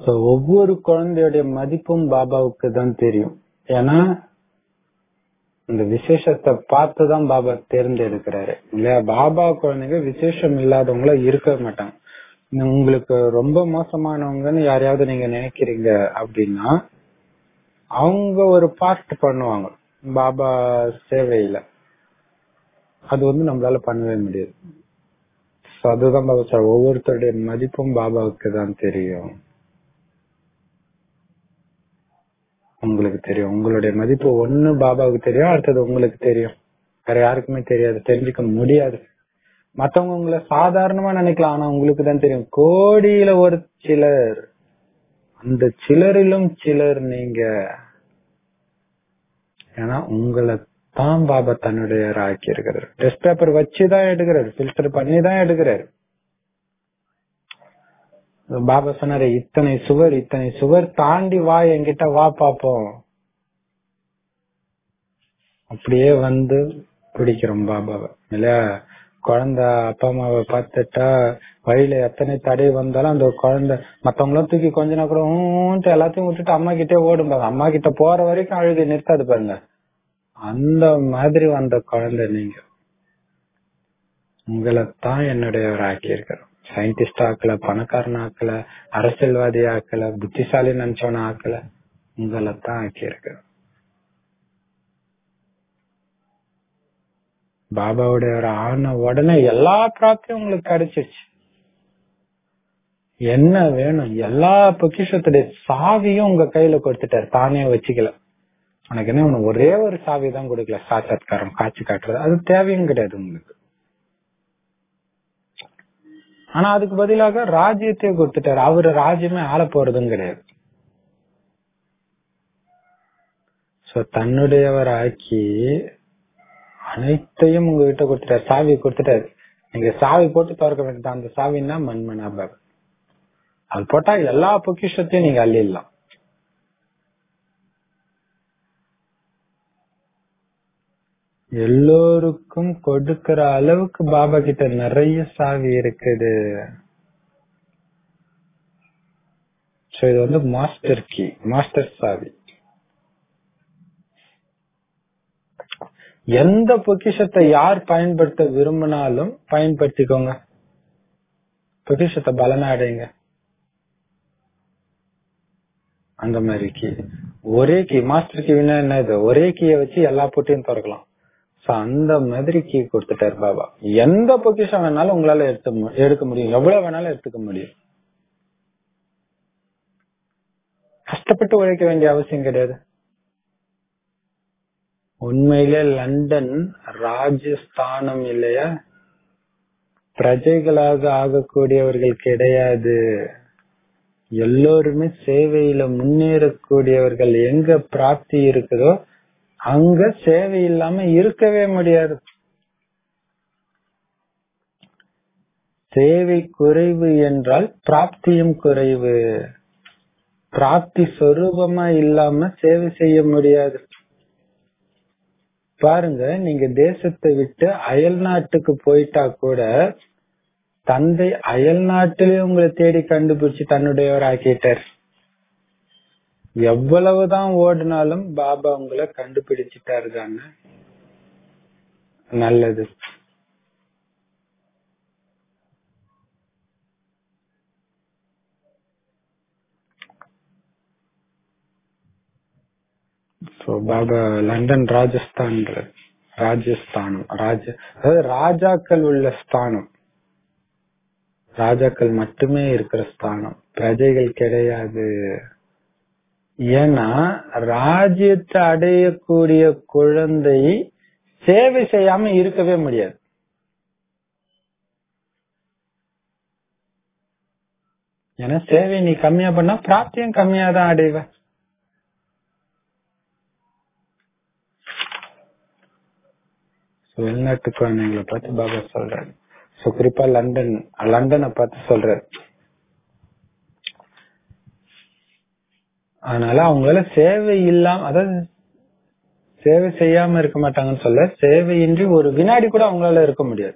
So, ஒவ்வொரு குழந்தையுடைய மதிப்பும் பாபாவுக்கு தான் தெரியும் ஏன்னா இந்த விசேஷத்தை பார்த்துதான் பாபா தேர்ந்தெடுக்கிறாரு இல்லையா பாபா குழந்தைங்க விசேஷம் இல்லாதவங்கள இருக்க மாட்டாங்க இந்த உங்களுக்கு ரொம்ப மோசமானவங்கன்னு யாரையாவது நீங்க நினைக்கிறீங்க அப்படின்னா அவங்க ஒரு பார்ட் பண்ணுவாங்க பாபா சேவையில அது வந்து நம்மளால பண்ணவே முடியாது So, அதுதான் பாபா சார் ஒவ்வொருத்தருடைய மதிப்பும் பாபாவுக்கு தான் தெரியும் உங்களுக்கு தெரியும் உங்களுடைய மதிப்பு ஒண்ணு பாபாவுக்கு தெரியும் அடுத்தது உங்களுக்கு தெரியும் வேற யாருக்குமே தெரியாது தெரிஞ்சுக்க முடியாது மத்தவங்க உங்களை சாதாரணமா நினைக்கலாம் ஆனா உங்களுக்கு தான் தெரியும் கோடியில ஒரு சிலர் அந்த சிலரிலும் சிலர் நீங்க ஏன்னா உங்களை தான் பாபா தன்னுடைய ஆக்கி இருக்கிறார் டெஸ்ட் பேப்பர் வச்சுதான் எடுக்கிறாரு ஃபில்டர் பண்ணி தான் எடுக்கிறாரு பாபா சொன்னாரு இத்தனை சுவர் இத்தனை சுவர் தாண்டி வா என்கிட்ட வா பாப்போம் அப்படியே வந்து பிடிக்கிறோம் பாபாவை இல்லையா குழந்தை அப்பா அம்மாவை பார்த்துட்டா வழியில எத்தனை தடை வந்தாலும் அந்த குழந்தை மத்தவங்களும் தூக்கி கொஞ்ச நேரம் கூட ஊன்ட்டு எல்லாத்தையும் விட்டுட்டு அம்மா கிட்டே ஓடும் பாருங்க அம்மா கிட்ட போற வரைக்கும் அழுகை நிறுத்தாது பாருங்க அந்த மாதிரி வந்த குழந்தை நீங்க உங்களை தான் என்னுடையவர் ஆக்கி இருக்கிறோம் சயின்டிஸ்ட் ஆக்கல பணக்காரன் ஆக்கல அரசியல்வாதி ஆக்கல புத்திசாலி நினைச்சவன ஆக்கல உங்களை தான் ஆக்கி இருக்கிறோம் பாபாவுடைய ஒரு ஆன உடனே எல்லா பிராப்தியும் உங்களுக்கு கிடைச்சிருச்சு என்ன வேணும் எல்லா பொக்கிஷத்துடைய சாவியும் உங்க கையில கொடுத்துட்டாரு தானே வச்சுக்கல உனக்கு என்ன ஒண்ணு ஒரே ஒரு சாவி தான் கொடுக்கல சாட்சாத்காரம் காட்சி காட்டுறது அது தேவையும் கிடையாது உங்களுக்கு ஆனா அதுக்கு பதிலாக ராஜ்யத்தையே கொடுத்துட்டாரு அவரு ராஜ்யமே ஆள போறதும் கிடையாது சோ தன்னுடையவர் ஆக்கி அனைத்தையும் உங்ககிட்ட கொடுத்துட்டாரு சாவி கொடுத்துட்டாரு நீங்க சாவி போட்டு திறக்க வேண்டியது அந்த சாவின்னா மண்மனா பாபா அது போட்டா எல்லா பொக்கிஷத்தையும் நீங்க அள்ளிடலாம் எல்லோருக்கும் கொடுக்கிற அளவுக்கு பாபா கிட்ட நிறைய சாவி இருக்குது சோ இது வந்து மாஸ்டர் கீ மாஸ்டர் சாவி எந்த பொக்கிஷத்தை யார் பயன்படுத்த விரும்பினாலும் பயன்படுத்திக்கோங்க பொக்கிஷத்தை பலனா அடைங்க அந்த மாதிரி கீ ஒரே கீ மாஸ்டர் கீனா என்ன இது ஒரே கீயை வச்சு எல்லா பொட்டியும் திறக்கலாம் சோ அந்த மாதிரி கீ கொடுத்துட்டாரு பாபா எந்த பொக்கிஷம் வேணாலும் உங்களால எடுத்து மு- எடுக்க முடியும் எவ்வளவு வேணாலும் எடுத்துக்க முடியும் கஷ்டப்பட்டு உழைக்க வேண்டிய அவசியம் கிடையாது உண்மையிலே லண்டன் ராஜஸ்தானம் இல்லையா பிரஜைகளாக ஆகக்கூடியவர்கள் கிடையாது எல்லோருமே சேவையில முன்னேறக்கூடியவர்கள் எங்க பிராப்தி இருக்குதோ அங்க சேவை இல்லாம இருக்கவே முடியாது சேவை குறைவு என்றால் பிராப்தியும் குறைவு பிராப்தி சொரூபமா இல்லாம சேவை செய்ய முடியாது பாருங்க நீங்க தேசத்தை விட்டு அயல் நாட்டுக்கு போயிட்டா கூட தந்தை அயல் நாட்டிலே உங்களை தேடி கண்டுபிடிச்சு தன்னுடையவர் ஆக்கிட்டார் எவ்வளவுதான் ஓடினாலும் பாபா உங்களை கண்டுபிடிச்சிட்டாரு தானே நல்லது So, பாபா லண்டன் ராஜஸ்தான் ராஜஸ்தானம் ராஜ அதாவது ராஜாக்கள் உள்ள ஸ்தானம் ராஜாக்கள் மட்டுமே இருக்கிற ஸ்தானம் பிரஜைகள் கிடையாது ஏன்னா ராஜ்யத்தை அடையக்கூடிய குழந்தை சேவை செய்யாம இருக்கவே முடியாது ஏன்னா சேவை நீ கம்மியா பண்ணா பிராப்தியும் கம்மியா தான் அடைவ So, வெளிநாட்டு குழந்தைங்களை பார்த்து பாபா சொல்றாரு சோ குறிப்பா லண்டன் லண்டனை பார்த்து சொல்றாரு அதனால அவங்களால சேவை இல்லாம அதாவது சேவை செய்யாம இருக்க மாட்டாங்கன்னு சொல்ல சேவையின்றி ஒரு வினாடி கூட அவங்களால இருக்க முடியாது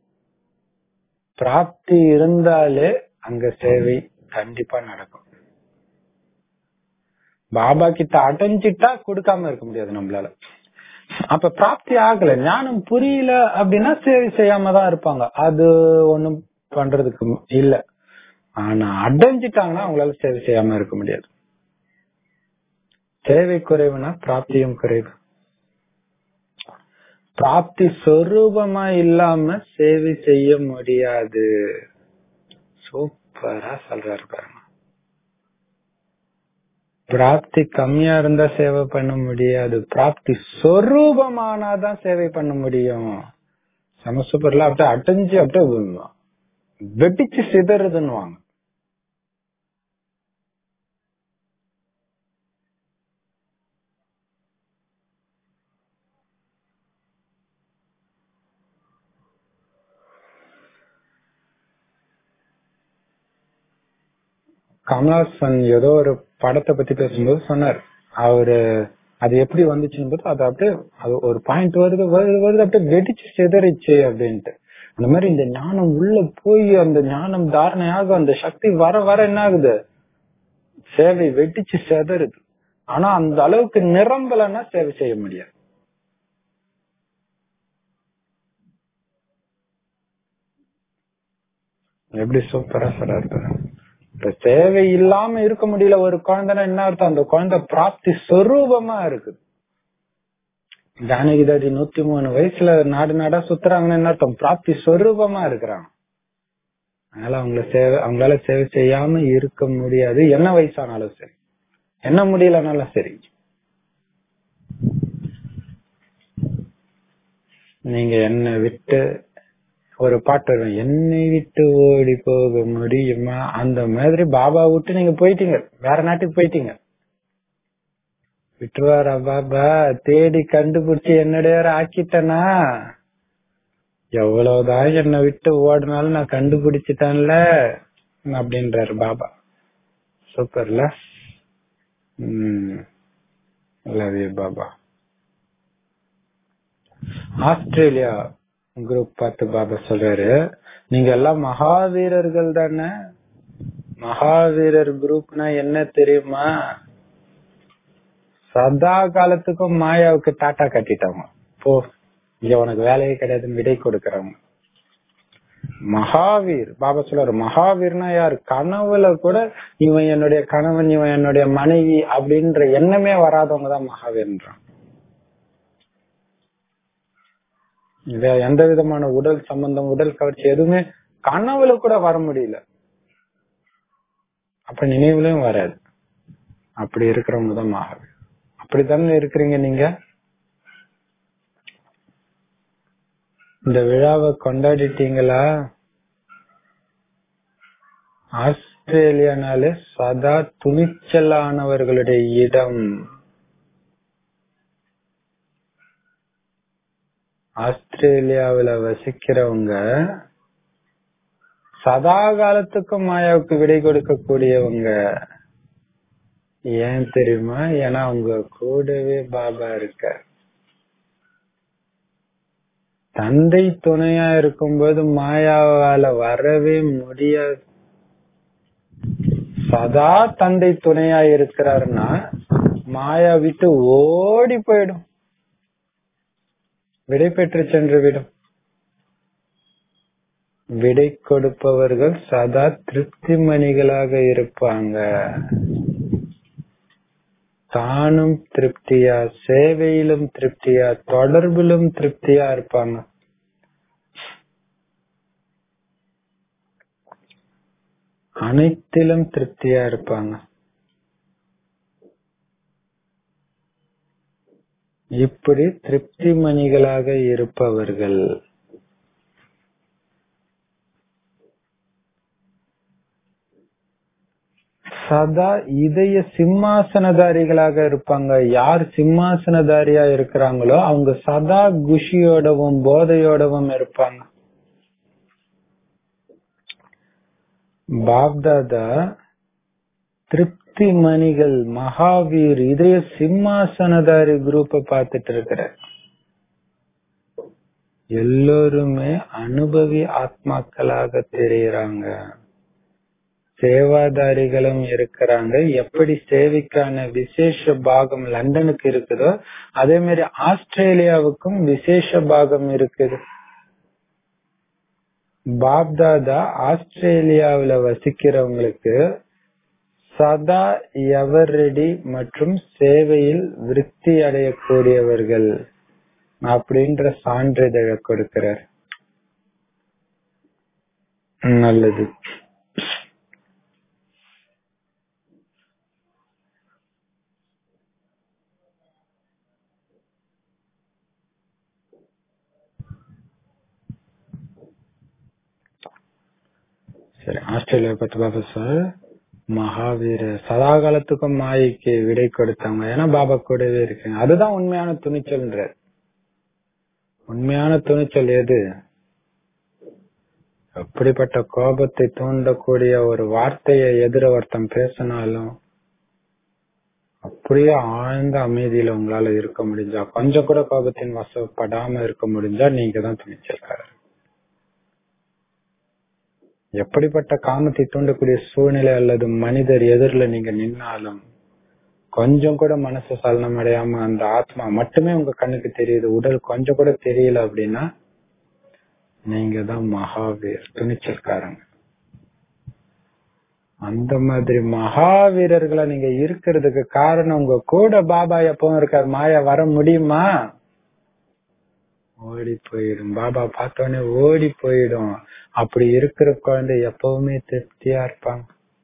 பிராப்தி இருந்தாலே அங்க சேவை கண்டிப்பா நடக்கும் பாபா கிட்ட அடைஞ்சிட்டா கொடுக்காம இருக்க முடியாது நம்மளால அப்ப பிராப்தி ஆகல ஞானம் புரியல அப்படின்னா சேவை செய்யாம தான் இருப்பாங்க அது ஒண்ணும் பண்றதுக்கு இல்ல ஆனா அடைஞ்சிட்டாங்கன்னா அவங்களால சேவை செய்யாம இருக்க முடியாது தேவை குறைவுனா பிராப்தியும் குறைவு பிராப்தி சொரூபமா இல்லாம சேவை செய்ய முடியாது சூப்பரா சொல்றாரு பாருங்க பிராப்தி கம்மியா இருந்தா சேவை பண்ண முடியாது பிராப்தி சொரூபமானாதான் சேவை பண்ண முடியும் செம சூப்பர்ல அப்படியே அடைஞ்சு அப்படியே வெடிச்சு சிதறுதுன்னுவாங்க கமலாசன் ஏதோ ஒரு படத்தை பத்தி பேசும்போது சொன்னார் அவரு அது எப்படி வந்துச்சுன்னு போது அது அப்படியே அது ஒரு பாயிண்ட் வருது வருது வருது அப்படியே வெடிச்சு சிதறிச்சு அப்படின்ட்டு அந்த மாதிரி இந்த ஞானம் உள்ள போய் அந்த ஞானம் தாரணையாக அந்த சக்தி வர வர என்ன ஆகுது சேவை வெடிச்சு சிதறுது ஆனா அந்த அளவுக்கு நிரம்பலன்னா சேவை செய்ய முடியாது எப்படி சூப்பரா சொல்றாரு இப்ப தேவை இல்லாம இருக்க முடியல ஒரு குழந்தைனா என்ன அர்த்தம் அந்த குழந்தை பிராப்தி சொரூபமா இருக்குது ஜானகிதாதி நூத்தி மூணு வயசுல நாடு நாடா சுத்துறாங்கன்னு என்ன அர்த்தம் பிராப்தி சொரூபமா இருக்கிறாங்க அதனால அவங்கள சேவை அவங்களால சேவை செய்யாம இருக்க முடியாது என்ன வயசானாலும் சரி என்ன முடியலனாலும் சரி நீங்க என்ன விட்டு ஒரு பாட்டு வரும் என்னை விட்டு ஓடி போக முடியுமா அந்த மாதிரி பாபா விட்டு நீங்க போயிட்டீங்க வேற நாட்டுக்கு போயிட்டீங்க விட்டுவாரா பாபா தேடி கண்டுபிடிச்சு என்னுடைய ஆக்கிட்டனா எவ்வளவுதான் என்னை விட்டு ஓடினாலும் நான் கண்டுபிடிச்சிட்டேன்ல அப்படின்றாரு பாபா சூப்பர்ல உம் love you Baba Australia group பார்த்து பாபா சொல்றாரு நீங்க எல்லாம் மகாவீரர்கள் தானே மகாவீரர் குரூப்னா என்ன தெரியுமா சதா காலத்துக்கும் மாயாவுக்கு டாட்டா கட்டிட்டவங்க போ இங்க உனக்கு வேலையே கிடையாதுன்னு விடை கொடுக்கறவங்க மகாவீர் பாபா சொல்றாரு மகாவீர்னா யார் கனவுல கூட இவன் என்னுடைய கணவன் இவன் என்னுடைய மனைவி அப்படின்ற எண்ணமே வராதவங்க தான் மகாவீர்ன்றான் எந்த விதமான உடல் சம்பந்தம் உடல் கவர்ச்சி எதுவுமே கனவுல கூட வர முடியல அப்ப நினைவுலயும் வராது அப்படி இருக்கிறவங்க தான் மகாவீர் அப்படித்தானே இருக்கிறீங்க நீங்க இந்த விழாவை கொண்டாடிட்டீங்களா ஆஸ்திரேலியானாலே சதா துணிச்சலானவர்களுடைய இடம் ஆஸ்திரேலியாவில வசிக்கிறவங்க சதா காலத்துக்கும் மாயாவுக்கு விடை கொடுக்கக்கூடியவங்க ஏன் தெரியுமா ஏன்னா அவங்க கூடவே பாபா இருக்க தந்தை துணையா இருக்கும்போது மாயாவால வரவே முடியாது சதா தந்தை துணையா இருக்கிறாருன்னா மாயா விட்டு ஓடி போயிடும் விடை பெற்று சென்று விடும் விடை கொடுப்பவர்கள் சதா திருப்தி மணிகளாக இருப்பாங்க தானும் திருப்தியா சேவையிலும் திருப்தியா தொடர்பிலும் திருப்தியா இருப்பாங்க அனைத்திலும் திருப்தியா இருப்பாங்க இப்படி திருப்தி மணிகளாக இருப்பவர்கள் சதா இதய சிம்மாசனதாரிகளாக இருப்பாங்க யார் சிம்மாசனதாரியா இருக்கிறாங்களோ அவங்க சதா குஷியோடவும் போதையோடவும் இருப்பாங்க பாப்தாதா திருப்தி மணிகள் மகாவீர் இதய சிம்மாசனதாரி குரூப்ப பார்த்துட்டு இருக்கிற எல்லோருமே அனுபவி ஆத்மாக்களாக தெரியுறாங்க சேவாதாரிகளும் இருக்கிறாங்க எப்படி சேவைக்கான விசேஷ பாகம் லண்டனுக்கு இருக்குதோ அதே மாதிரி ஆஸ்திரேலியாவுக்கும் விசேஷ பாகம் இருக்குது பாப்தாதா ஆஸ்திரேலியாவுல வசிக்கிறவங்களுக்கு சதா எவர் ரெடி மற்றும் சேவையில் விருத்தி அடையக்கூடியவர்கள் அப்படின்ற சான்றிதழை கொடுக்கிறார் நல்லது சரி ஆஸ்திரேலியா பத்தி பாபா சார் மகாவீர சதா காலத்துக்கும் மாயைக்கு விடை கொடுத்தவங்க ஏன்னா பாபா கூடவே இருக்குங்க அதுதான் உண்மையான துணிச்சல்ன்ற உண்மையான துணிச்சல் எது அப்படிப்பட்ட கோபத்தை தூண்டக்கூடிய ஒரு வார்த்தையை எதிர ஒருத்தன் பேசினாலும் அப்படியே ஆழ்ந்த அமைதியில உங்களால இருக்க முடிஞ்சா கொஞ்சம் கூட கோபத்தின் வசப்படாம இருக்க முடிஞ்சா நீங்க தான் துணிச்சல்காரர் எப்படிப்பட்ட காமத்தை தூண்டக்கூடிய சூழ்நிலை அல்லது மனிதர் எதிரில நீங்க நின்னாலும் கொஞ்சம் கூட மனசு சலனம் அடையாம அந்த ஆத்மா மட்டுமே உங்க கண்ணுக்கு தெரியுது உடல் கொஞ்சம் கூட தெரியல அப்படின்னா நீங்க தான் மகாவீர் துணிச்சல்காரங்க அந்த மாதிரி மகாவீரர்களை நீங்க இருக்கிறதுக்கு காரணம் உங்க கூட பாபா எப்பவும் இருக்கார் மாயா வர முடியுமா ஓடி போயிடும் பாபா பார்த்தோன்னே ஓடி போயிடும் அப்படி இருக்கிற குழந்தை எப்பவுமே திருப்தியா இருப்பாங்க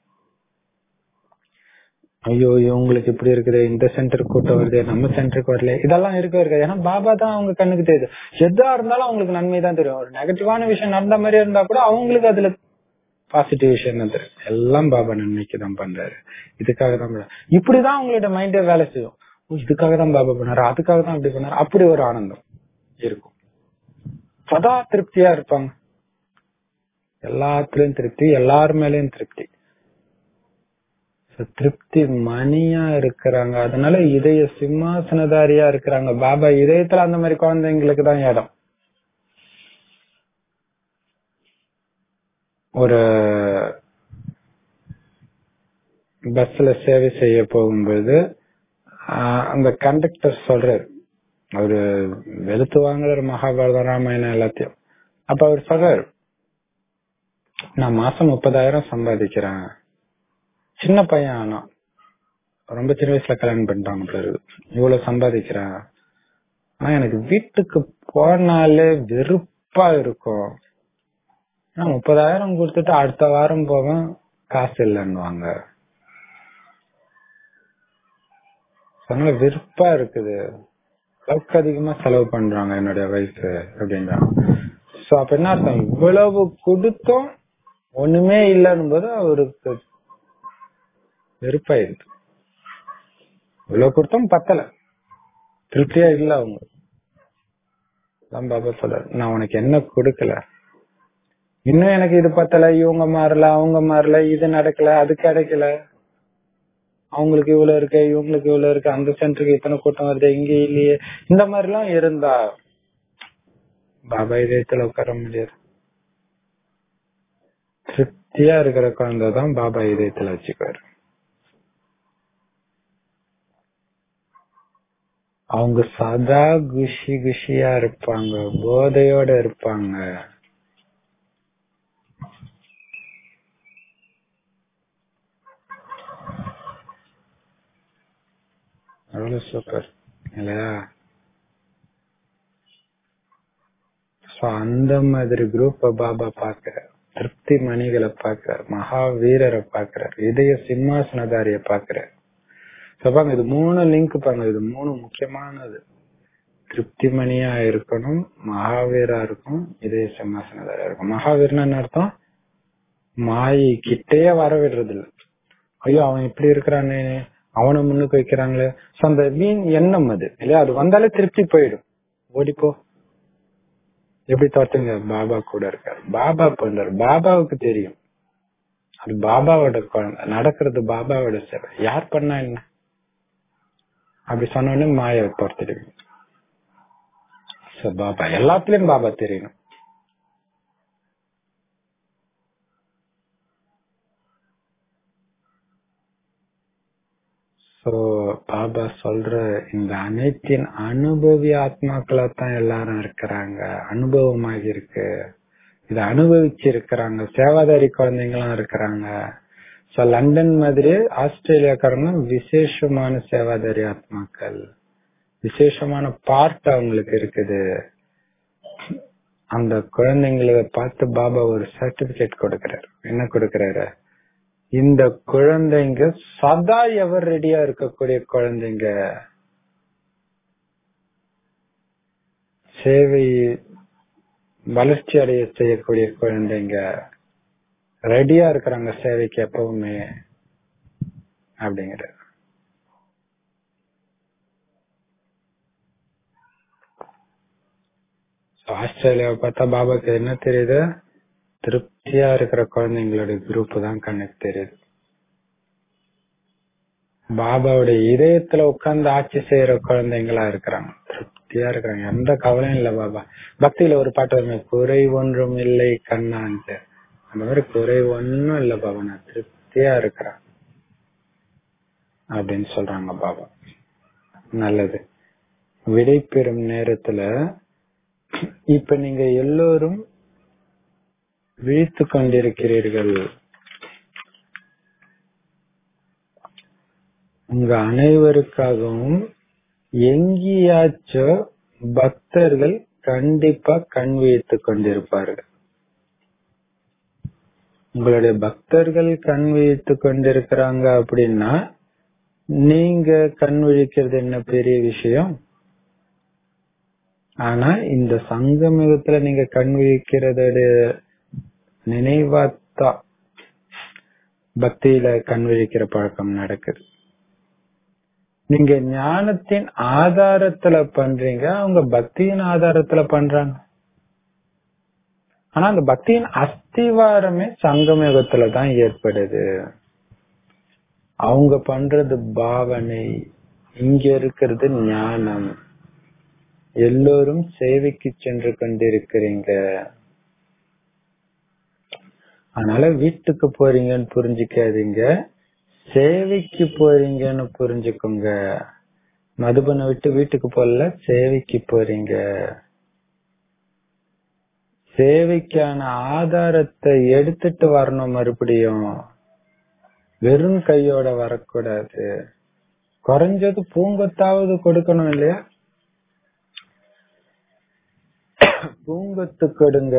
ஐயோ இவங்களுக்கு இப்படி இருக்குது இந்த சென்டருக்கு கூட்டம் வருது நம்ம சென்டருக்கு வரல இதெல்லாம் இருக்க இருக்காது ஏன்னா பாபா தான் அவங்க கண்ணுக்கு தெரியுது எதா இருந்தாலும் அவங்களுக்கு நன்மை தான் தெரியும் ஒரு நெகட்டிவான விஷயம் நடந்த மாதிரி இருந்தா கூட அவங்களுக்கு அதுல பாசிட்டிவ் விஷயம் தான் தெரியும் எல்லாம் பாபா நன்மைக்கு தான் பண்றாரு இதுக்காக தான் பண்றாரு. இப்படிதான் அவங்களோட மைண்டே வேலை செய்யும் ஓ, இதுக்காக தான் பாபா பண்ணாரு அதுக்காக தான் அப்படி பண்ணாரு அப்படி ஒரு ஆனந்தம் இருக்கும் சதா திருப்தியா இருப்பாங்க எல்லாத்துலயும் திருப்தி எல்லார் மேலயும் திருப்தி So, திருப்தி மணியா இருக்கிறாங்க அதனால இதய சிம்மாசனதாரியா இருக்கிறாங்க பாபா இதயத்துல அந்த மாதிரி குழந்தைங்களுக்கு தான் இடம் ஒரு பஸ்ல சேவை செய்ய போகும்போது ஆஹ், அந்த கண்டக்டர் சொல்றாரு அவரு வெளுத்து வாங்குறாரு மகாபாரதம் ராமாயணம் எல்லாத்தையும் அப்ப அவர் சொல்றாரு நான் மாசம் முப்பதாயிரம் சம்பாதிக்கிறேன் சின்ன பையன் ஆனா ரொம்ப சின்ன வயசுல கல்யாணம் பண்ணிட்டாங்க பிறகு இவ்வளவு சம்பாதிக்கிறேன் ஆனா எனக்கு வீட்டுக்கு போனாலே வெறுப்பா இருக்கும் ஆனா முப்பதாயிரம் கொடுத்துட்டு அடுத்த வாரம் போவேன் காசு இல்லைன்னுவாங்க அதனால வெறுப்பா இருக்குது அளவுக்கு அதிகமா செலவு பண்றாங்க என்னுடைய வயசு அப்படின்றாங்க சோ அப்ப என்ன அர்த்தம் இவ்வளவு கொடுத்தும் ஒண்ணுமே இல்லைன்னும் போது அவருக்கு வெறுப்பாயிருது இவ்வளவு கொடுத்தும் பத்தல திருப்தியா இல்ல அவங்க அதான் பாபா சொல்றாரு நான் உனக்கு என்ன கொடுக்கல இன்னும் எனக்கு இது பத்தல இவங்க மாறல அவங்க மாறல இது நடக்கல அது கிடைக்கல அவங்களுக்கு இவ்வளவு இருக்கு இவங்களுக்கு இவ்வளவு இருக்கு அந்த சென்டருக்கு இத்தனை கூட்டம் வருது இங்க இல்லையே இந்த மாதிரி எல்லாம் இருந்தா பாபா இதயத்துல உட்கார முடியாது திருப்தியா இருக்கிற குழந்தை தான் பாபா இதயத்துல வச்சுக்குவாரு அவங்க சதா குஷி குஷியா இருப்பாங்க போதையோட இருப்பாங்க அவ்வளவு சூப்பர் இல்லையா So, அந்த மாதிரி குரூப்ப பாபா பாக்குறார் திருப்தி மணிகளை பாக்குறார் மகா வீரரை பாக்குறார் இதய சிம்மாசனதாரிய பாக்குறார் So, பாருங்க இது மூணு லிங்க் பாருங்க இது மூணு முக்கியமானது திருப்தி மணியா இருக்கணும் மகாவீரா இருக்கும் இதய சிம்மாசனதாரியா இருக்கும் மகாவீர்னா என்ன அர்த்தம் மாயை கிட்டேயே வர விடுறது இல்ல ஐயோ அவன் இப்படி இருக்கிறானே அவனை முன்னுக்கு வைக்கிறாங்களே So, அந்த வீண் எண்ணம் அது இல்லையா அது வந்தாலே திருப்தி போயிடும் ஓடிப்போ எப்படி தோத்துங்க பாபா கூட இருக்காரு பாபா பண்றாரு பாபாவுக்கு தெரியும் அது பாபாவோட குழந்தை நடக்கிறது பாபாவோட சேவை யார் பண்ணா என்ன அப்படி சொன்ன உடனே மாயை துரத்திடுவீங்க So, பாபா எல்லாத்துலயும் பாபா தெரியணும் சோ பாபா சொல்ற இந்த அனைத்தின் அனுபவி ஆத்மாக்களா தான் எல்லாரும் இருக்கிறாங்க அனுபவமாக இருக்கு இத அனுபவிச்சு இருக்கிறாங்க சேவாதாரி குழந்தைங்களும் இருக்கிறாங்க சோ லண்டன் மாதிரி ஆஸ்திரேலியாக்காரங்க விசேஷமான சேவாதாரி ஆத்மாக்கள் விசேஷமான பார்ட் அவங்களுக்கு இருக்குது அந்த குழந்தைங்களை பார்த்து பாபா ஒரு சர்டிபிகேட் கொடுக்கிறார் என்ன கொடுக்கிறாரு இந்த குழந்தைங்க சதா எவர் ரெடியா இருக்கக்கூடிய குழந்தைங்க சேவை வளர்ச்சி அடைய செய்யக்கூடிய குழந்தைங்க ரெடியா இருக்கிறாங்க சேவைக்கு எப்பவுமே அப்படிங்கிற ஆஸ்திரேலியாவை பார்த்தா பாபாக்கு என்ன தெரியுது திருப்தியா இருக்கிற குழந்தைங்களுடைய குரூப் தான் கண்ணுக்கு தெரியுது பாபாவுடைய இதயத்துல உட்கார்ந்து ஆட்சி செய்யற குழந்தைங்களா இருக்கிறாங்க திருப்தியா இருக்கிறாங்க எந்த கவலையும் இல்ல பாபா பக்தியில ஒரு பாட்டு வருமே குறை ஒன்றும் இல்லை கண்ணான்ட்டு அந்த மாதிரி குறை ஒன்னும் இல்ல பாபா நான் திருப்தியா இருக்கிறேன் அப்படின்னு சொல்றாங்க பாபா நல்லது விடை பெறும் நேரத்துல இப்ப நீங்க எல்லோரும் விழித்து கொண்டிருக்கிறீர்கள் உங்க அனைவருக்காகவும் எங்கேயாச்சும் பக்தர்கள் கண்டிப்பா கண் விழித்துக் கொண்டிருப்பார்கள் உங்களுடைய பக்தர்கள் கண் விழித்துக் கொண்டிருக்கிறாங்க அப்படின்னா நீங்க கண் விழிக்கிறது என்ன பெரிய விஷயம் ஆனா இந்த சங்கமிகத்துல நீங்க கண் விழிக்கிறதோட நினைவாத்தான் பக்தியில கண் விழிக்கிற பழக்கம் நடக்குது நீங்க ஞானத்தின் ஆதாரத்துல பண்றீங்க அவங்க பக்தியின் ஆதாரத்துல பண்றாங்க ஆனா அந்த பக்தியின் அஸ்திவாரமே சங்கமயுகத்துல தான் ஏற்படுது அவங்க பண்றது பாவனை இங்க இருக்கிறது ஞானம் எல்லோரும் சேவைக்கு சென்று கொண்டிருக்கிறீங்க அதனால வீட்டுக்கு போறீங்கன்னு புரிஞ்சுக்காதீங்க சேவைக்கு போறீங்கன்னு புரிஞ்சுக்கோங்க மதுபனை விட்டு வீட்டுக்கு போகல சேவைக்கு போறீங்க சேவைக்கான ஆதாரத்தை எடுத்துட்டு வரணும் மறுபடியும் வெறும் கையோட வரக்கூடாது குறைஞ்சது பூங்கத்தாவது கொடுக்கணும் இல்லையா பூங்கத்து கொடுங்க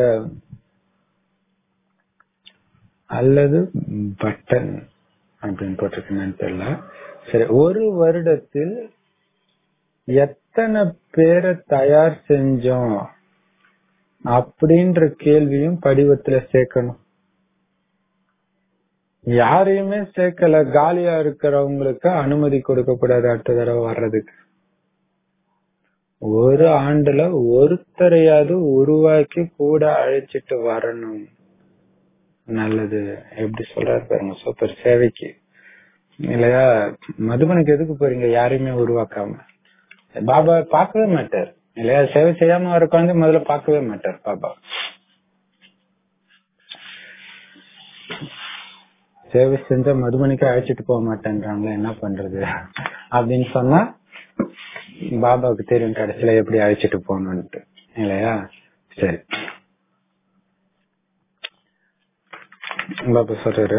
அல்லது பட்டன் அப்படின்னு போட்டிருக்கேன்னு தெரியல சரி ஒரு வருடத்தில் எத்தனை பேரை தயார் செஞ்சோம் அப்படின்ற கேள்வியும் படிவத்துல சேர்க்கணும் யாரையுமே சேர்க்கல காலியா இருக்கிறவங்களுக்கு அனுமதி கொடுக்க கூடாது அடுத்த தடவை வர்றதுக்கு ஒரு ஆண்டுல ஒருத்தரையாவது உருவாக்கி கூட அழைச்சிட்டு வரணும் நல்லது எப்படி சொல்றாரு பாருங்க சூப்பர் சேவைக்கு இல்லையா மதுபனுக்கு எதுக்கு போறீங்க யாரையுமே உருவாக்காம பாபா பார்க்கவே மாட்டார் இல்லையா சேவை செய்யாம வர குழந்தை முதல்ல பார்க்கவே மாட்டார் பாபா சேவை செஞ்சா மதுமணிக்கு அழைச்சிட்டு போக மாட்டேன்றாங்களே என்ன பண்றது அப்படின்னு சொன்னா பாபாவுக்கு தெரியும் கடைசியில எப்படி அழைச்சிட்டு போகணும்ட்டு இல்லையா சரி பாபா சொல்றாரு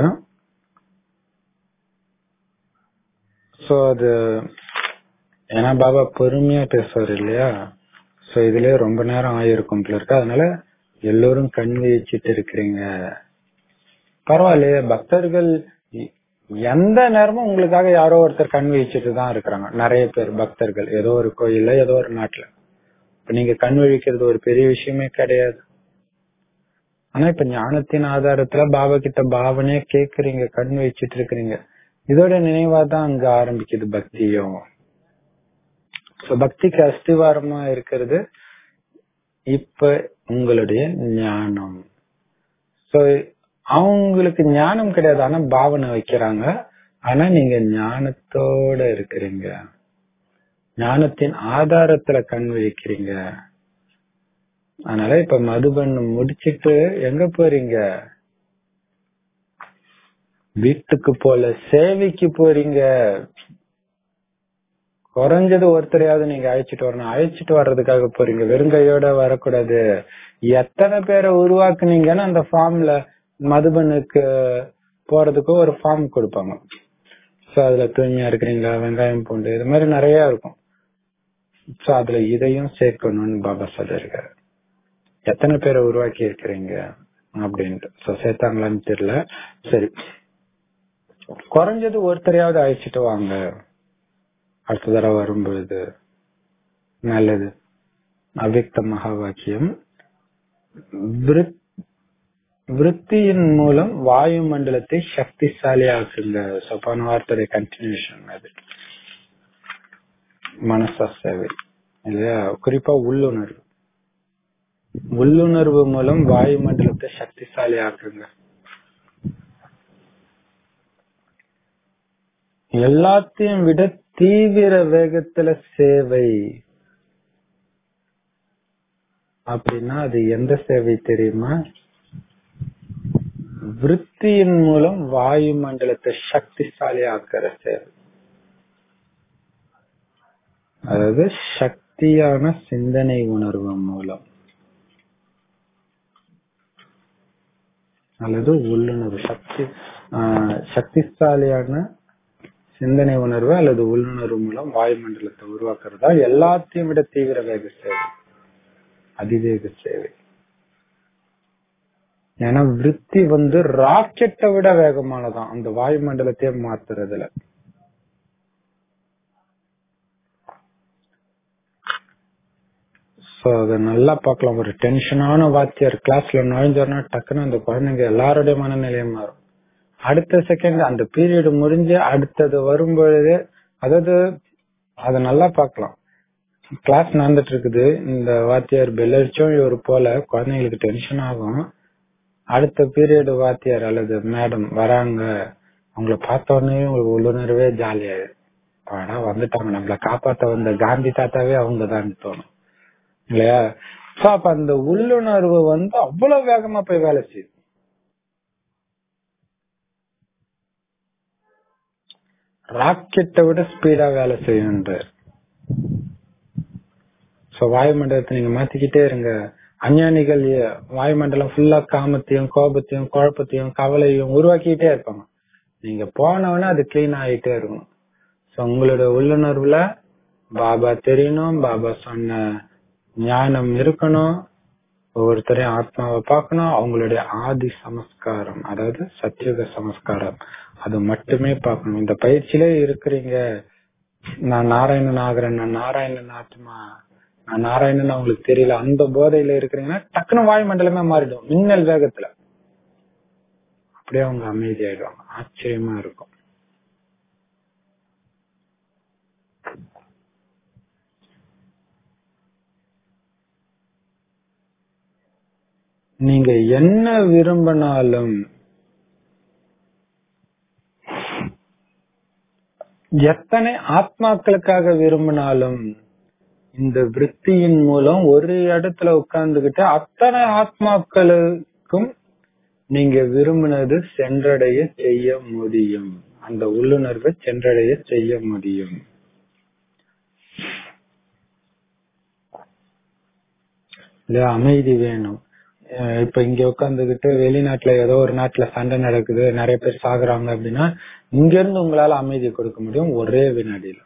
சோ அது ஏன்னா பாபா பொறுமையா பேசுவார் இல்லையா சோ இதுலயே ரொம்ப நேரம் ஆயிருக்கும் போல இருக்கு அதனால எல்லோரும் கண் விழிச்சிட்டு இருக்கிறீங்க பரவாயில்லையே பக்தர்கள் எந்த நேரமும் உங்களுக்காக யாரோ ஒருத்தர் கண் விழிச்சிட்டு தான் இருக்கிறாங்க நிறைய பேர் பக்தர்கள் ஏதோ ஒரு கோயில்ல ஏதோ ஒரு நாட்டுல இப்ப நீங்க கண் விழிக்கிறது ஒரு பெரிய விஷயமே கிடையாது ஆனா இப்ப ஞானத்தின் ஆதாரத்துல பாபா கிட்ட பாவனையா கேக்குறீங்க கண் வச்சிட்டு இருக்கிறீங்க இதோட நினைவா தான் அங்க ஆரம்பிக்குது பக்தியும் பக்திக்கு அஸ்திவாரமா இருக்கிறது இப்ப உங்களுடைய ஞானம் சோ அவங்களுக்கு ஞானம் கிடையாது ஆனா பாவனை வைக்கிறாங்க ஆனா நீங்க ஞானத்தோட இருக்கிறீங்க ஞானத்தின் ஆதாரத்துல கண் விழிக்கிறீங்க அதனால இப்ப மதுபன் முடிச்சிட்டு எங்க போறீங்க வீட்டுக்கு போல சேவைக்கு போறீங்க குறைஞ்சது ஒருத்தரையாவது நீங்க அழைச்சிட்டு வரணும் அழைச்சிட்டு வர்றதுக்காக போறீங்க வெறுங்கையோட வரக்கூடாது எத்தனை பேரை உருவாக்குனீங்கன்னு அந்த ஃபார்ம்ல மதுபனுக்கு போறதுக்கு ஒரு ஃபார்ம் கொடுப்பாங்க சோ அதுல தூய்மையா இருக்கிறீங்களா வெங்காயம் பூண்டு இது மாதிரி நிறைய இருக்கும் சோ அதுல இதையும் சேர்க்கணும்னு பாபா சொல்லிருக்காரு எத்தனை பேரை உருவாக்கி இருக்கிறீங்க அப்படின்ட்டு சோ சேர்த்தாங்களான்னு தெரியல சரி குறைஞ்சது ஒருத்தரையாவது அழைச்சிட்டு வாங்க அடுத்த தடவை வரும்பொழுது நல்லது அவ்யக்த மகா வாக்கியம் விருத்- விருத்தியின் மூலம் வாயு மண்டலத்தை சக்திசாலி ஆக்குங்க So, போன வார்த்தையுடைய கண்டினியூஷன் அது மனசா சேவை இல்லையா குறிப்பா உள்ளுணர்வு உள்ளுணர்வு மூலம் வாயு மண்டலத்தை சக்திசாலி ஆக்குங்க எல்லாத்தையும் விட தீவிர வேகத்துல சேவை அப்படின்னா அது எந்த சேவை தெரியுமா விருத்தியின் மூலம் வாயு மண்டலத்தை சக்திசாலி ஆக்கிற சேவை அதாவது சக்தியான சிந்தனை உணர்வு மூலம் அல்லது உள்ளுணர்வு சக்தி ஆஹ், சக்திசாலியான சிந்தனை உணர்வு அல்லது உள்ளுணர்வு மூலம் வாயுமண்டலத்தை உருவாக்குறதா எல்லாத்தையும் விட தீவிர வேக சேவை அதிவேக சேவை ஏன்னா விருத்தி வந்து ராக்கெட்டை விட வேகமானதான் அந்த வாயுமண்டலத்தையே மாத்துறதுல சோ அத நல்லா பார்க்கலாம் ஒரு டென்ஷனான வாத்தியார் கிளாஸ்ல நுழைஞ்சோன்னா டக்குன்னு அந்த குழந்தைங்க எல்லாருடைய மனநிலையும் மாறும் அடுத்த செகண்ட் அந்த பீரியட் முடிஞ்சு அடுத்தது வரும்பொழுது அதாவது அத நல்லா பார்க்கலாம் கிளாஸ் நடந்துட்டு இருக்குது இந்த வாத்தியார் பெல் அடிச்சும் இவர் போல குழந்தைங்களுக்கு டென்ஷன் ஆகும் அடுத்த பீரியட் வாத்தியார் அல்லது மேடம் வராங்க அவங்கள பார்த்த உடனே உங்களுக்கு உள்ளுணர்வே ஜாலியாயிடும் ஆனா வந்துட்டாங்க நம்மள காப்பாத்த வந்த காந்தி தாத்தாவே அவங்க தான் தோணும் இல்லையா சோ அப்ப அந்த உள்ளுணர்வு வந்து அவ்வளவு வேகமா போய் வேலை செய்யுது ராக்கெட்டை விட ஸ்பீடா வேலை செய்யுன்றார் சோ வாயுமண்டலத்தை நீங்க மாத்திக்கிட்டே இருங்க அஞ்ஞானிகள் ஏ- வாயுமண்டலம் ஃபுல்லா காமத்தையும் கோபத்தையும் குழப்பத்தையும் கவலையும் உருவாக்கிட்டே இருப்பாங்க நீங்க போனவொடனே அது கிளீன் ஆகிட்டே இருக்கும் சோ உங்களோட உள்ளுணர்வுல பாபா தெரியணும் பாபா சொன்ன ஞானம் இருக்கணும் ஒவ்வொருத்தரையும் ஆத்மாவை பார்க்கணும் அவங்களுடைய ஆதி சமஸ்காரம் அதாவது சத்தியுக சமஸ்காரம் அது மட்டுமே பார்க்கணும் இந்த பயிற்சியிலே இருக்கிறீங்க நான் நாராயணன் ஆகிறேன் நான் நாராயணன் ஆத்மா நான் நாராயணன் அவங்களுக்கு தெரியல அந்த போதையில இருக்கிறீங்கன்னா டக்குனு வாயுமண்டலமே மாறிடும் மின்னல் வேகத்துல அப்படியே அவங்க அமைதியாயிடுவாங்க ஆச்சரியமா இருக்கும் நீங்க என்ன விரும்பினாலும் எத்தனை ஆத்மாக்களுக்காக விரும்பினாலும் இந்த விருத்தியின் மூலம் ஒரு இடத்துல உட்கார்ந்துகிட்டு அத்தனை ஆத்மாக்களுக்கும் நீங்க விரும்பினது சென்றடைய செய்ய முடியும் அந்த உள்ளுணர்வை சென்றடைய செய்ய முடியும் இல்லையா அமைதி வேணும் அஹ் இப்ப இங்க உட்கார்ந்துகிட்டு வெளிநாட்டுல ஏதோ ஒரு நாட்டுல சண்டை நடக்குது நிறைய பேர் சாகுறாங்க அப்படின்னா இங்க இருந்து உங்களால அமைதி கொடுக்க முடியும் ஒரே வினாடியில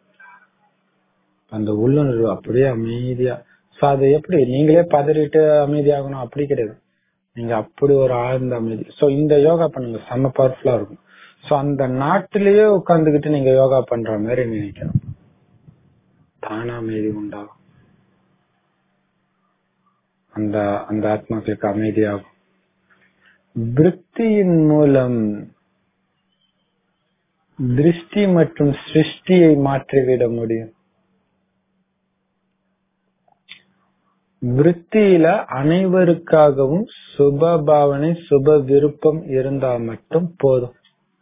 அந்த உள்ளுணர்வு அப்படியே அமைதியா சோ அது எப்படி நீங்களே பதறிட்டு அமைதியாகணும் அப்படி கிடையாது நீங்க அப்படி ஒரு ஆழ்ந்த அமைதி சோ இந்த யோகா பண்ணுங்க செம்ம பவர்ஃபுல்லா இருக்கும் சோ அந்த நாட்டிலேயே உட்கார்ந்துகிட்டு நீங்க யோகா பண்ற மாதிரி நினைக்கணும் தானா அமைதி உண்டாகும் அந்த அந்த ஆத்மாக்களுக்கு அமைதியாகும் விருத்தியின் மூலம் திருஷ்டி மற்றும் சிருஷ்டியை மாற்றிவிட முடியும் விருத்தியில அனைவருக்காகவும் சுப பாவனை சுப விருப்பம் இருந்தா மட்டும் போதும்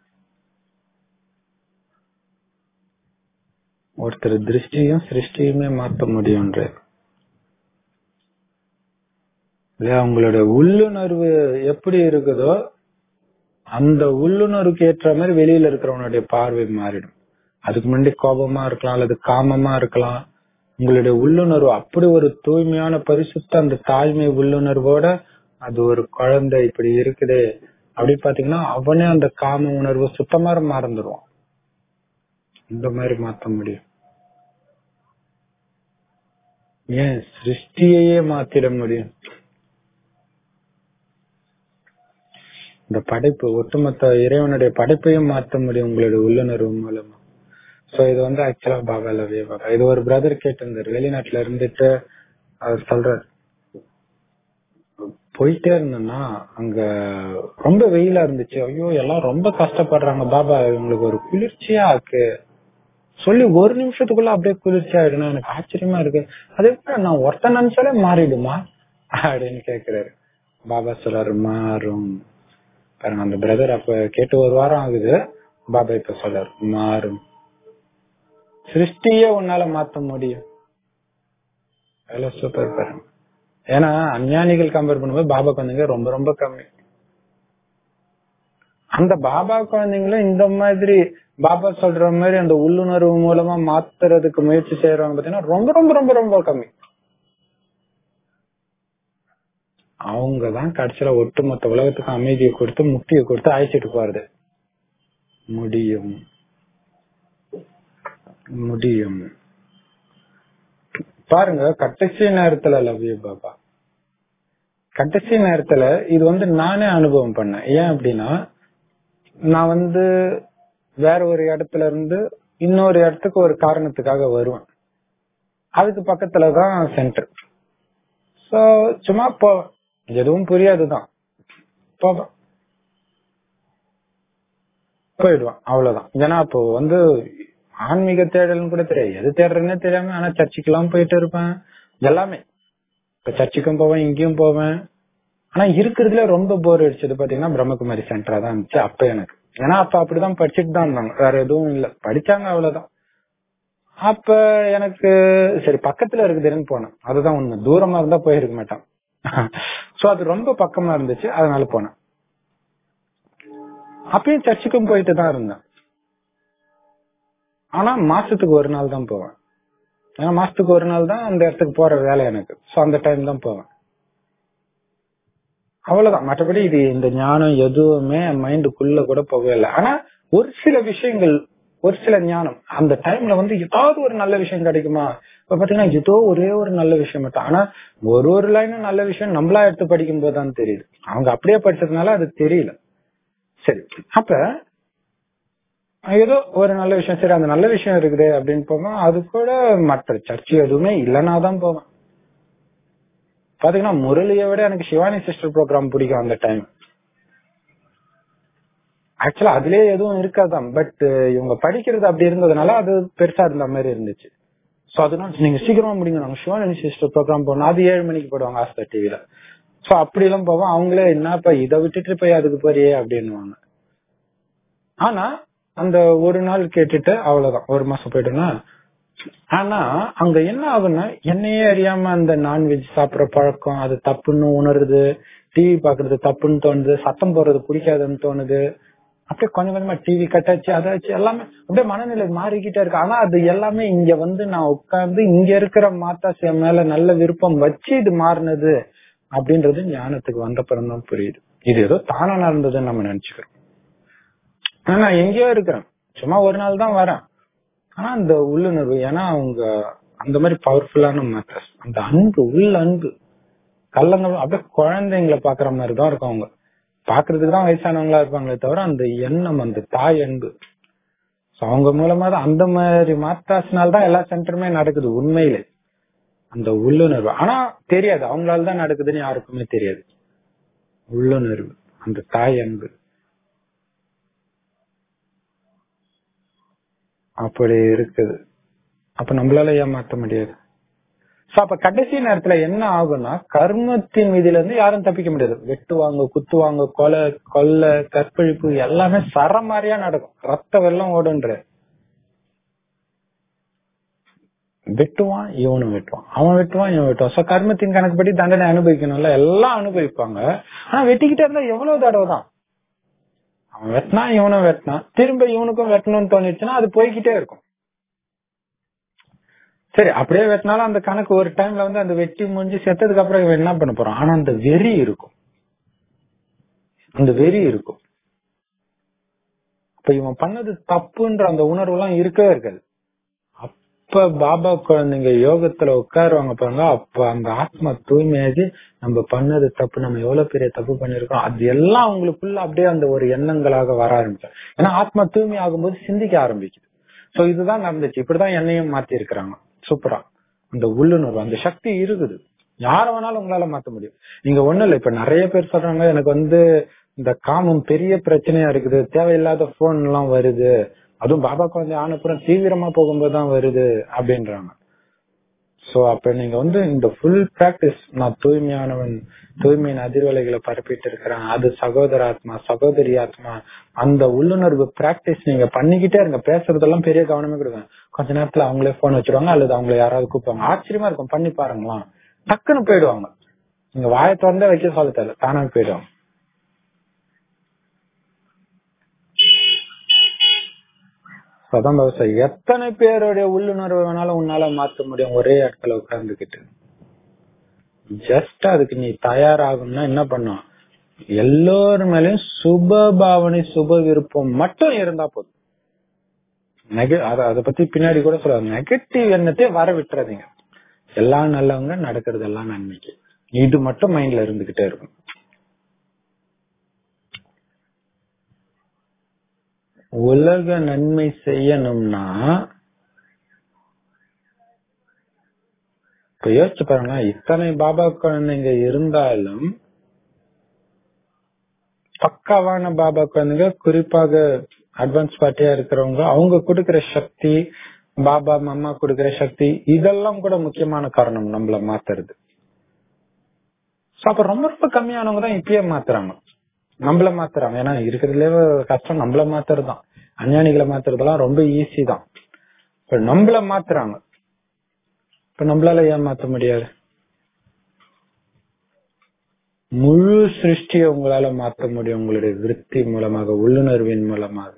ஒருத்தர் திருஷ்டியும் சிருஷ்டியுமே மாத்த முடியும்ன்ற இல்லையா உங்களோட உள்ளுணர்வு எப்படி இருக்குதோ அந்த உள்ளுணர்வுக்கு ஏற்ற மாதிரி வெளியில இருக்கிறவனுடைய பார்வை மாறிடும் அதுக்கு முன்னாடி கோபமா இருக்கலாம் அல்லது காமமா இருக்கலாம் உங்களுடைய உள்ளுணர்வு அப்படி ஒரு தூய்மையான பரிசுத்த அந்த தாய்மை உள்ளுணர்வோட அது ஒரு குழந்தை இப்படி இருக்குது அப்படி பாத்தீங்கன்னா அவனே அந்த காம உணர்வு சுத்தமா மறந்துடுவான் இந்த மாதிரி மாத்த முடியும் ஏன் சிருஷ்டியையே மாத்திட முடியும் இந்த படைப்பு ஒட்டுமொத்த இறைவனுடைய படைப்பையும் மாத்த முடியும் உங்களுடைய உள்ளுணர்வு மூலமா சோ இது வந்து ஆக்சுவலா பாபா லவே பாபா இது ஒரு பிரதர் கேட்டிருந்தாரு வெளிநாட்டுல இருந்துட்டு அவர் சொல்றாரு போயிட்டே இருந்தேன்னா அங்க ரொம்ப வெயிலா இருந்துச்சு ஐயோ எல்லாம் ரொம்ப கஷ்டப்படுறாங்க பாபா இவங்களுக்கு ஒரு குளிர்ச்சியா இருக்கு சொல்லி ஒரு நிமிஷத்துக்குள்ள அப்படியே குளிர்ச்சி ஆயிடுனா எனக்கு ஆச்சரியமா இருக்கு அதே போல நான் ஒருத்த நிமிஷாலே மாறிடுமா அப்படின்னு கேக்குறாரு பாபா சொல்றாரு மாறும் பாருங்க அந்த பிரதர் அப்ப கேட்டு ஒரு வாரம் ஆகுது பாபா இப்ப சொல்றாரு மாறும் சிருஷ்டியே உன்னால மாத்த முடியும் எவ்வளவு சூப்பர் பாருங்க ஏன்னா அஞ்ஞானிகள் கம்பேர் பண்ணும்போது பாபா குழந்தைங்க ரொம்ப ரொம்ப கம்மி அந்த பாபா குழந்தைங்களும் இந்த மாதிரி பாபா சொல்ற மாதிரி அந்த உள்ளுணர்வு மூலமா மாத்துறதுக்கு முயற்சி செய்யறவங்க பாத்தீங்கன்னா ரொம்ப ரொம்ப ரொம்ப ரொம்ப கம்மி அவங்கதான் கடைசியில ஒட்டுமொத்த உலகத்துக்கு அமைதியை கொடுத்து முக்தியை கொடுத்து அழைச்சிட்டு போறது முடியும் முடியும் பாருங்க கடைசி நேரத்துல லவ் யூ பாபா கடைசி நேரத்துல இது வந்து நானே அனுபவம் பண்ணேன் ஏன் அப்படின்னா நான் வந்து வேற ஒரு இடத்துல இருந்து இன்னொரு இடத்துக்கு ஒரு காரணத்துக்காக வருவேன் அதுக்கு பக்கத்துலதான் சென்டர் சோ சும்மா போவேன் எதுவும் புரியாதுதான் போவேன் போயிடுவான் அவ்வளவுதான் ஏன்னா அப்போ வந்து ஆன்மீக தேடல்னு கூட தெரியாது எது தேடுறதுன்னே தெரியாம ஆனா சர்ச்சுக்கு எல்லாம் போயிட்டு இருப்பேன் எல்லாமே இப்ப சர்ச்சுக்கும் போவேன் இங்கேயும் போவேன் ஆனா இருக்கிறதுல ரொம்ப போர் அடிச்சது பாத்தீங்கன்னா பிரம்மகுமாரி சென்டரா தான் இருந்துச்சு அப்ப எனக்கு ஏன்னா அப்ப அப்படிதான் படிச்சுட்டு தான் இருந்தாங்க வேற எதுவும் இல்ல படிச்சாங்க அவ்வளவுதான் அப்ப எனக்கு சரி பக்கத்துல இருக்குதுன்னு போனேன் அதுதான் உண்மை தூரமா இருந்தா போயிருக்க மாட்டான் சோ அது ரொம்ப பக்கமா இருந்துச்சு அதனால போனேன் அப்பயும் சர்ச்சுக்கும் போயிட்டு தான் இருந்தேன் ஆனா மாசத்துக்கு ஒரு நாள் தான் போவேன் ஏன்னா மாசத்துக்கு ஒரு நாள் தான் அந்த இடத்துக்கு போற வேலை எனக்கு சோ அந்த டைம் தான் போவேன் அவ்வளவுதான் மற்றபடி இது இந்த ஞானம் எதுவுமே மைண்டுக்குள்ள கூட போகவே இல்லை ஆனா ஒரு சில விஷயங்கள் ஒரு சில ஞானம் அந்த டைம்ல வந்து ஏதாவது ஒரு நல்ல விஷயம் கிடைக்குமா இப்ப பாத்தீங்கன்னா ஏதோ ஒரே ஒரு நல்ல விஷயம் மட்டும் ஆனா ஒரு ஒரு லைனும் நல்ல விஷயம் நம்மளா எடுத்து படிக்கும் போதுதான் தெரியுது அவங்க அப்படியே படிச்சதுனால அது தெரியல சரி அப்ப ஏதோ ஒரு நல்ல விஷயம் சரி அந்த நல்ல விஷயம் இருக்குது அப்படின்னு போவோம் அது கூட மற்ற சர்ச்சை எதுவுமே இல்லைன்னா தான் போவேன் பாத்தீங்கன்னா முரளியை விட எனக்கு சிவானி சிஸ்டர் ப்ரோக்ராம் பிடிக்கும் அந்த டைம் ஆக்சுவலா அதுலயே எதுவும் இருக்காதான் பட் இவங்க படிக்கிறது அப்படி இருந்ததுனால அது பெருசா இருந்த மாதிரி இருந்துச்சு சோ அதனால நீங்க சீக்கிரமா முடிங்க நாங்க சிவானி சிஸ்டர் ப்ரோக்ராம் போனோம் அது ஏழு மணிக்கு போடுவாங்க ஆஸ்தா டிவில சோ அப்படி எல்லாம் போவோம் அவங்களே என்னப்பா இதை விட்டுட்டு போய் அதுக்கு போறியே அப்படின்னுவாங்க ஆனா அந்த ஒரு நாள் கேட்டுட்டு அவ்வளவுதான் ஒரு மாசம் போயிட்டோம்னா ஆனா அங்க என்ன ஆகும்னா என்னையே அறியாம அந்த நான்வெஜ் சாப்பிடுற பழக்கம் அது தப்புன்னு உணருது டிவி பாக்குறது தப்புன்னு தோணுது சத்தம் போடுறது பிடிக்காதுன்னு தோணுது அப்படியே கொஞ்சம் கொஞ்சமா டிவி கட்டாச்சு அதாச்சு எல்லாமே அப்படியே மனநிலை மாறிக்கிட்டே இருக்கு ஆனா அது எல்லாமே இங்க வந்து நான் உட்கார்ந்து இங்க இருக்கிற மாத்தாசிய மேல நல்ல விருப்பம் வச்சு இது மாறினது அப்படின்றது ஞானத்துக்கு வந்த தான் புரியுது இது ஏதோ தானா நடந்ததுன்னு நம்ம நினைச்சுக்கிறோம் ஆனா நான் எங்கேயோ இருக்கிறேன் சும்மா ஒரு நாள் தான் வரேன் ஆனா அந்த உள்ளுணர்வு ஏன்னா அவங்க அந்த மாதிரி பவர்ஃபுல்லான மேட்டர்ஸ் அந்த அன்பு உள்ள அன்பு கல்லங்க அப்படியே குழந்தைங்களை பாக்குற மாதிரி தான் இருக்கும் அவங்க பாக்குறதுக்கு தான் வயசானவங்களா இருப்பாங்களே தவிர அந்த எண்ணம் அந்த தாய் அன்பு அவங்க மூலமா தான் அந்த மாதிரி மாத்தாசினால தான் எல்லா சென்டருமே நடக்குது உண்மையிலே அந்த உள்ளுணர்வு ஆனா தெரியாது அவங்களால தான் நடக்குதுன்னு யாருக்குமே தெரியாது உள்ளுணர்வு அந்த தாய் அன்பு அப்படி இருக்குது அப்ப நம்மளால ஏமாத்த முடியாது சோ அப்ப கடைசி நேரத்துல என்ன ஆகும்னா கர்மத்தின் மீதில இருந்து யாரும் தப்பிக்க முடியாது வெட்டுவாங்க குத்துவாங்க கொலை கொல்ல கற்பழிப்பு எல்லாமே சரமாரியா நடக்கும் ரத்த வெள்ளம் ஓடுன்ற வெட்டுவான் இவனும் வெட்டுவான் அவன் வெட்டுவான் இவன் வெட்டுவான் சோ கர்மத்தின் கணக்குப்படி தண்டனை அனுபவிக்கணும்ல எல்லாம் அனுபவிப்பாங்க ஆனா வெட்டிக்கிட்டே இருந்தா எவ்வளவு தடவை தான் அவன் வெட்டினா இவனும் வெட்டினான் திரும்ப இவனுக்கும் வெட்டணும்னு தோணிடுச்சுன்னா அது போய்கிட்டே இருக்கும் சரி அப்படியே வெட்டினாலும் அந்த கணக்கு ஒரு டைம்ல வந்து அந்த வெட்டி முடிஞ்சு செத்ததுக்கு அப்புறம் இவன் என்ன பண்ண போறான் ஆனா அந்த வெறி இருக்கும் அந்த வெறி இருக்கும் அப்ப இவன் பண்ணது தப்புன்ற அந்த உணர்வு எல்லாம் இருக்கவே இருக்காது அப்ப பாபா குழந்தைங்க யோகத்துல உட்காருவாங்க பாருங்க அப்ப அந்த ஆத்மா தூய்மையாகி நம்ம பண்ணது தப்பு நம்ம எவ்வளவு பெரிய தப்பு பண்ணிருக்கோம் அது எல்லாம் அவங்களுக்குள்ள அப்படியே அந்த ஒரு எண்ணங்களாக வர ஆரம்பிச்சோம் ஏன்னா ஆத்மா தூய்மை ஆகும்போது சிந்திக்க ஆரம்பிக்குது சோ இதுதான் நடந்துச்சு இப்படிதான் என்னையும் மாத்தி இருக்கிறாங்க சூப்பரா அந்த உள்ளுணர்வு அந்த சக்தி இருக்குது யார வேணாலும் உங்களால மாத்த முடியும் நீங்க ஒண்ணு இல்ல இப்ப நிறைய பேர் சொல்றாங்க எனக்கு வந்து இந்த காமம் பெரிய பிரச்சனையா இருக்குது தேவையில்லாத போன் எல்லாம் வருது அதுவும் பாபா குழந்தை ஆனப்புறம் தீவிரமா போகும்போது தான் வருது அப்படின்றாங்க சோ அப்ப நீங்க வந்து இந்த ஃபுல் பிராக்டிஸ் நான் தூய்மையானவன் தூய்மையின் அதிர்வலைகளை பரப்பிட்டு இருக்கிறேன் அது சகோதர ஆத்மா சகோதரி ஆத்மா அந்த உள்ளுணர்வு பிராக்டிஸ் நீங்க பண்ணிக்கிட்டே இருங்க பேசுறதெல்லாம் பெரிய கவனமே கொடுங்க கொஞ்ச நேரத்துல அவங்களே போன் வச்சிருவாங்க அல்லது அவங்கள யாராவது கூப்பிடுவாங்க ஆச்சரியமா இருக்கும் பண்ணி பாருங்களாம் டக்குன்னு போயிடுவாங்க நீங்க வாயை திறந்தே வைக்க சொல்ல தேவை தானே போயிடுவாங்க அதான் பௌசா எத்தனை பேருடைய உள்ளுணர்வு வேணாலும் உன்னால மாத்த முடியும் ஒரே இடத்துல உட்கார்ந்துகிட்டு ஜஸ்ட் அதுக்கு நீ தயாராகணும்னா என்ன பண்ணும் எல்லோரு மேலயும் சுப பாவனை சுப விருப்பம் மட்டும் இருந்தா போதும் நெக அத பத்தி பின்னாடி கூட சொல்லுவாங்க நெகட்டிவ் எண்ணத்தை வர விட்டுறாதீங்க எல்லாம் நல்லவங்க நடக்கிறது எல்லாம் நன்மைக்கு இது மட்டும் மைண்ட்ல இருந்துகிட்டே இருக்கும் உலக நன்மை செய்யணும்னா இப்ப யோசிச்சு பாருங்க இத்தனை பாபா குழந்தைங்க இருந்தாலும் பக்காவான பாபா குழந்தைங்க குறிப்பாக அட்வான்ஸ் பார்ட்டியா இருக்கிறவங்க அவங்க கொடுக்கிற சக்தி பாபா மம்மா கொடுக்கிற சக்தி இதெல்லாம் கூட முக்கியமான காரணம் நம்மள மாத்துறது அப்ப ரொம்ப ரொம்ப கம்மியானவங்க தான் இப்பயே மாத்துறாங்க நம்மள மாத்துறாங்க ஏன்னா இருக்கிறதுலே கஷ்டம் நம்மள மாத்துறது தான் அஞ்ஞானிகளை மாத்துறதெல்லாம் ரொம்ப ஈஸி தான் இப்ப நம்மள மாத்துறாங்க இப்ப நம்மளால ஏன் மாத்த முடியாது முழு சிருஷ்டியை உங்களால மாத்த முடியும் உங்களுடைய விருத்தி மூலமாக உள்ளுணர்வின் மூலமாக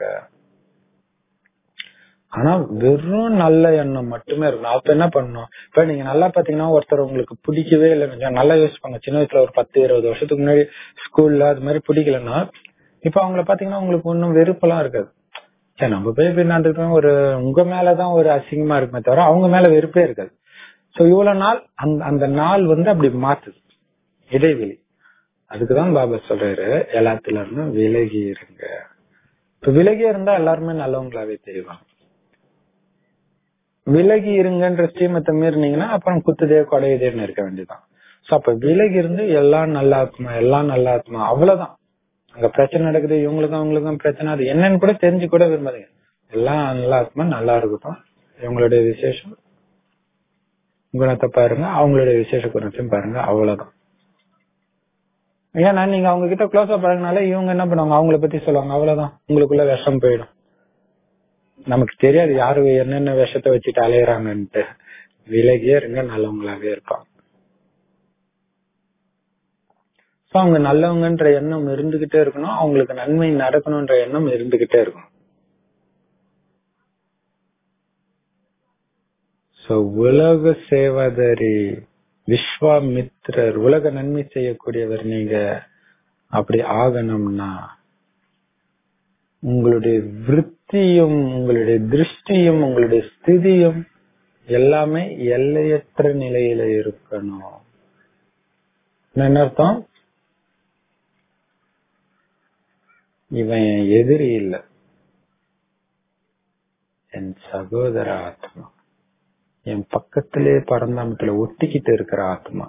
ஆனா வெறும் நல்ல எண்ணம் மட்டுமே இருக்கணும் அப்ப என்ன பண்ணணும் இப்ப நீங்க நல்லா பாத்தீங்கன்னா ஒருத்தர் உங்களுக்கு பிடிக்கவே இல்லைன்னு நல்லா யோசிப்பாங்க சின்ன வயசுல ஒரு பத்து இருபது வருஷத்துக்கு முன்னாடி ஸ்கூல்ல அது மாதிரி பிடிக்கலன்னா இப்ப அவங்கள பாத்தீங்கன்னா உங்களுக்கு ஒன்னும் வெறுப்பெல்லாம் இருக்காது சரி நம்ம போய் பின்னாண்டுக்கு ஒரு உங்க மேலதான் ஒரு அசிங்கமா இருக்குமே தவிர அவங்க மேல வெறுப்பே இருக்காது சோ இவ்வளவு நாள் அந்த அந்த நாள் வந்து அப்படி மாத்துது இடைவெளி அதுக்குதான் பாபா சொல்றாரு எல்லாத்துல இருந்தும் விலகி இருங்க இப்ப விலகி இருந்தா எல்லாருமே நல்லவங்களாவே தெரிவாங்க விலகி இருங்கன்ற ஸ்ரீமத்தை மீறினீங்கன்னா அப்புறம் குத்துதே கொடையுதேன்னு இருக்க வேண்டியதான் சோ அப்ப விலகி இருந்து எல்லாம் நல்ல ஆத்மா எல்லாம் நல்ல ஆத்மா அவ்வளவுதான் அங்க பிரச்சனை நடக்குது இவங்களுக்கும் அவங்களுக்கும் பிரச்சனை அது என்னன்னு கூட தெரிஞ்சு கூட விரும்பாதீங்க எல்லாம் நல்ல ஆத்மா நல்லா இருக்கட்டும் இவங்களுடைய விசேஷம் குணத்தை பாருங்க அவங்களுடைய விசேஷ குணத்தையும் பாருங்க அவ்வளவுதான் ஏன்னா நீங்க அவங்க கிட்ட க்ளோஸா பழகினால இவங்க என்ன பண்ணுவாங்க அவங்கள பத்தி சொல்லுவாங்க அவ்வளவுதான் உங்களுக்குள்ள விஷம் போயிடும் நமக்கு தெரியாது யாரு என்னென்ன விஷத்தை வச்சுட்டு அலையறாங்கன்ட்டு விலகியே இருங்க நல்லவங்களாவே இருப்பாங்க அவங்க நல்லவங்கன்ற எண்ணம் இருந்துகிட்டே இருக்கணும் அவங்களுக்கு நன்மை நடக்கணும்ன்ற எண்ணம் இருந்துகிட்டே இருக்கணும் சோ உலக சேவாதாரி விஸ்வாமித்ரர் உலக நன்மை செய்யக்கூடியவர் நீங்க அப்படி ஆகணும்னா உங்களுடைய விற்த்தியும் உங்களுடைய திருஷ்டியும் உங்களுடைய ஸ்திதியும் எல்லாமே எல்லையற்ற நிலையில இருக்கணும் என்ன அர்த்தம் இவன் என் எதிரி இல்ல என் சகோதர ஆத்மா என் பக்கத்திலே பரந்தாமத்துல ஒட்டிக்கிட்டு இருக்கிற ஆத்மா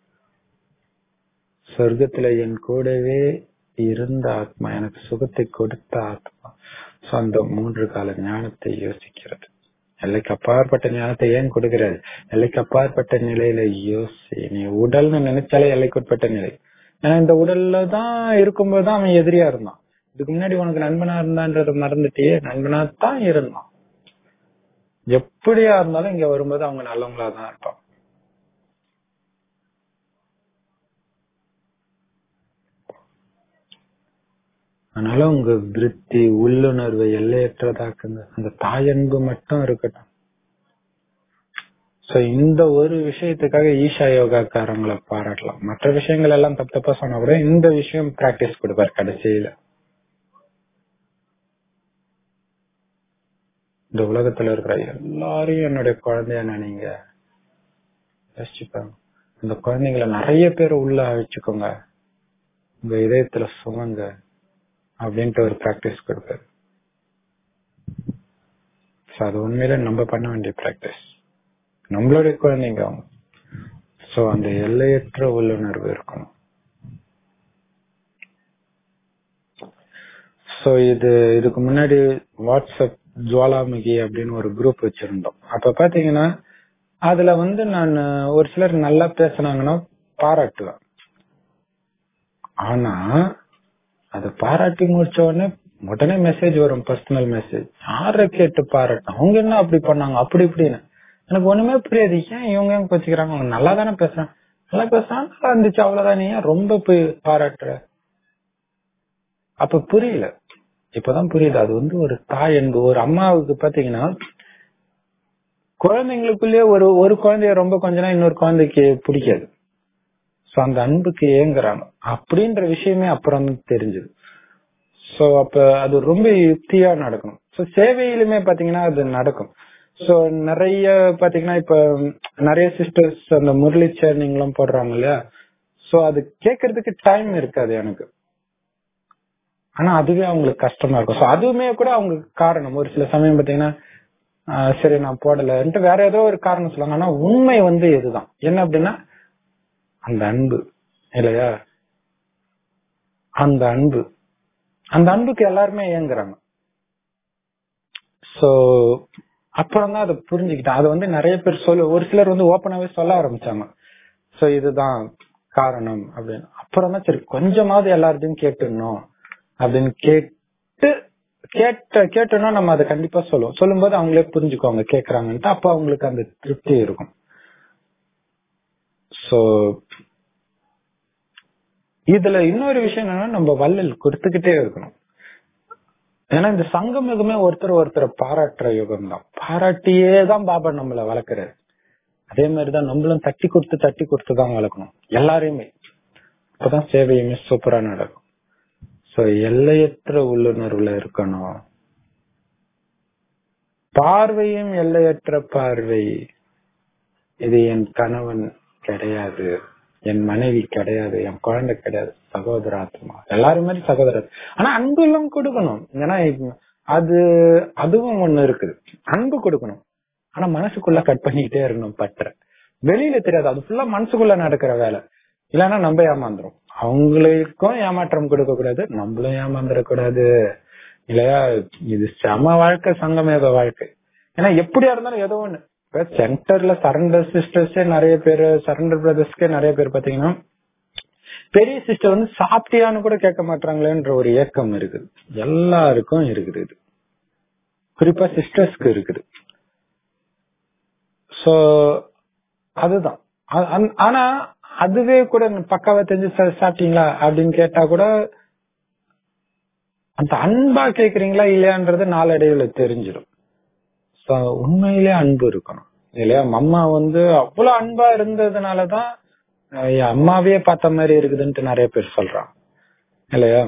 சொர்க்கத்துல என் கூடவே இருந்த ஆத்மா எனக்கு சுகத்தை கொடுத்த ஆத்மா சோ அந்த மூன்று கால ஞானத்தை யோசிக்கிறது எல்லைக்கு அப்பாற்பட்ட ஞானத்தை ஏன் கொடுக்கிறாரு எல்லைக்கு அப்பாற்பட்ட நிலையில யோசி நீ உடல்னு நினைச்சாலே எல்லைக்குட்பட்ட நிலை ஏன்னா இந்த உடல்ல தான் இருக்கும்போதுதான் அவன் எதிரியா இருந்தான் இதுக்கு முன்னாடி உனக்கு நண்பனா இருந்தான்றத மறந்துட்டியே நண்பனா தான் இருந்தான் எப்படியா இருந்தாலும் இங்க வரும்போது அவங்க நல்லவங்களா தான் இருப்பாங்க அதனால உங்க விருத்தி உள்ளுணர்வு எல்லையற்றதாக்குங்க அந்த தாயன்பு மட்டும் இருக்கட்டும் சோ இந்த ஒரு விஷயத்துக்காக ஈஷா யோகாக்காரங்களை பாராட்டலாம் மற்ற விஷயங்கள் எல்லாம் தப்பு தப்பா சொன்னா கூட இந்த விஷயம் பிராக்டிஸ் கொடுப்பார் கடைசியில இந்த உலகத்துல இருக்கிற எல்லாரையும் என்னுடைய குழந்தைய நினைங்க யோசிச்சுப்பாங்க இந்த குழந்தைங்களை நிறைய பேர் உள்ள அழிச்சுக்கோங்க உங்க இதயத்துல சுமங்க அப்படின்ட்டு ஒரு பிராக்டிஸ் கொடுப்பாரு So, அது உண்மையில நம்ம பண்ண வேண்டிய பிராக்டிஸ் நம்மளுடைய குழந்தைங்க அவங்க சோ அந்த எல்லையற்ற உள்ளுணர்வு இருக்கணும் சோ இது இதுக்கு முன்னாடி வாட்ஸ்அப் ஜுவாலாமுகி அப்படின்னு ஒரு குரூப் வச்சிருந்தோம் அப்ப பாத்தீங்கன்னா அதுல வந்து நான் ஒரு சிலர் நல்லா பேசுனாங்கன்னா பாராட்டுவேன் ஆனா அத பாராட்டி முடிச்ச உடனே உடனே மெசேஜ் வரும் பர்சனல் மெசேஜ் யார கேட்டு பாராட்டும் அவங்க என்ன அப்படி பண்ணாங்க அப்படி இப்படின்னு எனக்கு ஒண்ணுமே புரியாது ஏன் இவங்க ஏன் வச்சுக்கிறாங்க அவங்க நல்லா தானே பேசுறாங்க நல்லா பேசுறாங்க நல்லா இருந்துச்சு அவ்வளவுதான் நீ ஏன் ரொம்ப போய் பாராட்டுற அப்ப புரியல இப்பதான் புரியுது அது வந்து ஒரு தாய் அன்பு ஒரு அம்மாவுக்கு பாத்தீங்கன்னா குழந்தைங்களுக்குள்ளேயே ஒரு ஒரு குழந்தைய ரொம்ப கொஞ்ச இன்னொரு குழந்தைக்கு பிடிக்காது சோ அந்த அன்புக்கு ஏங்குறாங்க அப்படின்ற விஷயமே அப்புறம் தான் தெரிஞ்சது சோ அப்ப அது ரொம்ப யுக்தியா நடக்கணும் சோ சேவையிலுமே பாத்தீங்கன்னா அது நடக்கும் சோ நிறைய பாத்தீங்கன்னா இப்ப நிறைய சிஸ்டர்ஸ் அந்த முரளி சேர்னிங் எல்லாம் போடுறாங்க இல்லையா சோ அது கேட்கறதுக்கு டைம் இருக்காது எனக்கு ஆனா அதுவே அவங்களுக்கு கஷ்டமா இருக்கும் சோ அதுவுமே கூட அவங்களுக்கு காரணம் ஒரு சில சமயம் பாத்தீங்கன்னா ஆஹ் சரி நான் போடலன்ட்டு வேற ஏதோ ஒரு காரணம் சொல்லுவாங்க ஆனா உண்மை வந்து இதுதான் என்ன அப்படின்னா அந்த அன்பு இல்லையா அந்த அன்பு அந்த அன்புக்கு எல்லாருமே இயங்குறாங்க சோ அப்புறம் தான் அதை புரிஞ்சுக்கிட்டேன் அது வந்து நிறைய பேர் சொல்ல ஒரு சிலர் வந்து ஓப்பனாவே சொல்ல ஆரம்பிச்சாங்க சோ இதுதான் காரணம் அப்படின்னு அப்புறம் தான் சரி கொஞ்சமாவது எல்லார்ட்டையும் கேட்டுடணும் அப்படின்னு கேட்டு கேட்ட கேட்டோம்னா நம்ம அதை கண்டிப்பா சொல்லுவோம் சொல்லும்போது அவங்களே புரிஞ்சுக்குவாங்க கேக்குறாங்கன்ட்டு அப்ப அவங்களுக்கு அந்த திருப்தி இருக்கும் சோ இதுல இன்னொரு விஷயம் என்னன்னா நம்ம வள்ளல் கொடுத்துக்கிட்டே இருக்கணும் ஏன்னா இந்த சங்கம் யுகமே ஒருத்தர் ஒருத்தரை பாராட்டுற யுகம் தான் பாராட்டியே தான் பாபா நம்மள வளர்க்கிறாரு அதே மாதிரிதான் நம்மளும் தட்டி கொடுத்து தட்டி கொடுத்து தான் வளர்க்கணும் எல்லாரையுமே அப்பதான் சேவையுமே சூப்பரா நடக்கும் சோ எல்லையற்ற உள்ளுணர்வுல இருக்கணும் பார்வையும் எல்லையற்ற பார்வை இது என் கணவன் கிடையாது என் மனைவி கிடையாது என் குழந்தை கிடையாது சகோதர ஆத்மா எல்லாரும் மாதிரி சகோதரர் ஆனா அன்பு எல்லாம் கொடுக்கணும் ஏன்னா இப்ப அது அதுவும் ஒண்ணு இருக்குது அன்பு கொடுக்கணும் ஆனா மனசுக்குள்ள கட் பண்ணிக்கிட்டே இருக்கணும் பற்ற வெளியில தெரியாது அது ஃபுல்லா மனசுக்குள்ள நடக்கிற வேலை இல்லைன்னா நம்ம ஏமாந்துரும் அவங்களுக்கும் ஏமாற்றம் கொடுக்க கூடாது நம்மளும் ஏமாந்துடக்கூடாது இல்லையா இது செம வாழ்க்கை சங்கமேக வாழ்க்கை ஏன்னா எப்படியா இருந்தாலும் ஏதோ ஒண்ணு இப்ப சென்டர்ல சரண்டர் சிஸ்டர்ஸே நிறைய பேர் சரண்டர் பிரதர்ஸ்க்கே நிறைய பேர் பாத்தீங்கன்னா பெரிய சிஸ்டர் வந்து சாப்பிட்டியான்னு கூட கேட்க மாட்டாங்களேன்ற ஒரு ஏக்கம் இருக்குது எல்லாருக்கும் இருக்குது இது குறிப்பா சிஸ்டர்ஸ்க்கு இருக்குது சோ அதுதான் அ- அ- ஆனா அதுவே கூட பக்காவா தெரிஞ்சு "சார், சாப்பிட்டீங்களா அப்படின்னு கேட்டா கூட அந்த அன்பா கேக்குறீங்களா இல்லையான்றது நாளடைவுல தெரிஞ்சிடும் So, உண்மையிலே அன்பு இருக்கணும் இல்லையா அம்மா வந்து அவ்வளவு அன்பா இருந்ததுனாலதான் அஹ், என் அம்மாவே பார்த்த மாதிரி இருக்குதுன்ட்டு நிறைய பேர் சொல்றாங்க இல்லையா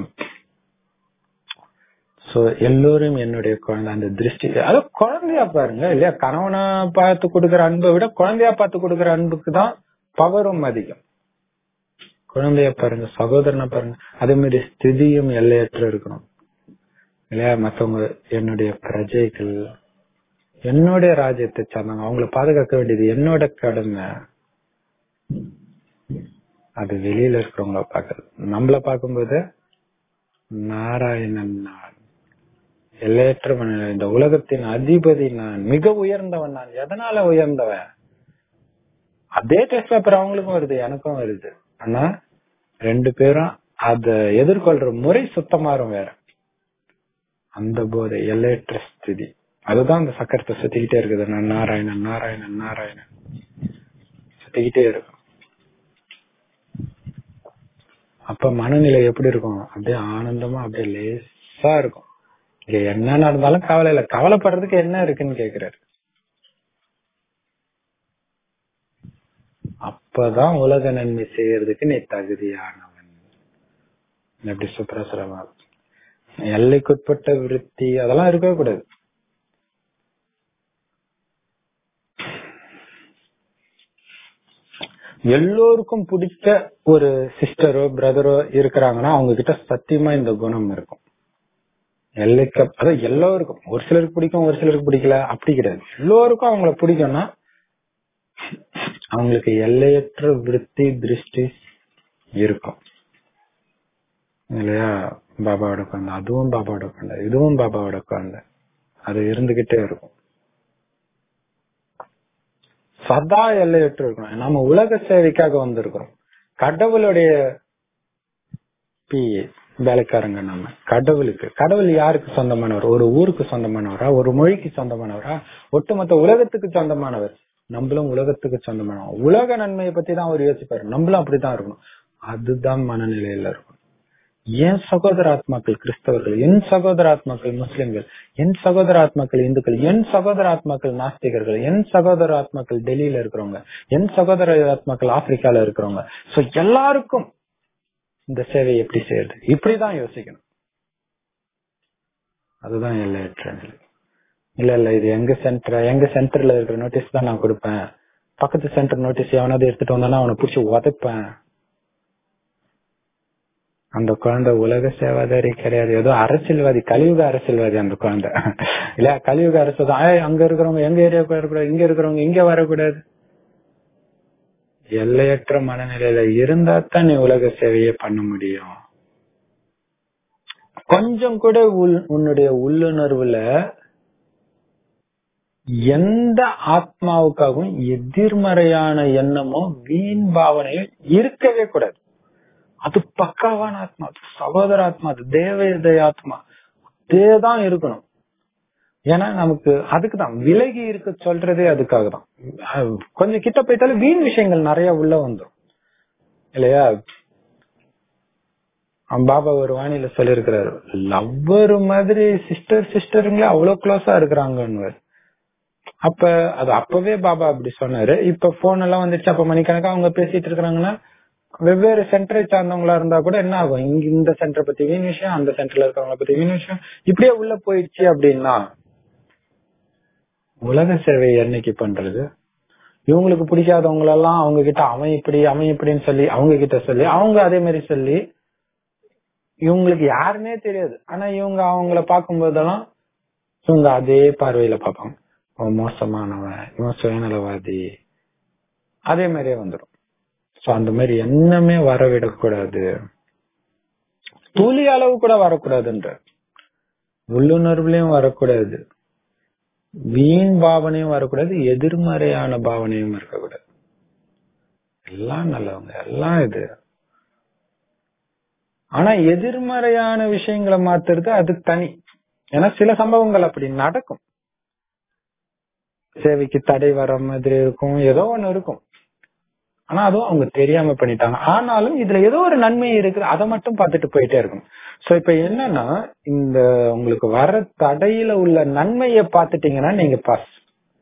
சோ எல்லோரும் என்னுடைய குழந்தை அந்த திருஷ்டி அது குழந்தையா பாருங்க இல்லையா கணவனை பார்த்து கொடுக்கிற அன்பை விட குழந்தையா பார்த்து கொடுக்கிற அன்புக்கு தான் பவரும் அதிகம் குழந்தைய பாருங்க சகோதரனை பாருங்க அதே மாதிரி ஸ்திதியும் எல்லையற்ற இருக்கணும் இல்லையா மத்தவங்க என்னுடைய பிரஜைகள் என்னுடைய ராஜ்யத்தை சார்ந்தவங்க அவங்கள பாதுகாக்க வேண்டியது என்னோட கடமை அது வெளியில இருக்கிறவங்கள பாக்குறது நம்மள பார்க்கும்போது நாராயணன் நான் எல்லையற்றவன் இந்த உலகத்தின் அதிபதி நான் மிக உயர்ந்தவன் நான் எதனால உயர்ந்தவன் அதே டெஸ்ட் பேப்பர் அவங்களுக்கும் வருது எனக்கும் வருது ஆனா ரெண்டு பேரும் அத எதிர்கொள்ற முறை சுத்தமாறும் வேற அந்த போதை எல்லையற்ற ஸ்திதி அதுதான் அந்த சக்கரத்தை சுத்திக்கிட்டே இருக்குது நான் நாராயணன் நாராயணன் நாராயணன் சுத்திக்கிட்டே இருக்கும் அப்ப மனநிலை எப்படி இருக்கும் அப்படியே ஆனந்தமா அப்படியே லேசா இருக்கும் இங்க என்ன நடந்தாலும் கவலை இல்ல கவலைப்படுறதுக்கு என்ன இருக்குன்னு கேக்குறாரு அப்பதான் உலக நன்மை செய்யறதுக்கு நீ தகுதியானவன் எப்படி சுப்ரசுரமா எல்லைக்குட்பட்ட விருத்தி அதெல்லாம் இருக்கவே கூடாது எல்லோருக்கும் பிடிச்ச ஒரு சிஸ்டரோ பிரதரோ இருக்கிறாங்கன்னா அவங்க கிட்ட சத்தியமா இந்த குணம் இருக்கும் எல்லைக்கு அதாவது எல்லோருக்கும் ஒரு சிலருக்கு பிடிக்கும் ஒரு சிலருக்கு பிடிக்கல அப்படி கிடையாது எல்லோருக்கும் அவங்கள பிடிக்கும்னா அவங்களுக்கு எல்லையற்ற விருத்தி திருஷ்டி இருக்கும் இல்லையா பாபாவோட குழந்தை அதுவும் பாபாவோட குழந்தை இதுவும் பாபாவோட குழந்தை அது இருந்துகிட்டே இருக்கும் சதா எல்லையற்று இருக்கணும் நம்ம உலக சேவைக்காக வந்திருக்கிறோம் கடவுளுடைய பிஏ வேலைக்காரங்க நம்ம கடவுளுக்கு கடவுள் யாருக்கு சொந்தமானவர் ஒரு ஊருக்கு சொந்தமானவரா ஒரு மொழிக்கு சொந்தமானவரா ஒட்டுமொத்த உலகத்துக்கு சொந்தமானவர் நம்மளும் உலகத்துக்கு சொந்தமானவர் உலக நன்மையை பத்தி தான் அவர் யோசிப்பாரு நம்மளும் அப்படித்தான் இருக்கணும் அதுதான் மனநிலையில இருக்கும் என் சகோதர ஆத்மாக்கள் கிறிஸ்தவர்கள் என் சகோதர ஆத்மாக்கள் முஸ்லிம்கள் என் சகோதர ஆத்மாக்கள் இந்துக்கள் என் சகோதர ஆத்மாக்கள் நாஸ்திகர்கள் என் சகோதர ஆத்மாக்கள் டெல்லியில இருக்கிறவங்க என் சகோதர ஆத்மாக்கள் ஆப்பிரிக்கால இருக்கிறவங்க சோ எல்லாருக்கும் இந்த சேவை எப்படி செய்யறது இப்படிதான் யோசிக்கணும் அதுதான் எல்லையற்ற நிலை இல்ல இல்ல இது எங்க சென்டர் எங்க சென்டர்ல இருக்கிற நோட்டீஸ் தான் நான் கொடுப்பேன் பக்கத்து சென்டர் நோட்டீஸ் எவனாவது எடுத்துட்டு வந்தானா அவனை புடிச்சு உதைப்பேன் அந்த குழந்தை உலக சேவாதாரி கிடையாது ஏதோ அரசியல்வாதி கலியுக அரசியல்வாதி அந்த குழந்தை இல்ல கலியுக அரசு அங்க இருக்கிறவங்க எங்க ஏரியாவுக்கு வரக்கூடாது இங்க இருக்கிறவங்க இங்க வரக்கூடாது எல்லையற்ற மனநிலையில இருந்தா தான் நீ உலக சேவையே பண்ண முடியும் கொஞ்சம் கூட உள்- உன்னுடைய உள்ளுணர்வுல எந்த ஆத்மாவுக்காகவும் எதிர்மறையான எண்ணமோ வீண் பாவனையோ இருக்கவே கூடாது அது பக்காவான ஆத்மா அது சகோதர ஆத்மா அது தேவதை ஆத்மா அதேதான் இருக்கணும் ஏன்னா நமக்கு அதுக்குதான் விலகி இருக்க சொல்றதே அதுக்காக தான் அஹ் கொஞ்சம் கிட்ட போயிட்டாலும் வீண் விஷயங்கள் நிறைய உள்ள வந்துரும் இல்லையா அவன் பாபா ஒரு வாணியில சொல்லிருக்கிறாரு லவ்வர் மாதிரி சிஸ்டர் சிஸ்டருங்களே அவ்வளவு க்ளோஸா இருக்கிறாங்கன்னு அப்ப அது அப்பவே பாபா அப்படி சொன்னாரு இப்ப போன் எல்லாம் வந்துருச்சு அப்ப மணிக்கணக்கா அவங்க பேசிட்டு இருக்கிறாங்கன்னா வெவ்வேறு சென்டரை சார்ந்தவங்களா இருந்தா கூட என்ன ஆகும் இங்க இந்த சென்டர் பத்தி வீண் விஷயம் அந்த சென்டர்ல இருக்கிறவங்கள பத்தி வீண் விஷயம் இப்படியே உள்ள போயிடுச்சு அப்படின்னா உலக சேவை என்னைக்கு பண்றது இவங்களுக்கு பிடிக்காதவங்க எல்லாம் அவங்க கிட்ட அவன் இப்படி அவன் இப்படின்னு சொல்லி அவங்க கிட்ட சொல்லி அவங்க அதே மாதிரி சொல்லி இவங்களுக்கு யாருன்னே தெரியாது ஆனா இவங்க அவங்கள பார்க்கும் போதெல்லாம் இவங்க அதே பார்வையில பார்ப்பாங்க அவன் மோசமானவன் இவன் சுயநலவாதி அதே மாதிரியே வந்துடும் சோ அந்த மாதிரி எண்ணமே வரவிடக்கூடாது துளி அளவு கூட வரக்கூடாதுன்ற உள்ளுணர்வுலயும் வரக்கூடாது வீண் பாவனையும் வரக்கூடாது எதிர்மறையான பாவனையும் இருக்கக்கூடாது எல்லாம் நல்லவங்க எல்லாம் இது ஆனா எதிர்மறையான விஷயங்களை மாத்துறது அது தனி ஏன்னா சில சம்பவங்கள் அப்படி நடக்கும் சேவைக்கு தடை வர மாதிரி இருக்கும் ஏதோ ஒண்ணு இருக்கும் ஆனா அதுவும் அவங்க தெரியாம பண்ணிட்டாங்க ஆனாலும் இதுல ஏதோ ஒரு நன்மை இருக்கு அதை மட்டும் பார்த்துட்டு போயிட்டே இருக்கும் சோ இப்ப என்னன்னா இந்த உங்களுக்கு வர தடையில உள்ள நன்மையை பார்த்துட்டீங்கன்னா நீங்க பாஸ்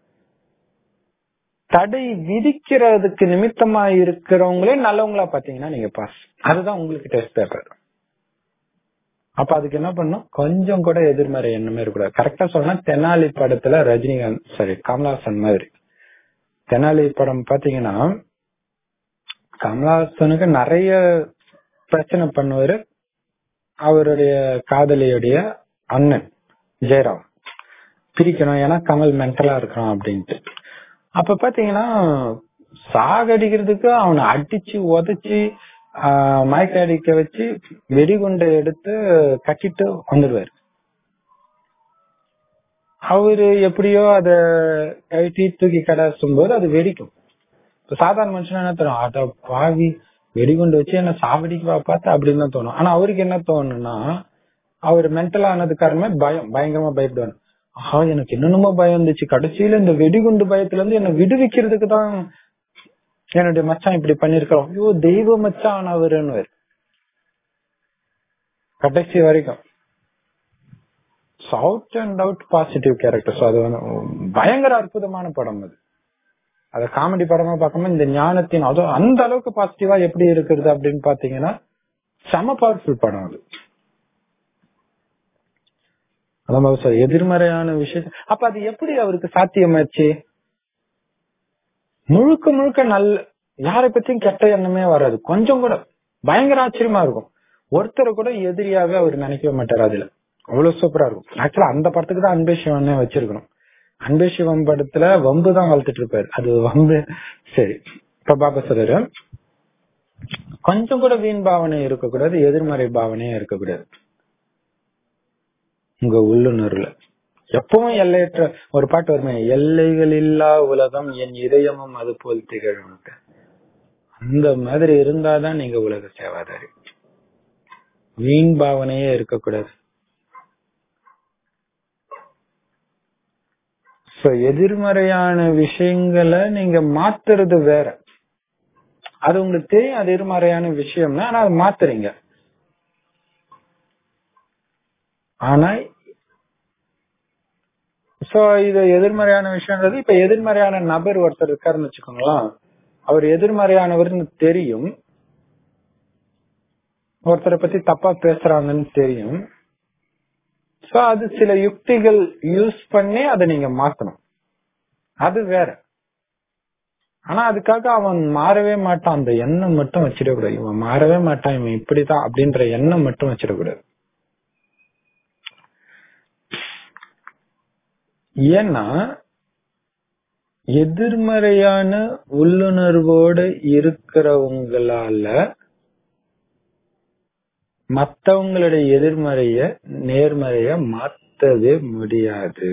தடை விதிக்கிறதுக்கு நிமித்தமா இருக்கிறவங்களே நல்லவங்களா பாத்தீங்கன்னா நீங்க பாஸ் அதுதான் உங்களுக்கு டெஸ்ட் பேப்பர் அப்ப அதுக்கு என்ன பண்ணும் கொஞ்சம் கூட எதிர்மறை எண்ணமே இருக்கக்கூடாது கரெக்டா சொன்னா தெனாலி படத்துல ரஜினிகாந்த் சாரி கமலஹாசன் மாதிரி தெனாலி படம் பாத்தீங்கன்னா கமலஹாசனுக்கு நிறைய பிரச்சனை பண்ணுவாரு அவருடைய காதலியுடைய அண்ணன் ஜெயராம் பிரிக்கணும் ஏன்னா கமல் மென்டலா இருக்கிறான் அப்படின்ட்டு அப்ப பாத்தீங்கன்னா சாகடிக்கிறதுக்கு அவனை அடிச்சு உதைச்சு ஆஹ் மயக்க அடிக்க வச்சு வெடிகுண்டை எடுத்து கட்டிட்டு வந்துடுவாரு அவரு எப்படியோ அத கழட்டி தூக்கி கடாசும் போது அது வெடிக்கும் இப்ப சாதாரண மனுஷனா என்ன தோணும் அட பாவி வெடிகுண்டு வச்சு என்ன சாவடிக்கு பார்த்து அப்படின்னு தான் தோணும் ஆனா அவருக்கு என்ன தோணும்னா அவர் மென்டல் ஆனது காரணமே பயம் பயங்கரமா பயப்படுவாரு ஆஹா எனக்கு என்னென்னமோ பயம் இருந்துச்சு கடைசியில இந்த வெடிகுண்டு பயத்துல இருந்து என்ன விடுவிக்கிறதுக்கு தான் என்னுடைய மச்சான் இப்படி பண்ணிருக்கிறோம் ஐயோ தெய்வ மச்சான் அவருன்னு கடைசி வரைக்கும் out and out positive characters அது வந்து பயங்கர அற்புதமான படம் அது அத காமெடி படமா பார்க்காம இந்த ஞானத்தின் அதுவும் அந்த அளவுக்கு பாசிட்டிவா எப்படி இருக்கிறது அப்படின்னு பாத்தீங்கன்னா செம பவர்ஃபுல் படம் அது அதான் பாபு சார் எதிர்மறையான விஷயம் அப்ப அது எப்படி அவருக்கு சாத்தியமாச்சு முழுக்க முழுக்க நல்ல யாரை பத்தியும் கெட்ட எண்ணமே வராது கொஞ்சம் கூட பயங்கர ஆச்சரியமா இருக்கும் ஒருத்தரை கூட எதிரியாவே அவர் நினைக்கவே மாட்டார் அதுல அவ்வளவு சூப்பரா இருக்கும் ஆக்சுவலா அந்த படத்துக்கு தான் அன்பே சிவனே வச்சிருக்கணும் அன்பே சிவம் படத்துல வம்பு தான் வளர்த்துட்டு இருப்பாரு அது வம்பு சரி இப்ப பாபா சொல்றாரு கொஞ்சம் கூட வீண் பாவனை இருக்கக்கூடாது எதிர்மறை பாவனையும் இருக்கக்கூடாது உங்க உள்ளுணர்வுல எப்பவும் எல்லையற்ற ஒரு பாட்டு வருமே எல்லைகள் இல்லா உலகம் என் இதயமும் அது போல் திகழும் அந்த மாதிரி இருந்தாதான் நீங்க உலக சேவாதாரி வீண் பாவனையே இருக்கக்கூடாது சோ எதிர்மறையான விஷயங்களை நீங்க மாத்துறது வேற அது உங்களுக்கு தெரியும் அது எதிர்மறையான விஷயம்னா ஆனா அதை மாத்துறீங்க ஆனா சோ இது எதிர்மறையான விஷயம்ன்றது இப்ப எதிர்மறையான நபர் ஒருத்தர் இருக்காருன்னு வச்சுக்கோங்களேன் அவர் எதிர்மறையானவர்னு தெரியும் ஒருத்தரை பத்தி தப்பா பேசுறாங்கன்னு தெரியும் சோ அது சில யுக்திகள் யூஸ் பண்ணி அதை நீங்க மாத்தணும் அது வேற ஆனா அதுக்காக அவன் மாறவே மாட்டான் அந்த எண்ணம் மட்டும் வச்சிடக்கூடாது இவன் மாறவே மாட்டான் இவன் இப்படிதான் அப்படின்ற எண்ணம் மட்டும் வச்சிடக்கூடாது ஏன்னா எதிர்மறையான உள்ளுணர்வோடு இருக்கிறவங்களால மத்தவங்களுடைய எதிர்மறைய நேர்மறைய மாத்தவே முடியாது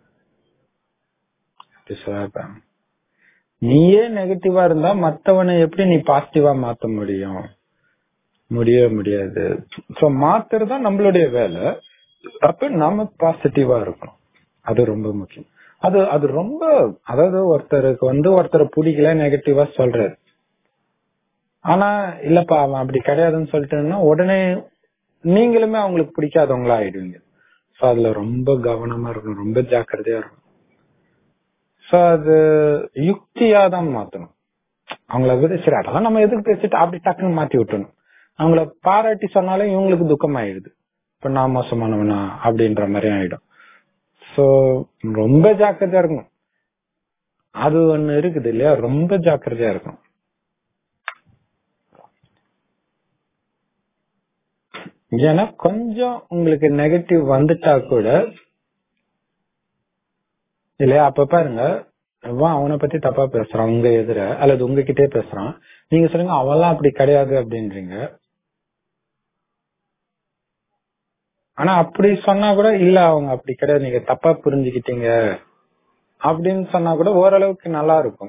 நீயே நெகட்டிவா இருந்தா மத்தவனை எப்படி நீ பாசிட்டிவா மாத்த முடியும் முடியவே முடியாது சோ மாத்துறதா நம்மளுடைய வேலை அப்ப நம்ம பாசிட்டிவா இருக்கணும் அது ரொம்ப முக்கியம் அது அது ரொம்ப அதாவது ஒருத்தருக்கு வந்து ஒருத்தரை பிடிக்கல நெகட்டிவா சொல்றாரு ஆனா இல்லப்பா அவன் அப்படி கிடையாதுன்னு சொல்லிட்டுன்னா உடனே நீங்களுமே அவங்களுக்கு பிடிக்காதவங்களா ஆயிடுவீங்க சோ அதுல ரொம்ப கவனமா இருக்கணும் ரொம்ப ஜாக்கிரதையா இருக்கணும் சோ அது யுக்தியா தான் மாத்தணும் அவங்கள விட சரி அதெல்லாம் நம்ம எதுக்கு பேசிட்டு அப்படி டக்குன்னு மாத்தி விட்டணும் அவங்கள பாராட்டி சொன்னாலும் இவங்களுக்கு துக்கம் ஆயிடுது இப்ப நான் மோசமானவனா அப்படின்ற மாதிரி ஆயிடும் சோ ரொம்ப ஜாக்கிரதையா இருக்கணும் அது ஒண்ணு இருக்குது இல்லையா ரொம்ப ஜாக்கிரதையா இருக்கணும் ஏன்னா கொஞ்சம் உங்களுக்கு நெகட்டிவ் வந்துட்டா கூட இல்லையா அப்ப பாருங்க அவனை பத்தி தப்பா பேசுறான் உங்க எதிர அல்லது உங்ககிட்டே பேசுறான் நீங்க சொல்லுங்க அவெல்லாம் அப்படி கிடையாது அப்படின்றீங்க ஆனா அப்படி சொன்னா கூட இல்ல அவங்க அப்படி கிடையாது நீங்க தப்பா புரிஞ்சுக்கிட்டீங்க அப்படின்னு சொன்னா கூட ஓரளவுக்கு நல்லா இருக்கும்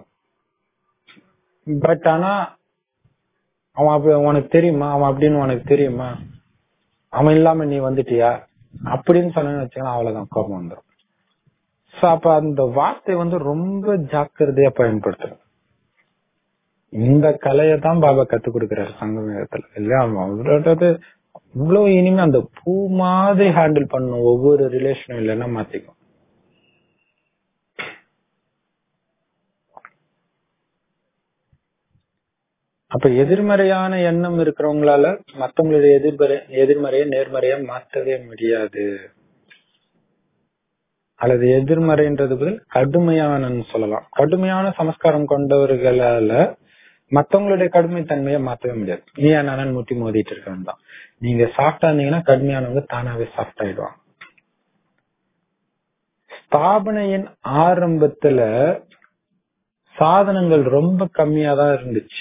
பட் ஆனா அவன் அப்படி உனக்கு தெரியுமா அவன் அப்படின்னு உனக்கு தெரியுமா அவன் இல்லாம நீ வந்துட்டியா அப்படின்னு சொன்னு வச்சுக்கலாம் அவ்வளவுதான் கோபம் வந்துடும் சோ அப்ப அந்த வார்த்தை வந்து ரொம்ப ஜாக்கிரதையா பயன்படுத்தணும் இந்த கலையை தான் பாபா கத்து கொடுக்கிறாரு சங்கமேகத்துல இல்லையா அவரோடது இவ்வளவு இனிமே அந்த பூ மாதிரி ஹேண்டில் பண்ணும் ஒவ்வொரு ரிலேஷனும் இல்லைன்னா மாத்திக்கும் அப்ப எதிர்மறையான எண்ணம் இருக்கிறவங்களால மத்தவங்களுடைய எதிர்மறை எதிர்மறைய நேர்மறைய மாற்றவே முடியாது அல்லது எதிர்மறைன்றது பதில் கடுமையான சொல்லலாம் கடுமையான சமஸ்காரம் கொண்டவர்களால மத்தவங்களுடைய கடுமை தன்மையை மாற்றவே முடியாது நீ நானன் முட்டி மோதிட்டு இருக்கவன் தான் நீங்க சாஃப்டா இருந்தீங்கன்னா கடுமையானவங்க தானாவே சாஃப்ட் ஆயிடுவாங்க ஸ்தாபனையின் ஆரம்பத்துல சாதனங்கள் ரொம்ப கம்மியா தான் இருந்துச்சு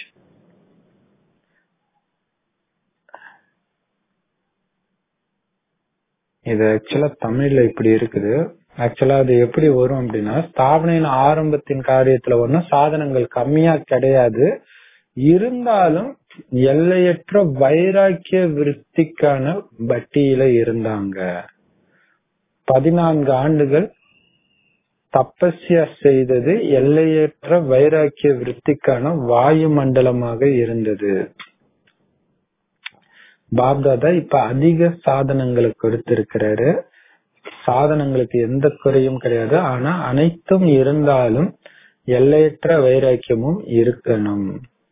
இது ஆக்சுவலா தமிழ்ல இப்படி இருக்குது ஆக்சுவலா அது எப்படி வரும் அப்படின்னா ஸ்தாபனையின் ஆரம்பத்தின் காரியத்துல ஒன்னும் சாதனங்கள் கம்மியா கிடையாது இருந்தாலும் எல்லையற்ற வைராக்கிய விருத்திக்கான பட்டியல இருந்தாங்க பதினான்கு ஆண்டுகள் தபஸ்யா செய்தது எல்லையற்ற வைராக்கிய விருத்திக்கான வாயு மண்டலமாக இருந்தது பாப்தாதா இப்ப அதிக சாதனங்களை கொடுத்திருக்கிறாரு சாதனங்களுக்கு எந்த குறையும் கிடையாது ஆனா அனைத்தும் இருந்தாலும் எல்லையற்ற வைராக்கியமும் இருக்கணும்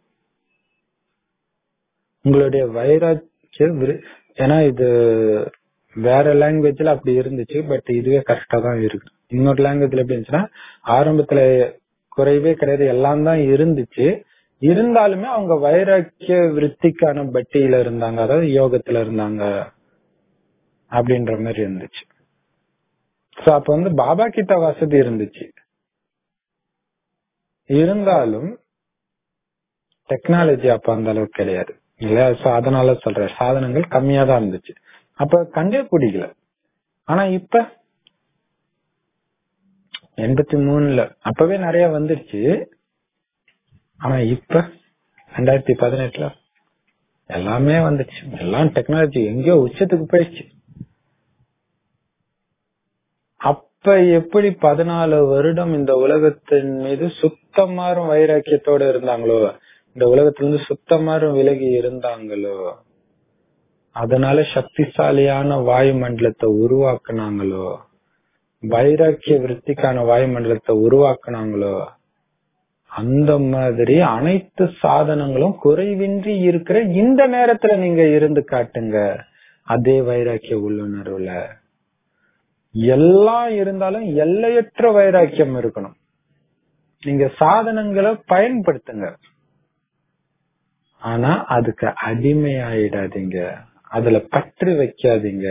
உங்களுடைய வைராக்கிய விரு- ஏன்னா இது வேற லாங்குவேஜ்ல அப்படி இருந்துச்சு பட் இதுவே கரெக்டா தான் இருக்கு இன்னொரு லாங்குவேஜ்ல எப்படி இருந்துச்சுன்னா ஆரம்பத்துல குறைவே கிடையாது எல்லாம் தான் இருந்துச்சு இருந்தாலுமே அவங்க வைராக்கிய விருத்திக்கான பட்டியில இருந்தாங்க அதாவது யோகத்துல இருந்தாங்க அப்படின்ற மாதிரி இருந்துச்சு சோ அப்ப வந்து பாபா கிட்ட வசதி இருந்துச்சு இருந்தாலும் டெக்னாலஜி அப்ப அந்த அளவுக்கு கிடையாது இல்லையா சோ அதனால சொல்றேன் சாதனங்கள் கம்மியா தான் இருந்துச்சு அப்ப கண்டே பிடிக்கல ஆனா இப்ப எண்பத்தி மூணுல அப்பவே நிறைய வந்துருச்சு ஆனா இப்ப ரெண்டாயிரத்தி பதினெட்டுல எல்லாமே வந்துச்சு எல்லாம் டெக்னாலஜி எங்கேயோ உச்சத்துக்கு போயிடுச்சு அப்ப எப்படி பதினாலு வருடம் இந்த உலகத்தின் மீது சுத்தமாறும் வைராக்கியத்தோட இருந்தாங்களோ இந்த உலகத்திலிருந்து சுத்தமாறும் விலகி இருந்தாங்களோ அதனால சக்திசாலியான வாயுமண்டலத்தை உருவாக்குனாங்களோ வைராக்கிய விருத்திக்கான வாயுமண்டலத்தை உருவாக்குனாங்களோ அந்த மாதிரி அனைத்து சாதனங்களும் குறைவின்றி இருக்கிற இந்த நேரத்துல நீங்க இருந்து காட்டுங்க அதே வைராக்கிய உள்ளுணர்வுல எல்லாம் இருந்தாலும் எல்லையற்ற வைராக்கியம் இருக்கணும் நீங்க சாதனங்களை பயன்படுத்துங்க ஆனா அதுக்கு அடிமையாயிடாதீங்க அதுல பற்று வைக்காதீங்க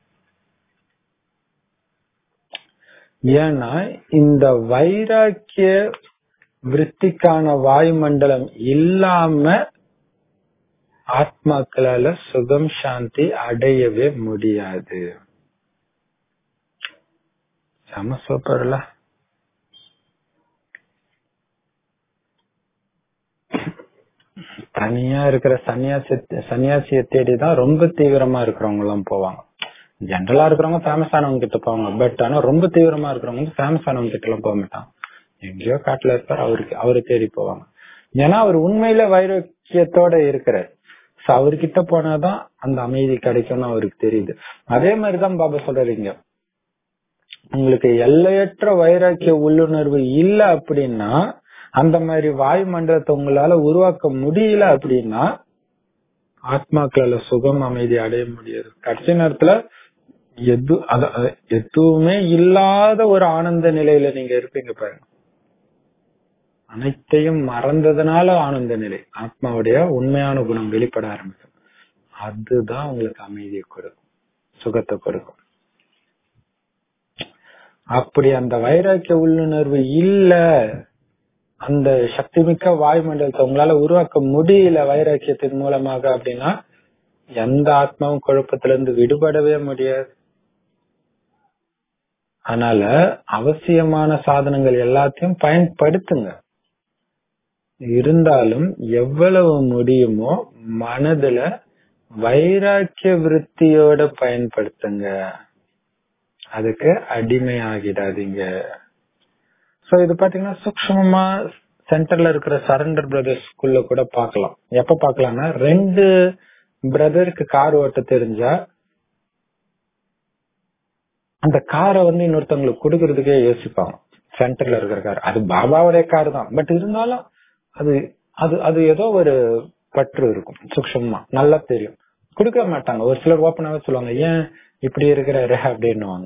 ஏன்னா இந்த வைராக்கிய விருத்திக்கான வாயுமண்டலம் இல்லாம ஆத்மாக்களால சுகம் சாந்தி அடையவே முடியாது செம சூப்பர்ல தனியா இருக்கிற சன்னியாசி சன்னியாசியை தேடிதான் ரொம்ப தீவிரமா இருக்கிறவங்க எல்லாம் போவாங்க ஜென்ரலா இருக்கிறவங்க ஃபேமஸ் ஆனவங்க கிட்ட போவாங்க பட் ஆனா ரொம்ப தீவிரமா இருக்கிறவங்க வந்து ஃபேமஸ் ஆனவங்க கிட்ட எல்லாம் போக மாட்டாங்க எங்கேயோ காட்டுல இருப்பார் அவருக்கு அவரை தேடி போவாங்க ஏன்னா அவர் உண்மையில வைராக்கியத்தோட இருக்கிறார் சோ அவர்கிட்ட போனாதான் அந்த அமைதி கிடைக்கும்னு அவருக்கு தெரியுது அதே மாதிரிதான் பாபா சொல்றீங்க உங்களுக்கு எல்லையற்ற வைராக்கிய உள்ளுணர்வு இல்ல அப்படின்னா அந்த மாதிரி வாயுமண்டலத்தை உங்களால உருவாக்க முடியல அப்படின்னா ஆத்மாக்களால சுகம் அமைதி அடைய முடியாது கடைசி நேரத்துல எது அத- அத- எதுவுமே இல்லாத ஒரு ஆனந்த நிலையில நீங்க இருப்பீங்க பாருங்க அனைத்தையும் மறந்ததுனால ஆனந்த நிலை ஆத்மாவுடைய உண்மையான குணம் வெளிப்பட ஆரம்பிக்கும் அதுதான் உங்களுக்கு அமைதியை கொடுக்கும் சுகத்தை கொடுக்கும் அப்படி அந்த வைராக்கிய உள்ளுணர்வு இல்ல அந்த சக்திமிக்க வாயுமண்டலத்தை உங்களால உருவாக்க முடியல வைராக்கியத்தின் மூலமாக அப்படின்னா எந்த ஆத்மாவும் குழப்பத்துல இருந்து விடுபடவே முடியாது அதனால அவசியமான சாதனங்கள் எல்லாத்தையும் பயன்படுத்துங்க இருந்தாலும் எவ்வளவு முடியுமோ மனதுல வைராக்கிய விருத்தியோட பயன்படுத்துங்க அதுக்கு அடிமை ஆகிடாதீங்க சோ இது பாத்தீங்கன்னா சூக்ஷ்மமா சென்டர்ல இருக்கிற சரண்டர் பிரதர்ஸ் ஸ்கூல்ல கூட பார்க்கலாம் எப்ப பார்க்கலாம்னா ரெண்டு பிரதருக்கு கார் ஓட்ட தெரிஞ்சா அந்த காரை வந்து இன்னொருத்தவங்களுக்கு கொடுக்கறதுக்கே யோசிப்பாங்க சென்டர்ல இருக்கிற கார் அது பாபாவுடைய கார் தான் பட் இருந்தாலும் அது அது அது ஏதோ ஒரு பற்று இருக்கும் சூக்ஷமா நல்லா தெரியும் கொடுக்க மாட்டாங்க ஒரு சிலர் ஓப்பனாவே சொல்லுவாங்க ஏன் இப்படி இருக்கிறாரு அப்படின்னுவாங்க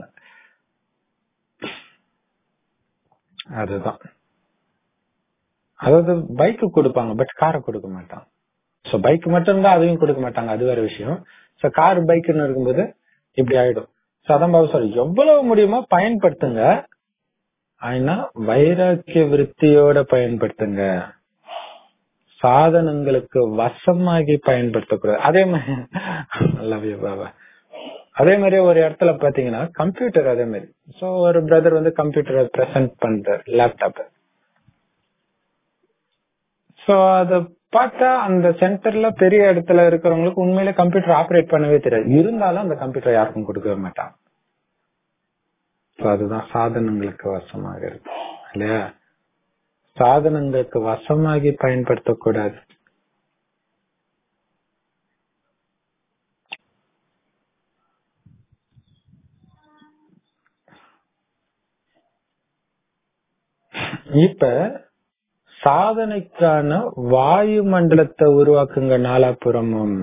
அதுதான் அதாவது பைக்கு கொடுப்பாங்க பட் காரை கொடுக்க மாட்டாங்க சோ பைக் மட்டும் இருந்தா அதையும் கொடுக்க மாட்டாங்க அது வேற விஷயம் சோ கார் பைக்குன்னு இருக்கும்போது இப்படி ஆயிடும் சோ அதான் பாபு சார் எவ்வளவு முடியுமோ பயன்படுத்துங்க ஆனா வைராக்கிய விருத்தியோட பயன்படுத்துங்க சாதனங்களுக்கு வசமாகி பயன்படுத்தக்கூடாது அதே மாதிரி நல்லாவே பாபா அதே மாதிரி ஒரு இடத்துல பாத்தீங்கன்னா கம்ப்யூட்டர் அதே மாதிரி சோ ஒரு பிரதர் வந்து கம்ப்யூட்டரை பிரசன்ட் பண்றாரு லேப்டாப் சோ அத பார்த்தா அந்த சென்டர்ல பெரிய இடத்துல இருக்கிறவங்களுக்கு உண்மையில கம்ப்யூட்டர் ஆபரேட் பண்ணவே தெரியாது இருந்தாலும் அந்த கம்ப்யூட்டர் யாருக்கும் கொடுக்கவே மாட்டாங்க So அதுதான் சாதனங்களுக்கு வசமாக இருக்கு இல்லையா சாதனங்களுக்கு வசமாகி பயன்படுத்தக்கூடாது இப்ப சாதனைக்கான வாயு மண்டலத்தை உருவாக்குங்க நாலாபுறமும்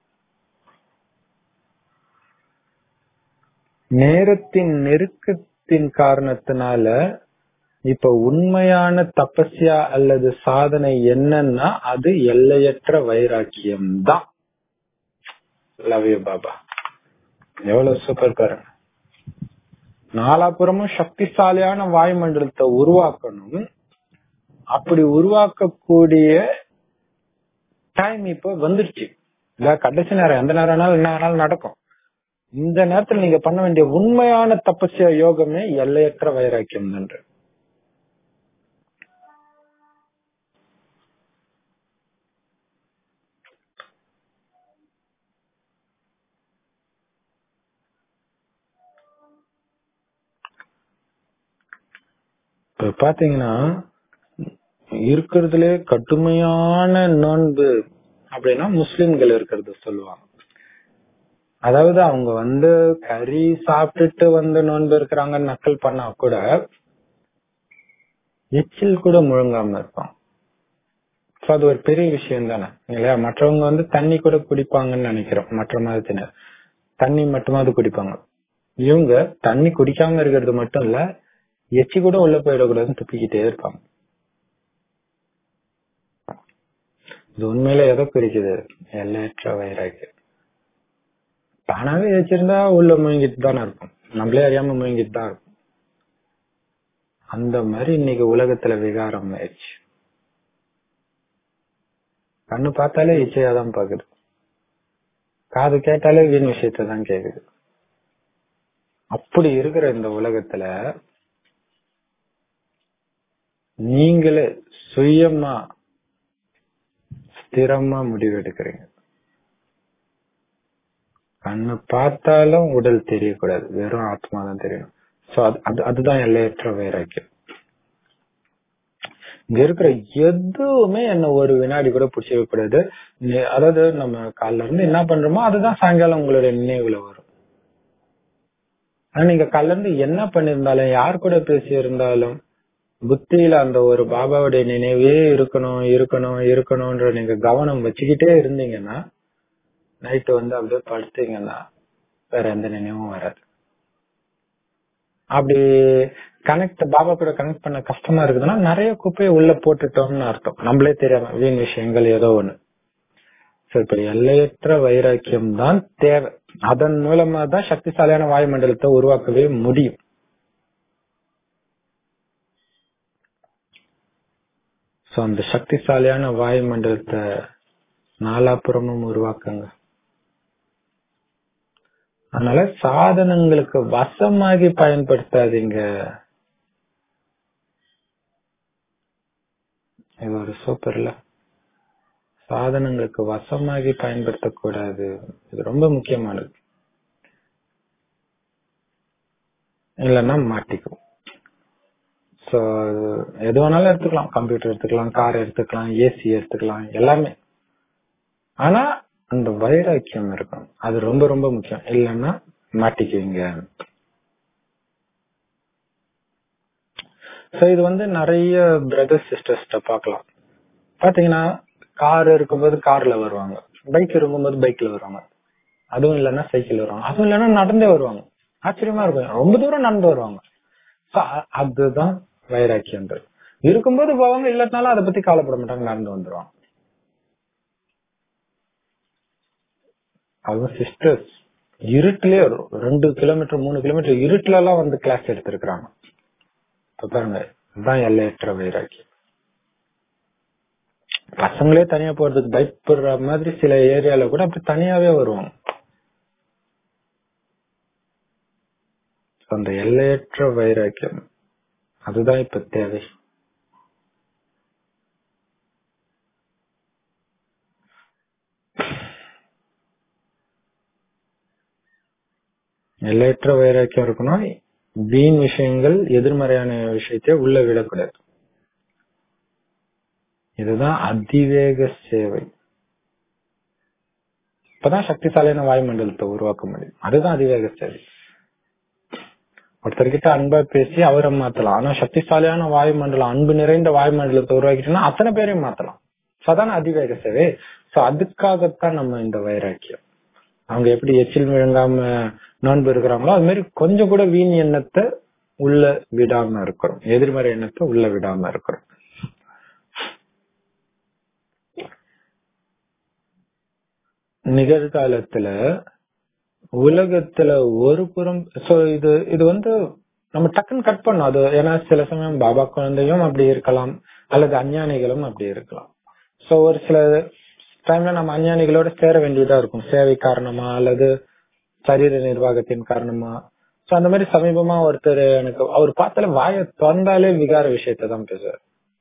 நேரத்தின் நெருக்கத்தின் காரணத்தினால இப்ப உண்மையான தபஸ்யா அல்லது சாதனை என்னன்னா அது எல்லையற்ற வைராக்கியம் தான் லவ் யூ பாபா எவ்வளவு சூப்பர் பாருங்க நாலாபுறமும் சக்திசாலியான வாயுமண்டலத்தை உருவாக்கணும் அப்படி உருவாக்கக்கூடிய டைம் இப்ப வந்துருச்சு இல்ல கடைசி நேரம் எந்த நேரம் என்ன வேணாலும் நடக்கும் இந்த நேரத்துல நீங்க பண்ண வேண்டிய உண்மையான தபஸ்யா யோகமே எல்லையற்ற வைராக்கியம் நன்று இப்ப பாத்தீங்கன்னா இருக்கிறதுலே கடுமையான நோன்பு அப்படின்னா முஸ்லிம்கள் இருக்கிறது சொல்லுவாங்க அதாவது அவங்க வந்து கறி சாப்பிட்டுட்டு வந்து நோன்பு இருக்கிறாங்கன்னு நக்கல் பண்ணா கூட எச்சில் கூட முழுங்காம இருப்பான் So, அது ஒரு பெரிய விஷயம் தானே இல்லையா மற்றவங்க வந்து தண்ணி கூட குடிப்பாங்கன்னு நினைக்கிறோம் மற்ற மதத்தினர் தண்ணி மட்டுமாவது குடிப்பாங்க இவங்க தண்ணி குடிக்காம இருக்கிறது மட்டும் இல்ல எச்சி கூட உள்ள போயிடக்கூடாதுன்னு துப்பிக்கிட்டே இருப்பாங்க இது உண்மையில எதை குறிக்குது எல்லையற்ற வைராக்கு தானாவே வச்சிருந்தா உள்ள முயங்கிட்டு தானே இருக்கும் நம்மளே அறியாம முயங்கிட்டு தான் இருக்கும் அந்த மாதிரி இன்னைக்கு உலகத்துல விகாரம் ஆயிடுச்சு கண்ணு பார்த்தாலே இச்சையா தான் பாக்குது காது கேட்டாலே வீண் விஷயத்தை தான் கேக்குது அப்படி இருக்கிற இந்த உலகத்துல நீங்களே சுயமா ஸ்திரமா முடிவெடுக்கிறீங்க கண்ணு பார்த்தாலும் உடல் தெரியக்கூடாது வெறும் ஆத்மா தான் தெரியணும் சோ அது அது- அதுதான் எல்லையற்ற வைராக்கியம் இங்க இருக்கிற எதுவுமே என்ன ஒரு வினாடி கூட பிடிச்சிக்க கூடாது நே- அதாவது நம்ம காலைல இருந்து என்ன பண்றோமோ அதுதான் சாயங்காலம் உங்களுடைய நினைவுல வரும் ஆனா நீங்க காலைல இருந்து என்ன பண்ணிருந்தாலும் யார் கூட பேசி இருந்தாலும் புத்தியில அந்த ஒரு பாபாவுடைய நினைவே இருக்கணும் இருக்கணும் இருக்கணும்ன்ற நீங்க கவனம் வச்சுக்கிட்டே இருந்தீங்கன்னா நைட்டு வந்து அப்படியே படுத்தீங்கன்னா வேற எந்த நினைவும் வராது அப்படி கனெக்ட் பாபா கூட கனெக்ட் பண்ண கஷ்டமா இருக்குதுன்னா நிறைய குப்பையை உள்ள போட்டுட்டோம்னு அர்த்தம் நம்மளே தெரியாம வீண் விஷயங்கள் ஏதோ ஒண்ணு சோ இப்ப எல்லையற்ற வைராக்கியம் தான் தேவை அதன் மூலமா தான் சக்திசாலியான வாயுமண்டலத்தை உருவாக்கவே முடியும் சோ அந்த சக்திசாலியான வாயுமண்டலத்தை நாலாபுறமும் உருவாக்குங்க அதனால சாதனங்களுக்கு வசமாகி பயன்படுத்தாதீங்க இது ஒரு சூப்பர்ல சாதனங்களுக்கு வசமாகி பயன்படுத்தக்கூடாது இது ரொம்ப முக்கியமானது இல்லைன்னா மாட்டிக்கும் சோ எது வேணாலும் எடுத்துக்கலாம் கம்ப்யூட்டர் எடுத்துக்கலாம் கார் எடுத்துக்கலாம் ஏசி எடுத்துக்கலாம் எல்லாமே ஆனா அந்த வைராக்கியம் இருக்கணும் அது ரொம்ப ரொம்ப முக்கியம் இல்லைன்னா மாட்டிக்குவீங்க சோ இது வந்து நிறைய பிரதர்ஸ் சிஸ்டர்ஸ்ட பார்க்கலாம் பாத்தீங்கன்னா கார் இருக்கும்போது கார்ல வருவாங்க பைக் இருக்கும்போது பைக்ல வருவாங்க அதுவும் இல்லைன்னா சைக்கிள் வருவாங்க அதுவும் இல்லைன்னா நடந்தே வருவாங்க ஆச்சரியமா இருக்கும் ரொம்ப தூரம் நடந்து வருவாங்க So, அ- அதுதான் வைராக்கியன்றது இருக்கும்போது போவாங்க இல்லாட்டினாலும் அதை பத்தி கவலைப்பட மாட்டாங்க நடந்து வந்துருவாங்க அவங்க சிஸ்டர்ஸ் இருட்டுலயே வரும். ரெண்டு கிலோமீட்டர் மூணு கிலோமீட்டர் இருட்டுல எல்லாம் வந்து கிளாஸ் எடுத்திருக்கிறாங்க இப்ப பாருங்க இதுதான் எல்லையற்ற வைராக்கியம் பசங்களே தனியா போறதுக்கு பயப்படுற மாதிரி சில ஏரியால கூட அப்படி தனியாவே வருவாங்க அந்த எல்லையற்ற வைராக்கியம் அதுதான் இப்ப தேவை எல்லையற்ற வைராக்கியம் இருக்கணும் வீண் விஷயங்கள் எதிர்மறையான விஷயத்தை உள்ள விடக்கூடாது இதுதான் அதிவேக சேவை இப்பதான் சக்திசாலியான வாயுமண்டலத்தை உருவாக்க முடியும் அதுதான் அதிவேக சேவை ஒருத்தர்கிட்ட அன்பா பேசி அவரை மாத்தலாம் ஆனா சக்திசாலியான வாயுமண்டலம் அன்பு நிறைந்த வாயுமண்டலத்தை உருவாக்கிட்டோம்னா அத்தனை பேரையும் மாத்தலாம் So அதான அதிவேக சேவை சோ அதுக்காகத்தான் நம்ம இந்த வைராக்கியம் அவங்க எப்படி எச்சில் விழுங்காம நோன்பு இருக்கிறாங்களோ அது மாதிரி கொஞ்சம் கூட வீண் எண்ணத்தை உள்ள விடாம இருக்கிறோம் எதிர்மறை எண்ணத்தை உள்ள விடாம இருக்கிறோம் நிகழ்காலத்துல உலகத்துல ஒரு புறம் சோ இது இது வந்து நம்ம டக்குன்னு கட் பண்ணோம் அது ஏன்னா சில சமயம் பாபா குழந்தையும் அப்படி இருக்கலாம் அல்லது அஞ்ஞானிகளும் அப்படி இருக்கலாம் சோ ஒரு சில டைம்ல நம்ம அஞ்ஞானிகளோட சேர வேண்டியதா இருக்கும் சேவை காரணமா அல்லது சரீர நிர்வாகத்தின் காரணமா சோ அந்த மாதிரி சமீபமா ஒருத்தர் எனக்கு அவர் பார்த்தாலே வாயை திறந்தாலே விகார விஷயத்தை தான் பேசுவார்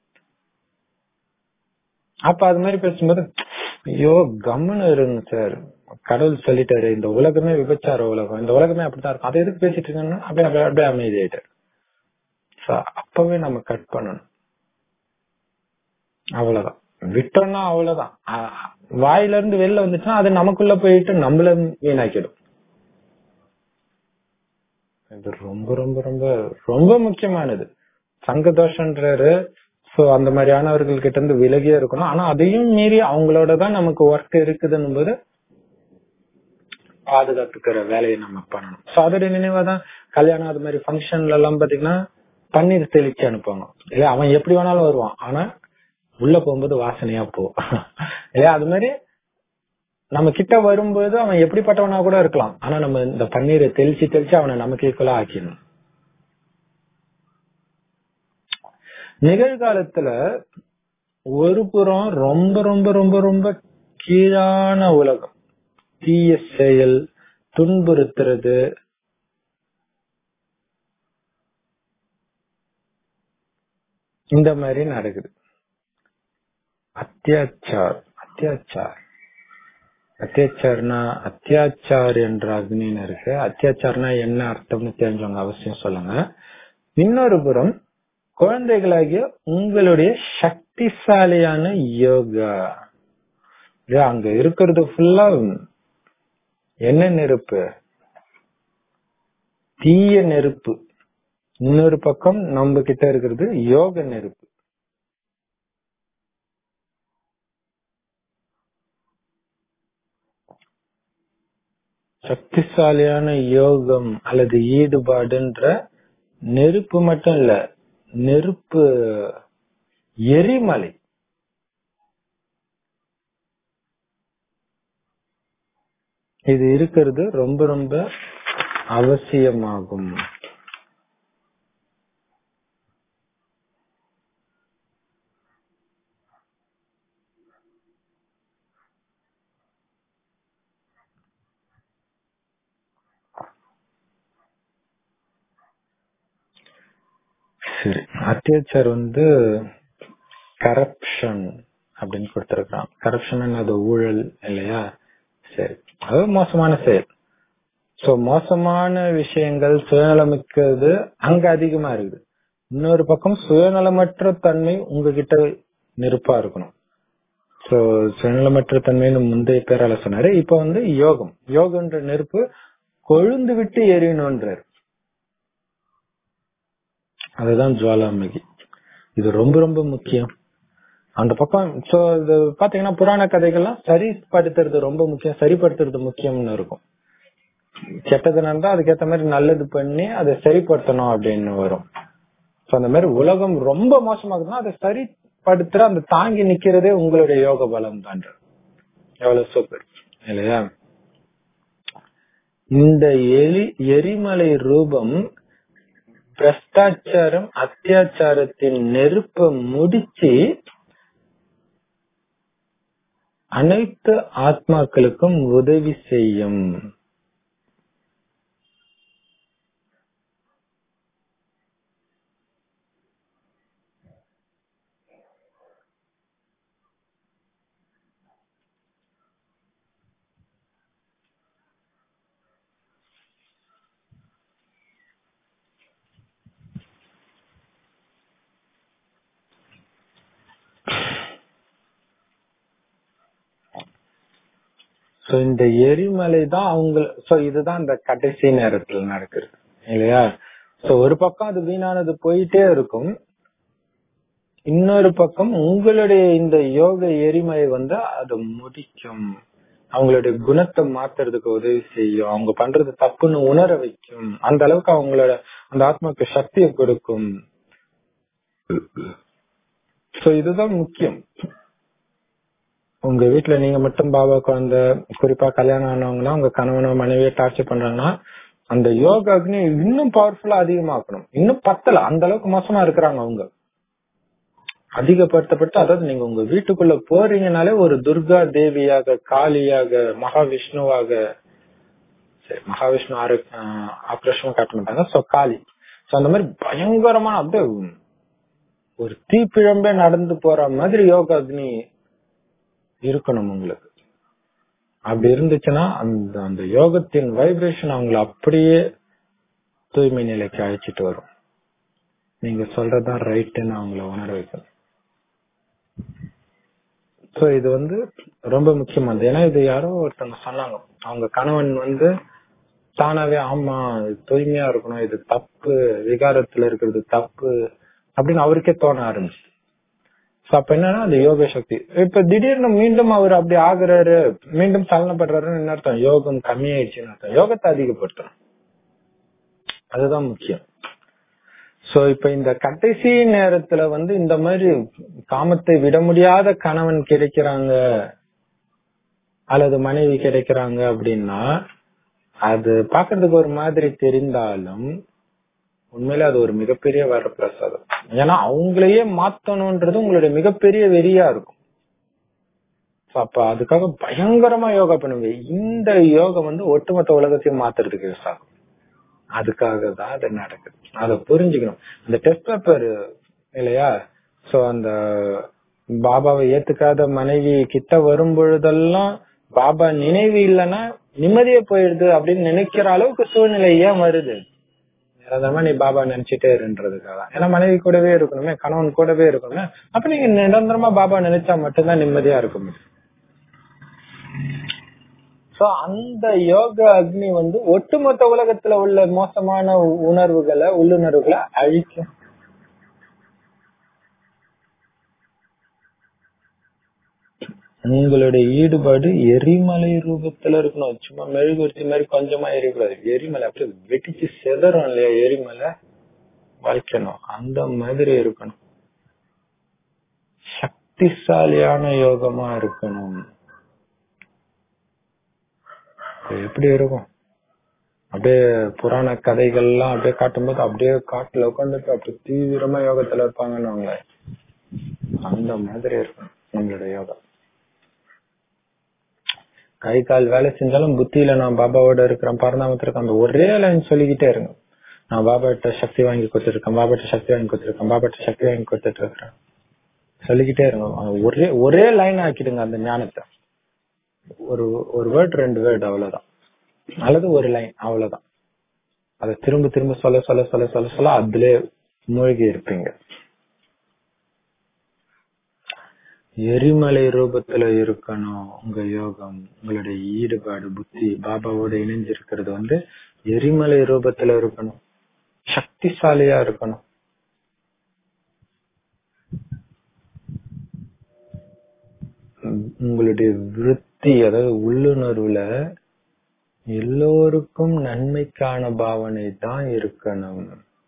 அப்ப அது மாதிரி பேசும்போது ஐயோ கம்முன்னு இருங்க சார் கடவுள் சொல்லிட்டாரு இந்த உலகமே விபச்சார உலகம் இந்த உலகமே அப்படித்தான் இருக்கும் அதை எதுக்கு பேசிட்டு இருக்கேன்னா அப்படியே அப்படியே அப்படியே அமைதி ஆயிட்டாரு So, அப்பவே நம்ம கட் பண்ணணும் அவ்வளவுதான் விட்டோம்னா அவ்வளவுதான் அஹ் வாயில இருந்து வெளில வந்துச்சுன்னா அது நமக்குள்ள போயிட்டு நம்மள வீணாக்கிடும் இது ரொம்ப ரொம்ப ரொம்ப ரொம்ப முக்கியமானது சங்க தோஷன்றாரு சோ அந்த மாதிரியானவர்கள் கிட்ட இருந்து விலகியே இருக்கணும் ஆனா அதையும் மீறி அவங்களோட தான் நமக்கு ஒர்க் இருக்குதுன்னும் போது பாதுகாத்துக்கிற வேலையை நம்ம பண்ணணும் சோ அதோட நினைவா தான் கல்யாணம் அது மாதிரி ஃபங்க்ஷன்ல எல்லாம் பாத்தீங்கன்னா பன்னீர் தெளிச்சு அனுப்புவாங்க இல்ல அவன் எப்படி வேணாலும் வருவான் ஆனா உள்ள போகும்போது வாசனையா போ இல்லையா அது மாதிரி நம்ம கிட்ட வரும்போது அவன் எப்படிப்பட்டவனா கூட இருக்கலாம் ஆனா நம்ம இந்த பன்னீரை தெளிச்சு தெளிச்சு அவனை நமக்கு ஈக்குவலா ஆக்கிடணும் நிகழ்காலத்துல ஒரு புறம் ரொம்ப ரொம்ப ரொம்ப ரொம்ப கீழான உலகம் தீய செயல் துன்புறுத்துறது இந்த மாதிரி நடக்குது அத்தியாச்சார் அத்தியாச்சார் அத்தியாச்சார்னா அத்தியாச்சார் என்ற அக்னின்னு இருக்கு அத்தியாச்சார்னா என்ன அர்த்தம்னு தெரிஞ்சவங்க அவசியம் சொல்லுங்க இன்னொரு புறம் குழந்தைகளாகிய உங்களுடைய சக்திசாலியான யோகா இல்லையா, அங்க இருக்கிறது ஃபுல்லா என்ன நெருப்பு தீய நெருப்பு இன்னொரு பக்கம் நம்ம கிட்ட இருக்கிறது யோக நெருப்பு சக்திசாலியான யோகம் அல்லது ஈடுபாடுன்ற நெருப்பு மட்டும் இல்ல நெருப்பு எரிமலை இது இருக்கிறது ரொம்ப ரொம்ப அவசியமாகும் சரி அத்தியாச்சார் வந்து கரப்ஷன் அப்படின்னு கொடுத்திருக்கான் கரப்ஷன் அது ஊழல் இல்லையா சரி அது மோசமான செயல் சோ மோசமான விஷயங்கள் சுயநலமிக்கிறது அங்க அதிகமா இருக்குது இன்னொரு பக்கம் சுயநலமற்ற தன்மை உங்ககிட்ட நெருப்பா இருக்கணும் சோ சுயநலமற்ற தன்மைன்னு முந்தைய பேரால சொன்னாரு இப்ப வந்து யோகம் யோகன்ற நெருப்பு கொழுந்து விட்டு எரியணும்ன்றாரு அதுதான் ஜுவாலாமுகி இது ரொம்ப ரொம்ப முக்கியம் அந்த பக்கம் சோ இது பாத்தீங்கன்னா புராண கதைகள்லாம் சரிப்படுத்துறது ரொம்ப முக்கியம் சரிப்படுத்துறது முக்கியம்னு இருக்கும் கெட்டது நடந்தா அதுக்கேத்த மாதிரி நல்லது பண்ணி அதை சரிப்படுத்தணும் அப்படின்னு வரும் சோ அந்த மாதிரி உலகம் ரொம்ப மோசமாகுதுன்னா அதை சரிப்படுத்துற அந்த தாங்கி நிக்கிறதே உங்களுடைய யோக பலம் தான் எவ்வளவு சூப்பர் இல்லையா இந்த எலி எரிமலை ரூபம் பிரஷ்டாச்சாரம் அத்தியாச்சாரத்தின் நெருப்ப முடிச்சு அனைத்து ஆத்மாக்களுக்கும் உதவி செய்யும் சோ இந்த எரிமலை தான் அவங்க சோ இதுதான் இந்த கடைசி நேரத்துல நடக்குது இல்லையா சோ ஒரு பக்கம் அது வீணானது போயிட்டே இருக்கும் இன்னொரு பக்கம் உங்களுடைய இந்த யோக எரிமை வந்து அது முடிக்கும் அவங்களுடைய குணத்தை மாத்துறதுக்கு உதவி செய்யும் அவங்க பண்றது தப்புன்னு உணர வைக்கும் அந்த அளவுக்கு அவங்களோட அந்த ஆத்மாக்கு சக்தியை கொடுக்கும் சோ இதுதான் முக்கியம் உங்க வீட்டுல நீங்க மட்டும் பாபா குழந்தை குறிப்பா கல்யாணம் ஆனவங்கன்னா உங்க கணவனோ மனைவியோ டார்ச்சர் பண்றாங்கன்னா அந்த யோகா அக்னி இன்னும் பவர்ஃபுல்லா அதிகமாக்கணும் இன்னும் பத்தல அந்த அளவுக்கு மோசமா இருக்கிறாங்க அவங்க அதிகப்படுத்தப்பட்டு அதாவது நீங்க உங்க வீட்டுக்குள்ள போறீங்கனாலே ஒரு துர்கா தேவியாக காளியாக மகாவிஷ்ணுவாக சரி மகாவிஷ்ணு ஆறு ஆக்ரோஷமா காட்ட மாட்டாங்க சோ காளி சோ அந்த மாதிரி பயங்கரமான அப்படியே ஒரு தீப்பிழம்பே நடந்து போற மாதிரி யோகா அக்னி இருக்கணும் உங்களுக்கு அப்படி இருந்துச்சுன்னா அந்த அந்த யோகத்தின் வைப்ரேஷன் அவங்களை அப்படியே தூய்மை நிலைக்கு அழைச்சிட்டு வரும் நீங்க சொல்றதுதான் ரைட்டுன்னு அவங்கள உணர வைக்கணும் சோ இது வந்து ரொம்ப முக்கியமானது ஏன்னா இது யாரோ ஒருத்தவங்க சொன்னாங்க அவங்க கணவன் வந்து தானாவே ஆமா இது தூய்மையா இருக்கணும் இது தப்பு விகாரத்துல இருக்கிறது தப்பு அப்படின்னு அவருக்கே தோண ஆரம்பிச்சு சோ அப்ப என்னன்னா அந்த யோக சக்தி இப்ப திடீர்னு மீண்டும் அவர் அப்படி ஆகுறாரு மீண்டும் சலனப்படுறாருன்னு என்ன அர்த்தம் யோகம் கம்மியாயிடுச்சுன்னு அர்த்தம் யோகத்தை அதிகப்படுத்தணும் அதுதான் முக்கியம் சோ இப்ப இந்த கடைசி நேரத்துல வந்து இந்த மாதிரி காமத்தை விட முடியாத கணவன் கிடைக்கிறாங்க அல்லது மனைவி கிடைக்கிறாங்க அப்படின்னா அது பாக்குறதுக்கு ஒரு மாதிரி தெரிந்தாலும் உண்மையில அது ஒரு மிகப்பெரிய வரப்பிரசாதம் ஏன்னா அவங்களையே மாத்தணும்ன்றது உங்களுடைய மிகப்பெரிய வெறியா இருக்கும் So, அப்ப அதுக்காக பயங்கரமா யோகா பண்ணுங்க இந்த யோகம் வந்து ஒட்டுமொத்த உலகத்தையும் மாத்துறதுக்கு யூஸ் ஆகும் அதுக்காக தான் அது நடக்குது அதை புரிஞ்சுக்கணும் இந்த டெஸ்ட் பேப்பர் இல்லையா சோ அந்த பாபாவை ஏத்துக்காத மனைவி கிட்ட வரும் பொழுதெல்லாம் பாபா நினைவு இல்லைன்னா நிம்மதியே போயிடுது அப்படின்னு நினைக்கிற அளவுக்கு சூழ்நிலை ஏன் வருது நிரந்தரமா நீ பாபா நினைச்சிட்டே இருன்றதுக்காக ஏன்னா மனைவி கூடவே இருக்கணுமே கணவன் கூடவே இருக்கணுமே அப்ப நீங்க நிரந்தரமா பாபா நினைச்சா மட்டும்தான் நிம்மதியா இருக்க முடியும் சோ அந்த யோக அக்னி வந்து ஒட்டுமொத்த உலகத்துல உள்ள மோசமான உணர்வுகளை உள்ளுணர்வுகளை அழிக்கும் உங்களுடைய ஈடுபாடு எரிமலை ரூபத்துல இருக்கணும் சும்மா மெழுகுவர்த்தி மாதிரி கொஞ்சமா எரியக்கூடாது எரிமலை அப்படியே வெடிச்சு செதறும் இல்லையா எரிமலை வைக்கணும் அந்த மாதிரி இருக்கணும் சக்திசாலியான யோகமா இருக்கணும் எப்படி இருக்கும் அப்படியே புராண கதைகள்லாம் அப்படியே காட்டும்போது அப்படியே காட்டுல உட்காந்துட்டு அப்படியே தீவிரமா யோகத்துல இருப்பாங்கன்னு அந்த மாதிரி இருக்கும் உங்களோட யோகா கை கால் வேலை செஞ்சாலும் புத்தியில நான் பாபாவோட இருக்கிறேன் பரந்தாமத்திற்கு அந்த ஒரே லைன் சொல்லிக்கிட்டே இருங்க நான் பாபாட்ட சக்தி வாங்கி கொடுத்துருக்கேன் பாபாட்ட சக்தி வாங்கி கொடுத்துருக்கேன் பாபாட்ட சக்தி வாங்கி கொடுத்துட்டு இருக்கிறேன் சொல்லிக்கிட்டே இருங்க ஒரே ஒரே லைன் ஆக்கிடுங்க அந்த ஞானத்தை ஒரு ஒரு வேர்ட் ரெண்டு வேர்ட் அவ்வளவுதான் அல்லது ஒரு லைன் அவ்வளவுதான் அதை திரும்ப திரும்ப சொல்ல சொல்ல சொல்ல சொல்ல சொல்ல அதுல மூழ்கி இருப்பீங்க எரிமலை ரூபத்துல இருக்கணும் உங்க யோகம் உங்களுடைய ஈடுபாடு புத்தி பாபாவோட இணைஞ்சிருக்கிறது வந்து எரிமலை ரூபத்துல இருக்கணும் சக்திசாலியா இருக்கணும் உங்களுடைய விருத்தி அதாவது உள்ளுணர்வுல எல்லோருக்கும் நன்மைக்கான பாவனை தான் இருக்கணும்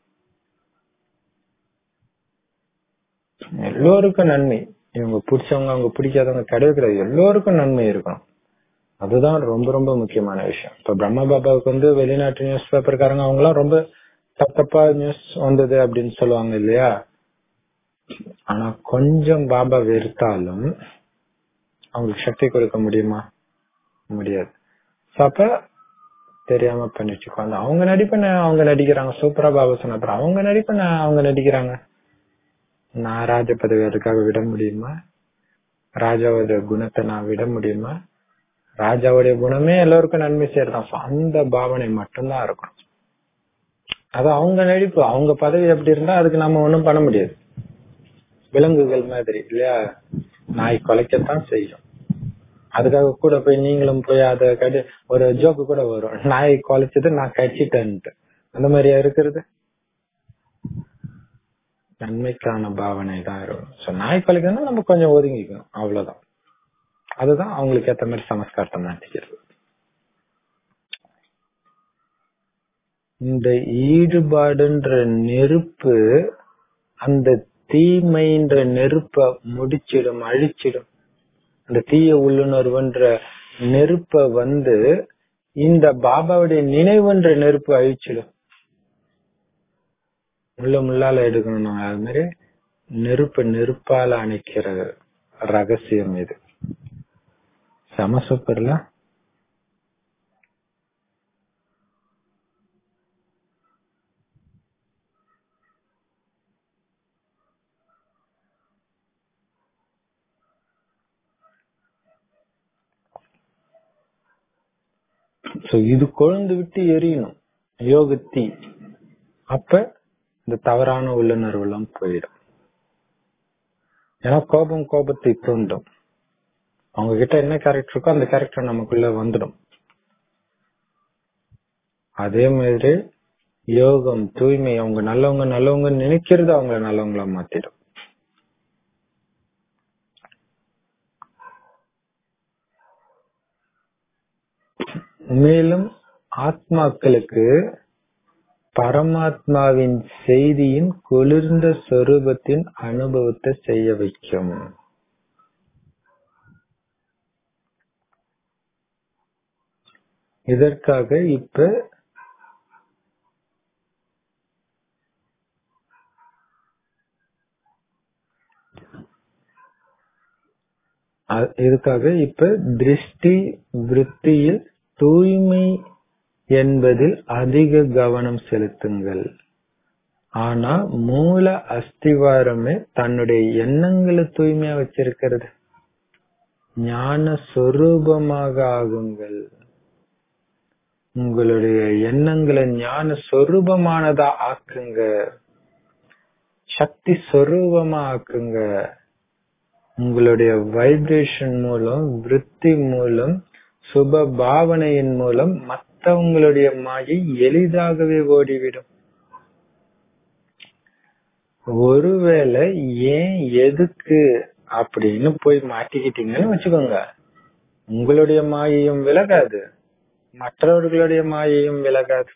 எல்லோருக்கும் நன்மை இவங்க பிடிச்சவங்க அவங்க பிடிக்காதவங்க கிடையவே கிடையாது எல்லோருக்கும் நன்மை இருக்கணும் அதுதான் ரொம்ப ரொம்ப முக்கியமான விஷயம் இப்ப பிரம்மா பாபாவுக்கு வந்து வெளிநாட்டு நியூஸ் பேப்பர்காரங்க அவங்க எல்லாம் ரொம்ப தப்பு தப்பா நியூஸ் வந்தது அப்படின்னு சொல்லுவாங்க இல்லையா ஆனா கொஞ்சம் பாபா வெறுத்தாலும் அவங்களுக்கு சக்தி கொடுக்க முடியுமா முடியாது அப்ப தெரியாம பண்ணிட்டு உட்காந்து அவங்க நடிப்ப அவங்க நடிக்கிறாங்க சூப்பரா பாபா சொன்ன அப்புறம் அவங்க நடிப்ப அவங்க நடிக்கிறாங்க நான் ராஜ பதவி அதுக்காக விட முடியுமா ராஜாவோட குணத்தை நான் விட முடியுமா ராஜாவுடைய குணமே எல்லோருக்கும் நன்மை செய்யறதான் அந்த பாவனை மட்டும்தான் இருக்கணும் அது அவங்க நடிப்பு அவங்க பதவி எப்படி இருந்தா அதுக்கு நம்ம ஒண்ணும் பண்ண முடியாது விலங்குகள் மாதிரி இல்லையா நாய் கொலைக்கத்தான் செய்யும் அதுக்காக கூட போய் நீங்களும் போய் அத கடி ஒரு ஜோக்கு கூட வரும் நாய் குலைச்சது நான் கட்சிட்டேன்ட்டு அந்த மாதிரியா இருக்கிறது நன்மைக்கான பாவனை தான் இருக்கும் சோ நாய் குலைக்கணும் நம்ம கொஞ்சம் ஒதுங்கிக்கணும் அவ்வளவுதான் அதுதான் அவங்களுக்கு ஏத்த மாதிரி சமஸ்காரத்தை மாத்திக்கிறது இந்த ஈடுபாடுன்ற நெருப்பு அந்த தீமைன்ற நெருப்ப முடிச்சிடும் அழிச்சிடும் அந்த தீய உள்ளுணர்வுன்ற நெருப்ப வந்து இந்த பாபாவுடைய நினைவுன்ற நெருப்பு அழிச்சிடும் முள்ள முள்ளால எடுக்கணும் நாங்க அது மாதிரி நெருப்பு நெருப்பால அணைக்கிற ரகசியம் இது செம சூப்பர்ல சோ இது கொழுந்து விட்டு எரியணும் யோகத்தி அப்ப இந்த தவறான உள்ளுணர்வு எல்லாம் போயிடும் ஏன்னா கோபம் கோபத்தை தூண்டும் அவங்க கிட்ட என்ன கேரக்டர் இருக்கோ அந்த கேரக்டர் நமக்குள்ள வந்துடும் அதே மாதிரி யோகம் தூய்மை அவங்க நல்லவங்க நல்லவங்க நினைக்கிறது அவங்கள நல்லவங்களா மாத்திடும் மேலும் ஆத்மாக்களுக்கு பரமாத்மாவின் செய்தியின் குளிர்ந்த சொரூபத்தின் அனுபவத்தை செய்ய வைக்கும் இதற்காக இப்ப அ- இதுக்காக இப்ப திருஷ்டி விருத்தியில் தூய்மை என்பதில் அதிக கவனம் செலுத்துங்கள் ஆனா மூல அஸ்திவாரமே தன்னுடைய எண்ணங்களை தூய்மையா வச்சிருக்கிறது ஞான சொரூபமாக ஆகுங்கள் உங்களுடைய எண்ணங்களை ஞான சொரூபமானதா ஆக்குங்க சக்தி சொரூபமா ஆக்குங்க உங்களுடைய வைப்ரேஷன் மூலம் விருத்தி மூலம் சுப பாவனையின் மூலம் மற்றவங்களுடைய மாயை எளிதாகவே ஓடிவிடும் ஒருவேளை ஏன் எதுக்கு அப்படின்னு போய் மாட்டிக்கிட்டீங்கன்னு வச்சுக்கோங்க உங்களுடைய மாயையும் விலகாது மற்றவர்களுடைய மாயையும் விலகாது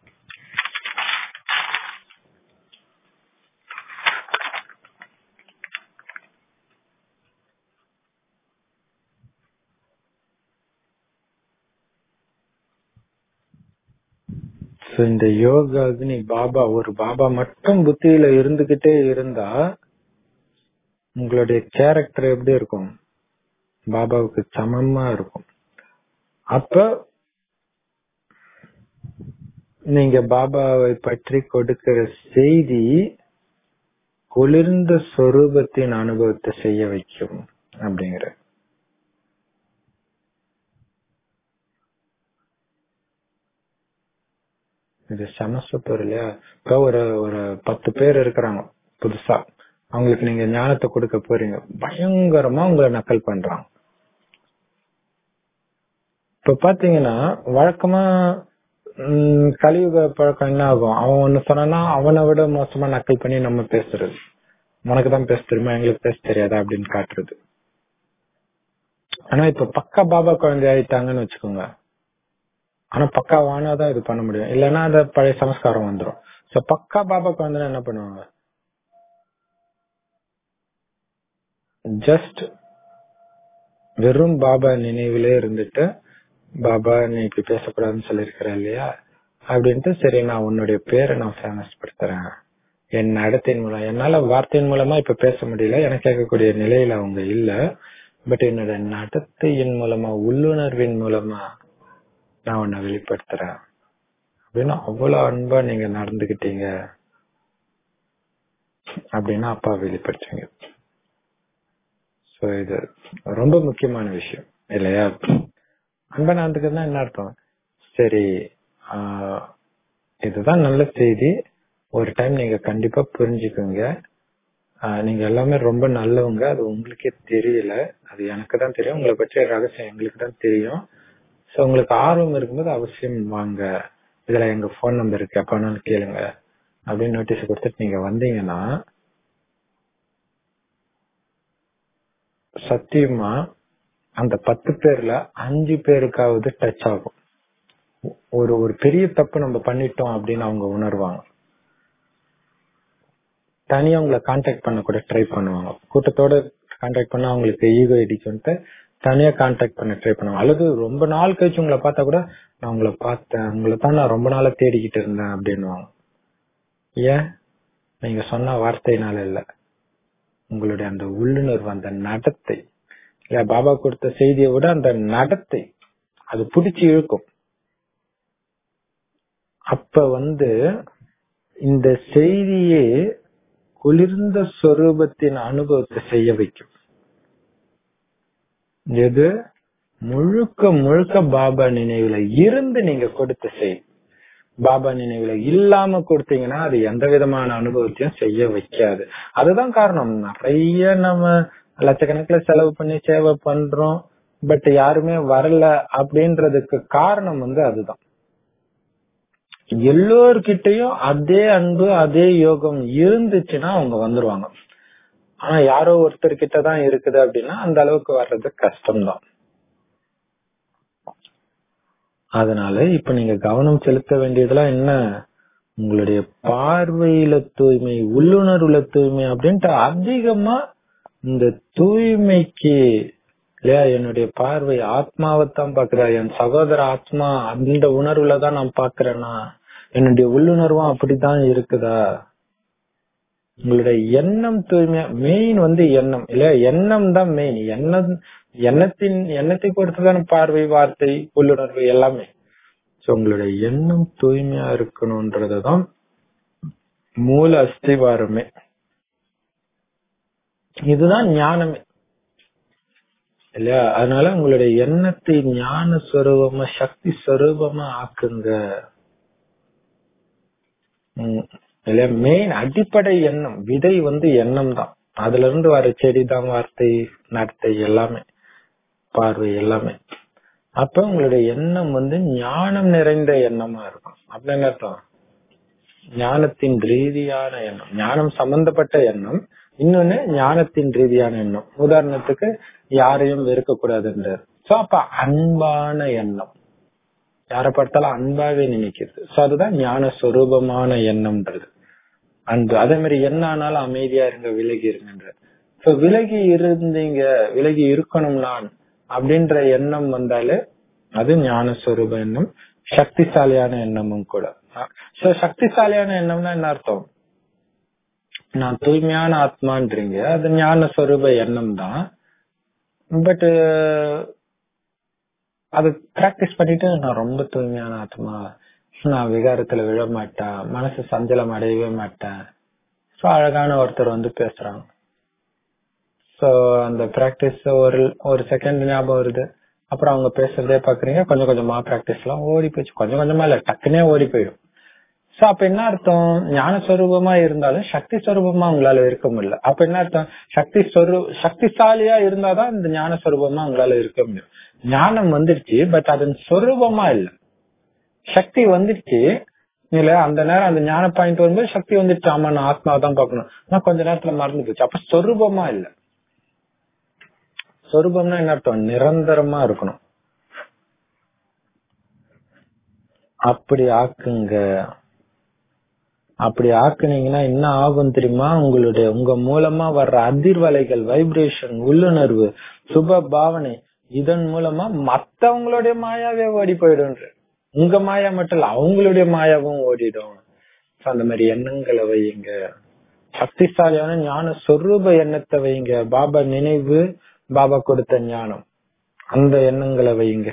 So, இந்த யோகா அக்னி பாபா ஒரு பாபா மட்டும் புத்தியில இருந்துகிட்டே இருந்தா உங்களுடைய கேரக்டர் எப்படி இருக்கும் பாபாவுக்கு சமமா இருக்கும் அப்ப நீங்க பாபாவை பற்றி கொடுக்கிற செய்தி குளிர்ந்த சொரூபத்தின் அனுபவத்தை செய்ய வைக்கும் அப்படிங்கிற இது செம சூப்பர் இல்லையா இப்போ ஒரு ஒரு பத்து பேர் இருக்கிறாங்க புதுசா அவங்களுக்கு நீங்க ஞானத்தை கொடுக்க போறீங்க பயங்கரமா உங்களை நக்கல் பண்றாங்க இப்ப பாத்தீங்கன்னா வழக்கமா ம், கலியுக பழக்கம் என்ன ஆகும் அவன் ஒண்ணு சொன்னானா அவனை விட மோசமா நக்கல் பண்ணி நம்ம பேசுறது உனக்கு தான் பேச தெரியுமா எங்களுக்கு பேச தெரியாதா அப்படின்னு காட்டுறது ஆனா இப்ப பக்கா பாபா குழந்தை ஆயிட்டாங்கன்னு வச்சுக்கோங்க ஆனா பக்கா வானாதான் இது பண்ண முடியும் இல்லைன்னா அந்த பழைய சமஸ்காரம் வந்துரும் சோ பக்கா பாபா குழந்தை என்ன பண்ணுவாங்க ஜஸ்ட் வெறும் பாபா நினைவிலே இருந்துட்டு பாபா நீ இப்படி பேசக்கூடாதுன்னு சொல்லியிருக்கிற இல்லையா அப்படின்ட்டு சரி நான் உன்னுடைய பேரை நான் ஃபேமஸ் படுத்துறேன் என் நடத்தின் மூலம் என்னால வார்த்தையின் மூலமா இப்ப பேச முடியல எனக்கு கேட்கக்கூடிய நிலையில அவங்க இல்ல பட் என்னோட நடத்தையின் மூலமா உள்ளுணர்வின் மூலமா நான் உன்னை வெளிப்படுத்துறேன் அப்படின்னு அவ்வளவு அன்பா நீங்க நடந்துகிட்டீங்க அப்படின்னா அப்பா வெளிப்படுத்துவீங்க சோ இது ரொம்ப முக்கியமான விஷயம் இல்லையா அன்பா நடந்துக்கிறதுனா என்ன அர்த்தம் சரி ஆஹ், இதுதான் நல்ல செய்தி ஒரு டைம் நீங்க கண்டிப்பா புரிஞ்சுக்குங்க ஆஹ், நீங்க எல்லாமே ரொம்ப நல்லவங்க அது உங்களுக்கே தெரியல அது எனக்கு தான் தெரியும் உங்களை பற்றிய ரகசியம் எங்களுக்கு தான் தெரியும் சோ உங்களுக்கு ஆர்வம் இருக்கும்போது அவசியம் வாங்க இதுல எங்க போன் நம்பர் இருக்கு எப்ப வேணாலும் கேளுங்க அப்படின்னு நோட்டீஸ் கொடுத்துட்டு நீங்க வந்தீங்கன்னா சத்தியமா அந்த பத்து பேர்ல அஞ்சு பேருக்காவது டச் ஆகும் ஒரு ஒரு பெரிய தப்பு நம்ம பண்ணிட்டோம் அப்படின்னு அவங்க உணர்வாங்க தனியா அவங்கள கான்டாக்ட் பண்ண கூட ட்ரை பண்ணுவாங்க கூட்டத்தோட கான்டாக்ட் பண்ணா அவங்களுக்கு ஈகோ இடிக்கும்ட்டு தனியா கான்டாக்ட் பண்ண ட்ரை பண்ணுவாங்க அல்லது ரொம்ப நாள் கழிச்சு உங்களை பார்த்தா கூட நான் உங்களை பார்த்தேன் உங்களை தான் நான் ரொம்ப நாளா தேடிக்கிட்டு இருந்தேன் அப்படின்னுவாங்க ஏன் நீங்க சொன்ன வார்த்தையினால இல்ல உங்களுடைய அந்த உள்ளுணர்வு அந்த நடத்தை இல்ல பாபா கொடுத்த செய்தியை விட அந்த நடத்தை அது பிடிச்சி இழுக்கும் அப்ப வந்து இந்த செய்தியே குளிர்ந்த சொரூபத்தின் அனுபவத்தை செய்ய வைக்கும் எது முழுக்க முழுக்க பாபா நினைவுல இருந்து நீங்க கொடுத்த செய்தி பாபா நினைவுல இல்லாம கொடுத்தீங்கன்னா அது எந்த விதமான அனுபவத்தையும் செய்ய வைக்காது அதுதான் காரணம் நிறைய நம்ம லட்சக்கணக்குல செலவு பண்ணி சேவை பண்றோம் பட் யாருமே வரல அப்படின்றதுக்கு காரணம் வந்து அதுதான் எல்லோர்கிட்டயும் அதே அன்பு அதே யோகம் இருந்துச்சுன்னா அவங்க வந்துருவாங்க ஆனா யாரோ ஒருத்தர் கிட்ட தான் இருக்குது அப்படின்னா அந்த அளவுக்கு வர்றது கஷ்டம்தான் அதனால இப்ப நீங்க கவனம் செலுத்த வேண்டியதெல்லாம் என்ன உங்களுடைய பார்வையில தூய்மை உள்ளுணர்வுல தூய்மை அப்படின்ட்டு அதிகமா இந்த தூய்மைக்கு இல்லையா என்னுடைய பார்வை ஆத்மாவைத்தான் பாக்குறா என் சகோதர ஆத்மா அந்த உணர்வுல தான் நான் பாக்குறேன்னா என்னுடைய உள்ளுணர்வும் அப்படித்தான் இருக்குதா உங்களுடைய எண்ணம் தூய்மையா மெயின் வந்து எண்ணம் இல்லையா எண்ணம் தான் மெயின் எண்ணம் எண்ணத்தின் எண்ணத்தை பொறுத்துதான பார்வை வார்த்தை உள்ளுணர்வு எல்லாமே சோ உங்களுடைய எண்ணம் தூய்மையா இருக்கணும்ன்றதுதான் மூல அஸ்திவாரமே இதுதான் ஞானமே இல்லையா அதனால உங்களுடைய எண்ணத்தை ஞான ஸ்வரூபமா சக்தி ஸ்வரூபமா ஆக்குங்க உம் இல்லையா மெயின் அடிப்படை எண்ணம் விதை வந்து எண்ணம் தான் அதுல இருந்து வர செடி தான் வார்த்தை நடத்தை எல்லாமே பார்வை எல்லாமே அப்ப உங்களுடைய எண்ணம் வந்து ஞானம் நிறைந்த எண்ணமா இருக்கும் அப்படின்னு அர்த்தம் ஞானத்தின் ரீதியான எண்ணம் ஞானம் சம்பந்தப்பட்ட எண்ணம் இன்னொன்னு ஞானத்தின் ரீதியான எண்ணம் உதாரணத்துக்கு யாரையும் வெறுக்க கூடாதுன்றார் சோ அப்ப அன்பான எண்ணம் யாரை பார்த்தாலும் அன்பாவே நினைக்கிறது சோ அதுதான் ஞான சொரூபமான எண்ணம்ன்றது அன்பு அதே மாதிரி என்ன ஆனாலும் அமைதியா இருங்க விலகி இருங்கன்ற சோ விலகி இருந்தீங்க விலகி இருக்கணும் நான் அப்படின்ற எண்ணம் வந்தாலே அது ஞான சொரூப எண்ணம் சக்திசாலியான எண்ணமும் கூட சோ சக்திசாலியான எண்ணம்னா என்ன அர்த்தம் நான் தூய்மையான ஆத்மான்றீங்க அது ஞான சொரூப எண்ணம் தான் பட் அது பிராக்டிஸ் பண்ணிட்டு நான் ரொம்ப தூய்மையான ஆத்மா நான் விகாரத்துல விழ மாட்டேன் மனசு சஞ்சலம் அடையவே மாட்டேன் சோ அழகான ஒருத்தர் வந்து பேசுறாங்க சோ அந்த பிராக்டிஸ் ஒரு ஒரு செகண்ட் ஞாபகம் வருது அப்புறம் அவங்க பேசுறதே பாக்குறீங்க கொஞ்சம் கொஞ்சமா பிராக்டிஸ் எல்லாம் ஓடி போச்சு கொஞ்சம் கொஞ்சமா இல்ல டக்குனே ஓடி போயிடும் சோ அப்ப என்ன அர்த்தம் ஞான ஸ்வரூபமா இருந்தாலும் சக்தி ஸ்வரூபமா உங்களால இருக்க முடியல அப்ப என்ன அர்த்தம் சக்தி ஸ்வரூ சக்திசாலியா இருந்தாதான் இந்த ஞான ஸ்வரூபமா உங்களால இருக்க முடியும் ஞானம் வந்துருச்சு பட் அதன் சொரூபமா இல்ல சக்தி வந்துருச்சு இல்ல அந்த நேரம் அந்த ஞான பாயிண்ட் வரும்போது சக்தி வந்துருச்சு ஆமா நான் ஆத்மாவை தான் பாக்கணும் ஆனா கொஞ்ச நேரத்துல மறந்து போச்சு அப்ப சொரூபமா இல்ல சொரூபம்னா என்ன அர்த்தம் நிரந்தரமா இருக்கணும் அப்படி ஆக்குங்க அப்படி ஆக்குனீங்கன்னா என்ன ஆகும் தெரியுமா உங்களுடைய உங்க மூலமா வர்ற அதிர்வலைகள் வைப்ரேஷன் உள்ளுணர்வு சுப பாவனை இதன் மூலமா மத்தவங்களுடைய மாயாவே ஓடி போயிடும் உங்க மாயா மட்டும் இல்ல அவங்களுடைய மாயாவும் ஓடிடும் அந்த மாதிரி எண்ணங்களை வையுங்க சக்திசாலியான ஞான சொரூப எண்ணத்தை வைங்க பாபா நினைவு பாபா கொடுத்த ஞானம் அந்த எண்ணங்களை வையுங்க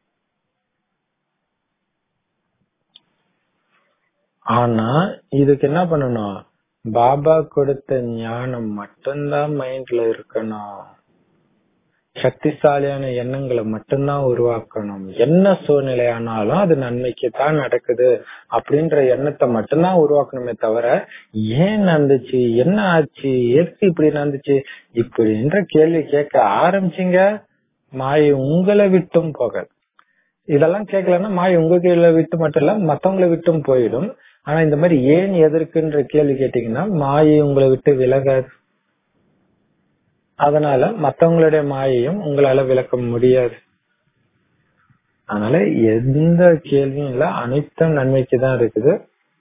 ஆனா இதுக்கு என்ன பண்ணணும் பாபா கொடுத்த ஞானம் மட்டும்தான் மைண்ட்ல இருக்கணும் சக்திசாலியான எண்ணங்களை மட்டும்தான் உருவாக்கணும் என்ன சூழ்நிலை ஆனாலும் அது நன்மைக்கு தான் நடக்குது அப்படின்ற எண்ணத்தை மட்டும்தான் உருவாக்கணுமே தவிர ஏன் நடந்துச்சு என்ன ஆச்சு எதுக்கு இப்படி நடந்துச்சு இப்படின்ற கேள்வி கேட்க ஆரம்பிச்சீங்க மாயை உங்களை விட்டும் போகாது இதெல்லாம் கேட்கலன்னா மாயை உங்க கீழே விட்டு மட்டும் இல்ல மத்தவங்களை விட்டும் போயிடும் ஆனா இந்த மாதிரி ஏன் எதற்குன்ற கேள்வி கேட்டீங்கன்னா மாயை உங்களை விட்டு விலகாது அதனால மத்தவங்களுடைய மாயையும் உங்களால விளக்க முடியாது அதனால எந்த கேள்வியும் இல்ல அனைத்தும் நன்மைக்கு தான் இருக்குது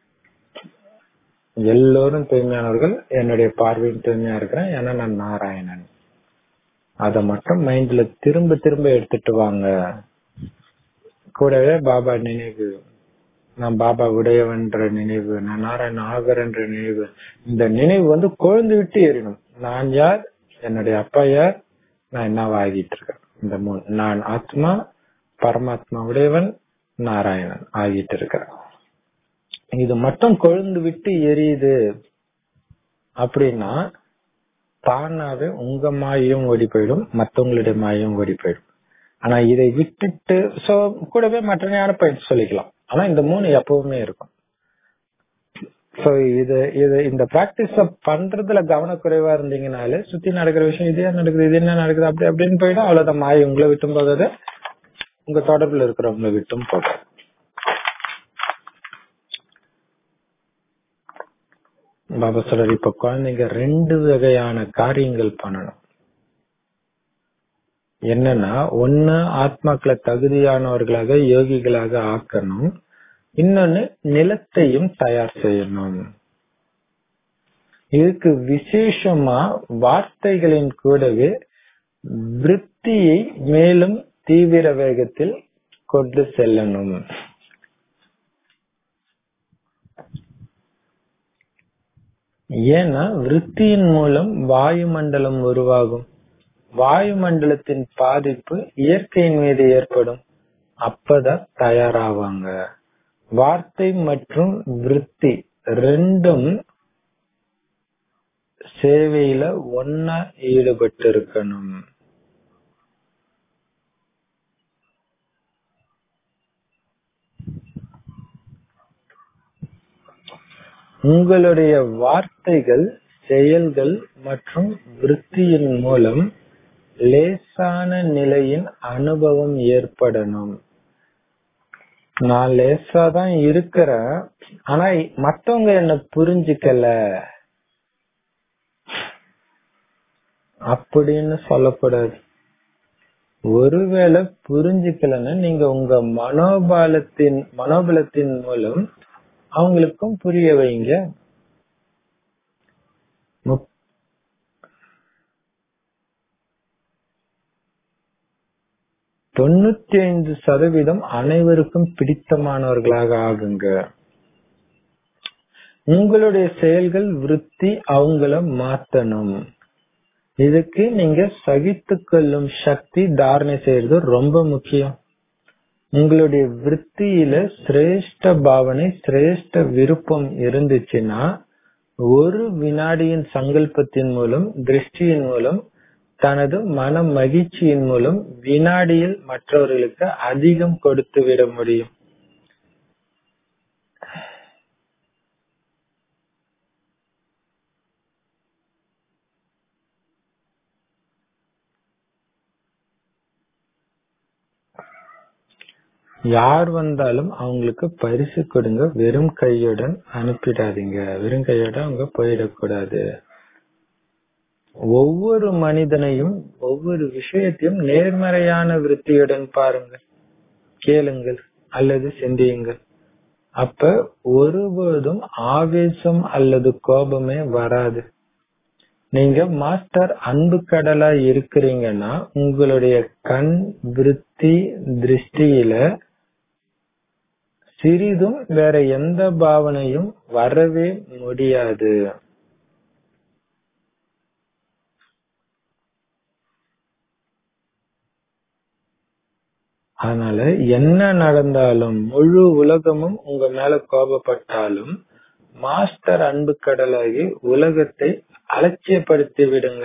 எல்லோரும் தூய்மையானவர்கள் என்னுடைய பார்வையில் தூய்மையா இருக்கிறேன் ஏன்னா நான் நாராயணன் அத மட்டும் மைண்ட்ல திரும்ப திரும்ப எடுத்துட்டு வாங்க கூடவே பாபா நினைவு நான் பாபா உடையவன்ற நினைவு நான் நாராயண ஆகரன்ற நினைவு இந்த நினைவு வந்து கொழுந்து விட்டு எறியணும் நான் யார் என்னுடைய அப்பா யார் நான் என்னவா ஆகிட்டு இருக்கேன் இந்த மூணு நான் ஆத்மா பரமாத்மா உடையவன் நாராயணன் ஆகிட்டு இருக்கிறேன் இது மட்டும் கொழுந்து விட்டு எரியுது அப்படின்னா தானாவே உங்க மாயும் ஓடி போயிடும் மத்தவங்களுடைய மாயும் ஓடி போயிடும் ஆனா இதை விட்டுட்டு சோ கூடவே மற்ற ஞான பயிற்சி சொல்லிக்கலாம் ஆனா இந்த மூணு எப்பவுமே இருக்கும் சோ இது இது இந்த பிராக்டிஸ பண்றதுல கவனக்குறைவா இருந்தீங்கனாலே சுத்தி நடக்கிற விஷயம் இது என்ன நடக்குது இது என்ன நடக்குது அப்படி அப்படின்னு போயிடும் அவ்வளவுதான் மாய உங்களை விட்டும் போகாது உங்க தொடர்புல இருக்கிறவங்களை விட்டும் போகாது பாபா சொல்றாரு இப்ப குழந்தைங்க ரெண்டு வகையான காரியங்கள் பண்ணணும் என்னன்னா ஒண்ணு ஆத்மாக்களை தகுதியானவர்களாக யோகிகளாக ஆக்கணும் இன்னொன்னு நிலத்தையும் தயார் செய்யணும் இதுக்கு விசேஷமா வார்த்தைகளின் கூடவே விற்த்தியை மேலும் தீவிர வேகத்தில் கொண்டு செல்லணும் ஏன்னா விற்த்தியின் மூலம் வாயுமண்டலம் உருவாகும் வாயுமண்டலத்தின் பாதிப்பு இயற்கையின் மீது ஏற்படும் அப்பதான் தயாராவாங்க வார்த்தை மற்றும் விற்பி ரெண்டும் சேவையில ஒன்னா ஈடுபட்டு இருக்கணும் உங்களுடைய வார்த்தைகள் செயல்கள் மற்றும் விற்த்தியின் மூலம் லேசான நிலையின் அனுபவம் ஏற்படணும் நான் லேசா தான் இருக்கிறேன் ஆனா மத்தவங்க என்ன புரிஞ்சுக்கல அப்படின்னு சொல்லக்கூடாது ஒருவேளை புரிஞ்சுக்கலன்னா நீங்க உங்க மனோபாலத்தின் மனோபலத்தின் மூலம் அவங்களுக்கும் புரிய வைங்க தொண்ணூத்தி ஐந்து சதவீதம் அனைவருக்கும் பிடித்தமானவர்களாக ஆகுங்க உங்களுடைய செயல்கள் விருத்தி அவங்கள மாத்தணும் இதுக்கு நீங்க சகித்து கொள்ளும் சக்தி தாரணை செய்யறது ரொம்ப முக்கியம் உங்களுடைய விற்த்தியில சிரேஷ்ட பாவனை சிரேஷ்ட விருப்பம் இருந்துச்சுன்னா ஒரு வினாடியின் சங்கல்பத்தின் மூலம் திருஷ்டியின் மூலம் தனது மன மகிழ்ச்சியின் மூலம் வினாடியில் மற்றவர்களுக்கு அதிகம் கொடுத்து விட முடியும் யார் வந்தாலும் அவங்களுக்கு பரிசு கொடுங்க வெறும் கையுடன் அனுப்பிடாதீங்க வெறும் கையோட அவங்க போயிடக்கூடாது ஒவ்வொரு மனிதனையும் ஒவ்வொரு விஷயத்தையும் நேர்மறையான விருத்தியுடன் பாருங்க கேளுங்கள் அல்லது சிந்தியுங்கள் அப்ப ஒருபோதும் ஆவேசம் அல்லது கோபமே வராது நீங்க மாஸ்டர் அன்பு கடலா இருக்கிறீங்கன்னா உங்களுடைய கண் விருத்தி திருஷ்டியில சிறிதும் வேற எந்த பாவனையும் வரவே முடியாது அதனால என்ன நடந்தாலும் முழு உலகமும் உங்க மேல கோபப்பட்டாலும் மாஸ்டர் அன்பு கடலாகி உலகத்தை அலட்சியப்படுத்தி விடுங்க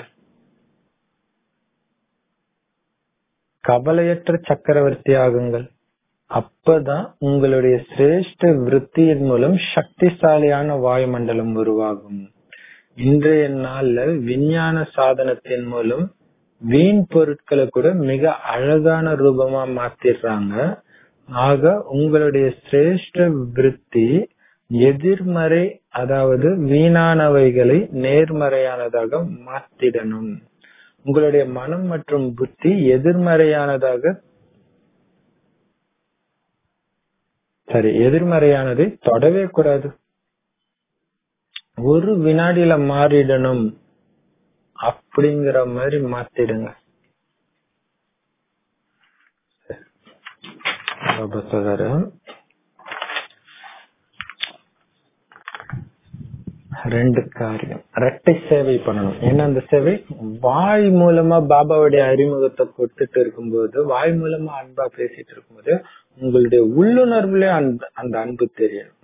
கவலையற்ற சக்கரவர்த்தி ஆகுங்கள் அப்பதான் உங்களுடைய சிரேஷ்ட விற்த்தியின் மூலம் சக்திசாலியான வாயுமண்டலம் உருவாகும் இன்றைய நாள்ல விஞ்ஞான சாதனத்தின் மூலம் வீண் பொருட்களை கூட மிக அழகான ரூபமா மாத்திடுறாங்க ஆக உங்களுடைய சிரேஷ்ட விற்பி எதிர்மறை அதாவது வீணானவைகளை நேர்மறையானதாக மாத்திடணும் உங்களுடைய மனம் மற்றும் புத்தி எதிர்மறையானதாக சரி எதிர்மறையானதை தொடவே கூடாது ஒரு வினாடியில மாறிடணும் அப்படிங்கிற மாதிரி மாத்திடுங்க பாபா சொல்றாரு ரெண்டு காரியம் ரெட்டை சேவை பண்ணணும் என்ன அந்த சேவை வாய் மூலமா பாபாவுடைய அறிமுகத்தை கொடுத்துட்டு இருக்கும்போது வாய் மூலமா அன்பா பேசிட்டு இருக்கும்போது உங்களுடைய உள்ளுணர்வுல அந்த அந்த அன்பு தெரியணும்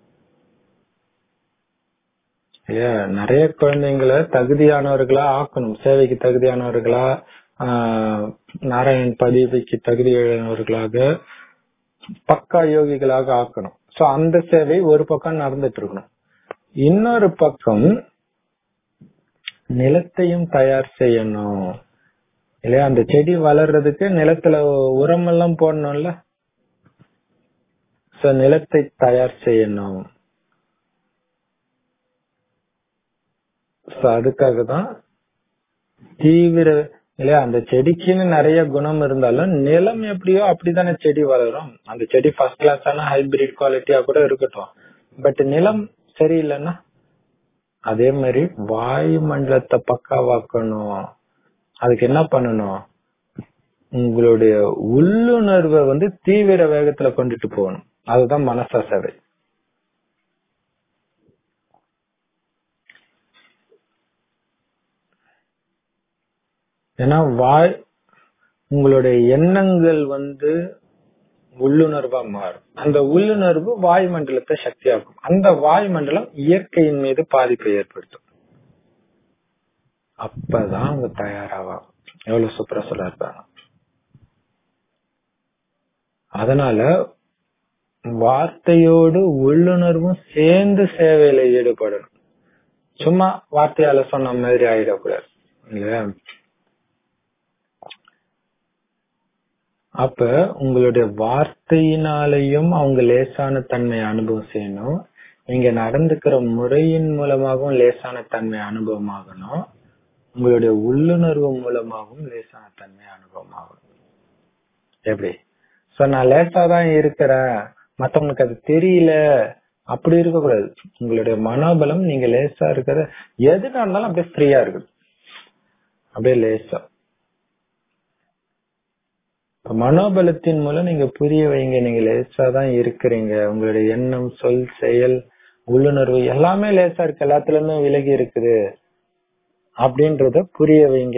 இல்லையா நிறைய குழந்தைங்களை தகுதியானவர்களா ஆக்கணும் சேவைக்கு தகுதியானவர்களா ஆஹ் நாராயண் பதிவுக்கு தகுதியானவர்களாக பக்கா யோகிகளாக ஆக்கணும் சோ அந்த சேவை ஒரு பக்கம் நடந்துட்டு இருக்கணும் இன்னொரு பக்கம் நிலத்தையும் தயார் செய்யணும் இல்லையா அந்த செடி வளர்றதுக்கு நிலத்துல உரம் எல்லாம் போடணும்ல சோ நிலத்தை தயார் செய்யணும் சோ அதுக்காக தான் தீவிர இல்லையா அந்த செடிக்குன்னு நிறைய குணம் இருந்தாலும் நிலம் எப்படியோ அப்படித்தானே செடி வளரும் அந்த செடி ஃபர்ஸ்ட் கிளாஸான ஹைபிரிட் குவாலிட்டியா கூட இருக்கட்டும் பட் நிலம் சரியில்லைன்னா அதே மாதிரி வாயு மண்டலத்தை பக்காவாக்கணும் அதுக்கு என்ன பண்ணணும் உங்களுடைய உள்ளுணர்வை வந்து தீவிர வேகத்துல கொண்டுட்டு போகணும் அதுதான் மனசா சேவை ஏன்னா வாய் உங்களுடைய எண்ணங்கள் வந்து உள்ளுணர்வா மாறும் அந்த உள்ளுணர்வு வாயுமண்டலத்தை சக்தியாக்கும் அந்த வாயுமண்டலம் இயற்கையின் மீது பாதிப்பை ஏற்படுத்தும் அப்பதான் அவங்க தயாராவாங்க எவ்வளவு சூப்பரா சொல்ல இருப்பாங்க அதனால வார்த்தையோடு உள்ளுணர்வும் சேர்ந்து சேவையில ஈடுபடணும் சும்மா வார்த்தையால சொன்ன மாதிரி ஆயிடக்கூடாது இல்லையா அப்ப உங்களுடைய வார்த்தையினாலையும் அவங்க லேசான தன்மை அனுபவம் செய்யணும் நீங்க நடந்துக்கிற முறையின் மூலமாகவும் லேசான தன்மை அனுபவமாகணும் உங்களுடைய உள்ளுணர்வு மூலமாகவும் லேசான தன்மை அனுபவமாகணும் எப்படி சோ நான் லேசா தான் இருக்கிறேன் மத்தவங்களுக்கு அது தெரியல அப்படி இருக்கக்கூடாது உங்களுடைய மனோபலம் நீங்க லேசா இருக்கிற எது நடந்தாலும் அப்படியே ஃப்ரீயா இருக்குது அப்படியே லேசா மனோபலத்தின் மூலம் நீங்க புரிய வைங்க நீங்க லேசா தான் இருக்கிறீங்க உங்களுடைய எண்ணம் சொல் செயல் உள்ளுணர்வு எல்லாமே லேசா இருக்கு எல்லாத்துல இருந்தும் விலகி இருக்குது அப்படின்றத புரிய வைங்க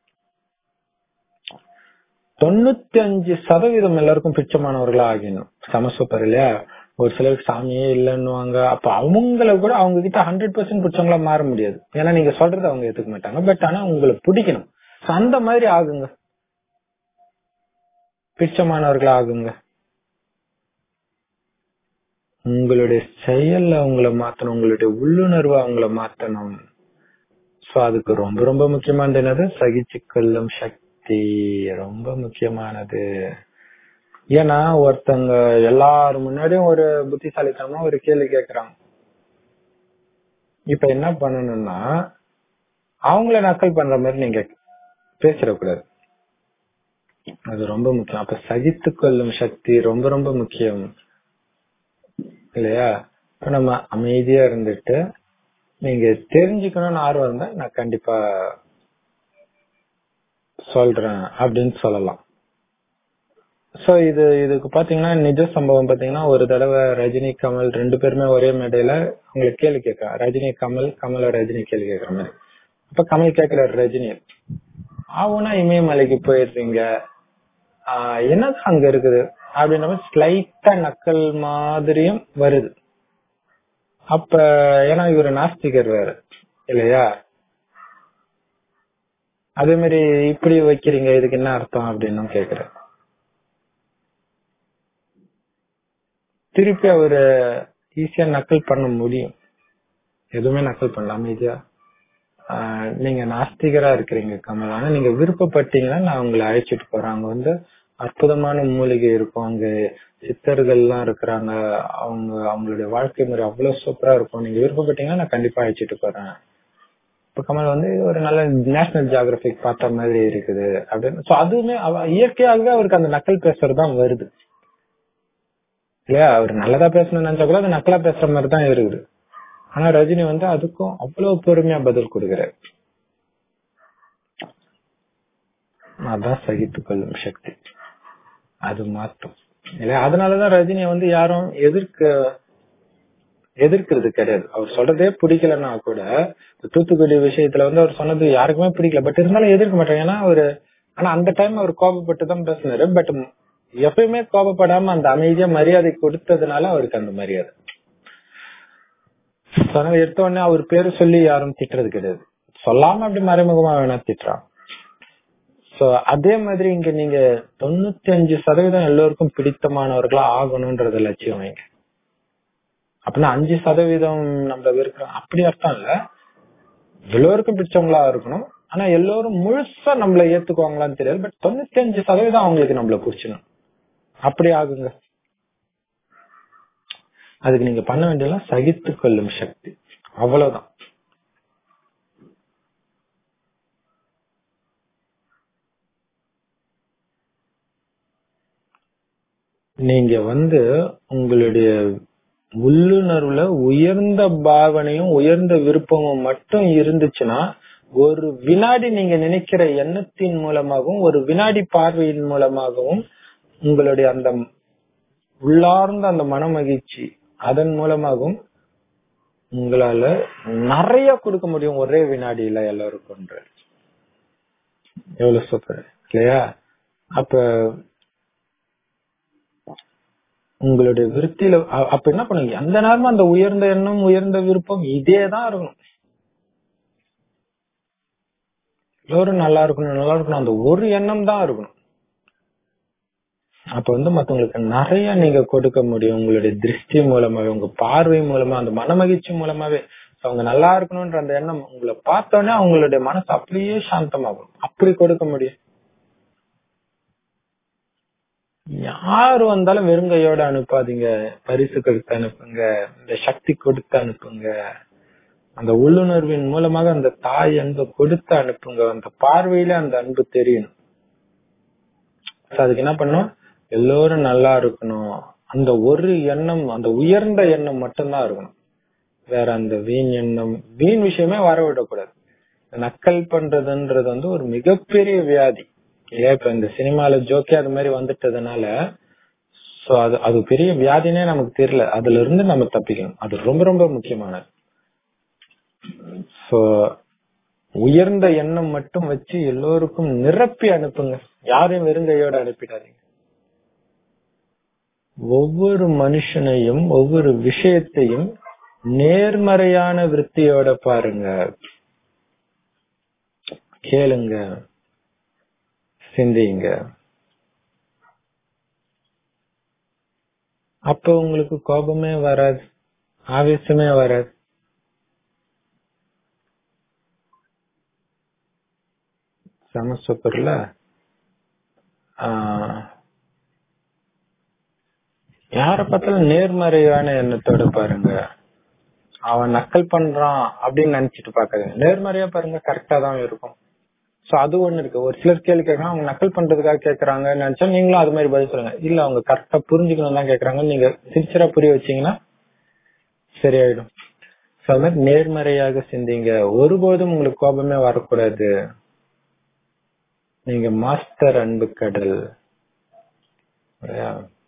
தொண்ணூத்தி அஞ்சு சதவீதம் எல்லாருக்கும் பிச்சமானவர்களா ஆகிடணும் செம சூப்பர் இல்லையா ஒரு சிலருக்கு சாமியே இல்லைன்னுவாங்க அப்ப அவங்கள கூட அவங்க கிட்ட ஹண்ட்ரட் பர்சன்ட் பிடிச்சவங்களா மாற முடியாது ஏன்னா நீங்க சொல்றதை அவங்க ஏத்துக்க மாட்டாங்க பட் ஆனா உங்களை பிடிக்கணும் அந்த மாதிரி ஆகுங்க பிச்சமானவர்களா ஆகுங்க உங்களுடைய செயல்ல அவங்கள மாத்தணும் உங்களுடைய உள்ளுணர்வு அவங்கள மாத்தணும் சோ அதுக்கு ரொம்ப ரொம்ப முக்கியமானது என்னது சகிச்சு கொள்ளும் சக்தி ரொம்ப முக்கியமானது ஏன்னா ஒருத்தங்க எல்லாரும் முன்னாடியும் ஒரு புத்திசாலித்தனமா ஒரு கேள்வி கேக்குறாங்க இப்ப என்ன பண்ணணும்னா அவங்கள நக்கல் பண்ற மாதிரி நீங்க பேசிடக்கூடாது அது ரொம்ப முக்கியம் அப்ப சகித்து கொள்ளும் சக்தி ரொம்ப ரொம்ப முக்கியம் இல்லையா இப்ப நம்ம அமைதியா இருந்துட்டு நீங்க தெரிஞ்சுக்கணும்னு ஆர்வம் இருந்தா நான் கண்டிப்பா சொல்றேன் அப்படின்னு சொல்லலாம் சோ இது இதுக்கு பாத்தீங்கன்னா நிஜ சம்பவம் பாத்தீங்கன்னா ஒரு தடவை ரஜினி கமல் ரெண்டு பேருமே ஒரே மேடையில உங்களுக்கு கேள்வி கேட்கறான் ரஜினி கமல் கமல ரஜினி கேள்வி கேட்கற மாதிரி அப்ப கமல் கேட்கிறாரு ரஜினி ஆவுனா இமயமலைக்கு போயிடுறீங்க ஆஹ் என்னதான் அங்க இருக்குது அப்படின்ற ஸ்லைட்டா நக்கல் மாதிரியும் வருது அப்ப ஏன்னா இவரு நாஸ்திகர் வேற இல்லையா அதே மாதிரி இப்படி வைக்கிறீங்க இதுக்கு என்ன அர்த்தம் அப்படின்னு கேக்குறேன் திருப்பி அவரு ஈஸியா நக்கல் பண்ண முடியும் எதுவுமே நக்கல் பண்ணல அமைதியா ஆஹ் நீங்க நாஸ்திகரா இருக்கிறீங்க கமல் ஆனா நீங்க விருப்பப்பட்டீங்கன்னா நான் உங்களை அழைச்சிட்டு போறேன் அங்க வந்து அற்புதமான மூலிகை இருக்கும் அங்க சித்தர்கள் எல்லாம் இருக்கிறாங்க அவங்க அவங்களுடைய வாழ்க்கை முறை அவ்வளவு சூப்பரா இருக்கும் நீங்க விருப்பப்பட்டீங்கன்னா நான் கண்டிப்பா அழைச்சிட்டு போறேன் இப்ப கமல் வந்து இது ஒரு நல்ல நேஷனல் ஜியாகிரபிக் பார்த்த மாதிரி இருக்குது அப்படின்னு சோ அதுவுமே அவ- இயற்கையாகவே அவருக்கு அந்த நக்கல் பேசுறது தான் வருது இல்லையா அவர் நல்லதா பேசணும்னு நினைச்சா கூட அது நக்கலா பேசுற மாதிரி தான் இருக்குது ஆனா ரஜினி வந்து அதுக்கும் அவ்வளவு பொறுமையா பதில் கொடுக்கிறார் அதான் சகித்துக் கொள்ளும் சக்தி அது மாற்றம் இல்லையா அதனாலதான் ரஜினியை வந்து யாரும் எதிர்க்க எதிர்க்கிறது கிடையாது அவர் சொல்றதே பிடிக்கலன்னா கூட இந்த தூத்துக்குடி விஷயத்துல வந்து அவர் சொன்னது யாருக்குமே பிடிக்கல பட் இருந்தாலும் எதிர்க்க மாட்டாங்க ஏன்னா அவரு ஆனா அந்த டைம் அவர் கோபப்பட்டு தான் பேசினாரு பட் எப்பயுமே கோபப்படாம அந்த அமைதியா மரியாதை கொடுத்ததுனால அவருக்கு அந்த மரியாதை So, அதனால எடுத்த உடனே அவர் பேரு சொல்லி யாரும் திட்டுறது கிடையாது சொல்லாம அப்படி மறைமுகமா வேணா திட்டுறான் சோ அதே மாதிரி இங்க நீங்க தொண்ணூத்தி அஞ்சு சதவீதம் எல்லோருக்கும் பிடித்தமானவர்களா ஆகணும்ன்றத லட்சியம் வைங்க அப்படின்னா அஞ்சு சதவீதம் நம்ம இருக்கிறோம் அப்படி அர்த்தம் இல்ல எல்லோருக்கும் பிடிச்சவங்களா இருக்கணும் ஆனா எல்லோரும் முழுசா நம்மள ஏத்துக்குவாங்களான்னு தெரியாது பட் தொண்ணூத்தி அஞ்சு சதவீதம் அவங்களுக்கு நம்மள பிடிச்சிடும் அப்படி ஆகுங்க அதுக்கு நீங்க பண்ண வேண்டியதெல்லாம் சகித்துக் கொள்ளும் சக்தி அவ்வளவுதான் நீங்க வந்து உங்களுடைய உள்ளுணர்வுல உயர்ந்த பாவனையும் உயர்ந்த விருப்பமும் மட்டும் இருந்துச்சுன்னா ஒரு வினாடி நீங்க நினைக்கிற எண்ணத்தின் மூலமாகவும் ஒரு வினாடி பார்வையின் மூலமாகவும் உங்களுடைய அந்த உள்ளார்ந்த அந்த மன மகிழ்ச்சி அதன் மூலமாகவும் உங்களால நிறைய கொடுக்க முடியும் ஒரே வினாடியில எல்லாருக்கும் எவ்வளவு சூப்பர் இல்லையா அப்ப உங்களுடைய விருத்தியில அ- அப்ப என்ன பண்ணுங்க அந்த நேரமும் அந்த உயர்ந்த எண்ணம் உயர்ந்த விருப்பம் இதே தான் இருக்கணும் எல்லோரும் நல்லா இருக்கணும் நல்லா இருக்கணும் அந்த ஒரு எண்ணம் தான் இருக்கணும் அப்ப வந்து மத்தவங்களுக்கு நிறைய நீங்க கொடுக்க முடியும் உங்களுடைய திருஷ்டி மூலமாவே உங்க பார்வை மூலமா அந்த மனமகிழ்ச்சி மூலமாவே So, அவங்க நல்லா இருக்கணும்ன்ற அந்த எண்ணம் உங்களை பார்த்தோன்னே அவங்களுடைய மனசு அப்படியே சாந்தமாகும் அப்படி கொடுக்க முடியும் யாரு வந்தாலும் வெறுங்கையோட அனுப்பாதீங்க பரிசு கொடுத்து அனுப்புங்க இந்த சக்தி கொடுத்து அனுப்புங்க அந்த உள்ளுணர்வின் மூலமாக அந்த தாய் அன்பை கொடுத்து அனுப்புங்க அந்த பார்வையில அந்த அன்பு தெரியணும் So, அதுக்கு என்ன பண்ணணும் எல்லோரும் நல்லா இருக்கணும் அந்த ஒரு எண்ணம் அந்த உயர்ந்த எண்ணம் மட்டும்தான் இருக்கணும் வேற அந்த வீண் எண்ணம் வீண் விஷயமே வர விடக்கூடாது நக்கல் பண்றதுன்றது வந்து ஒரு மிகப்பெரிய வியாதி இல்லையா இப்ப இந்த சினிமால ஜோக்கே அது மாதிரி வந்துட்டதுனால சோ அது அது பெரிய வியாதினே நமக்கு தெரியல அதுல இருந்து நம்ம தப்பிக்கணும் அது ரொம்ப ரொம்ப முக்கியமானது சோ உயர்ந்த எண்ணம் மட்டும் வச்சு எல்லோருக்கும் நிரப்பி அனுப்புங்க யாரையும் வெறுங்கையோட அனுப்பிடாதீங்க ஒவ்வொரு மனுஷனையும் ஒவ்வொரு விஷயத்தையும் நேர்மறையான விருத்தியோட பாருங்க கேளுங்க சிந்திங்க அப்ப உங்களுக்கு கோபமே வராது ஆவேசமே வராது செம சூப்பர்ல யார பார்த்தாலும் நேர்மறையான எண்ணத்தோட பாருங்க அவன் நக்கல் பண்றான் அப்படின்னு நினைச்சிட்டு பாக்காதீங்க நேர்மறையா பாருங்க கரெக்டா தான் இருக்கும் சோ அது ஒண்ணு இருக்கு ஒரு சிலர் கேள்வி கேட்கறாங்க அவங்க நக்கல் பண்றதுக்காக கேக்குறாங்கன்னு நினைச்சா நீங்களும் அது மாதிரி பதில் சொல்லுங்க இல்ல அவங்க கரெக்டா புரிஞ்சுக்கணும் தான் கேக்குறாங்க நீங்க சின்சியரா புரிய வச்சீங்கன்னா சரியாயிடும் சோ அது மாதிரி நேர்மறையாக சிந்திங்க ஒருபோதும் உங்களுக்கு கோபமே வரக்கூடாது நீங்க மாஸ்டர் அன்பு கடல் சரியா?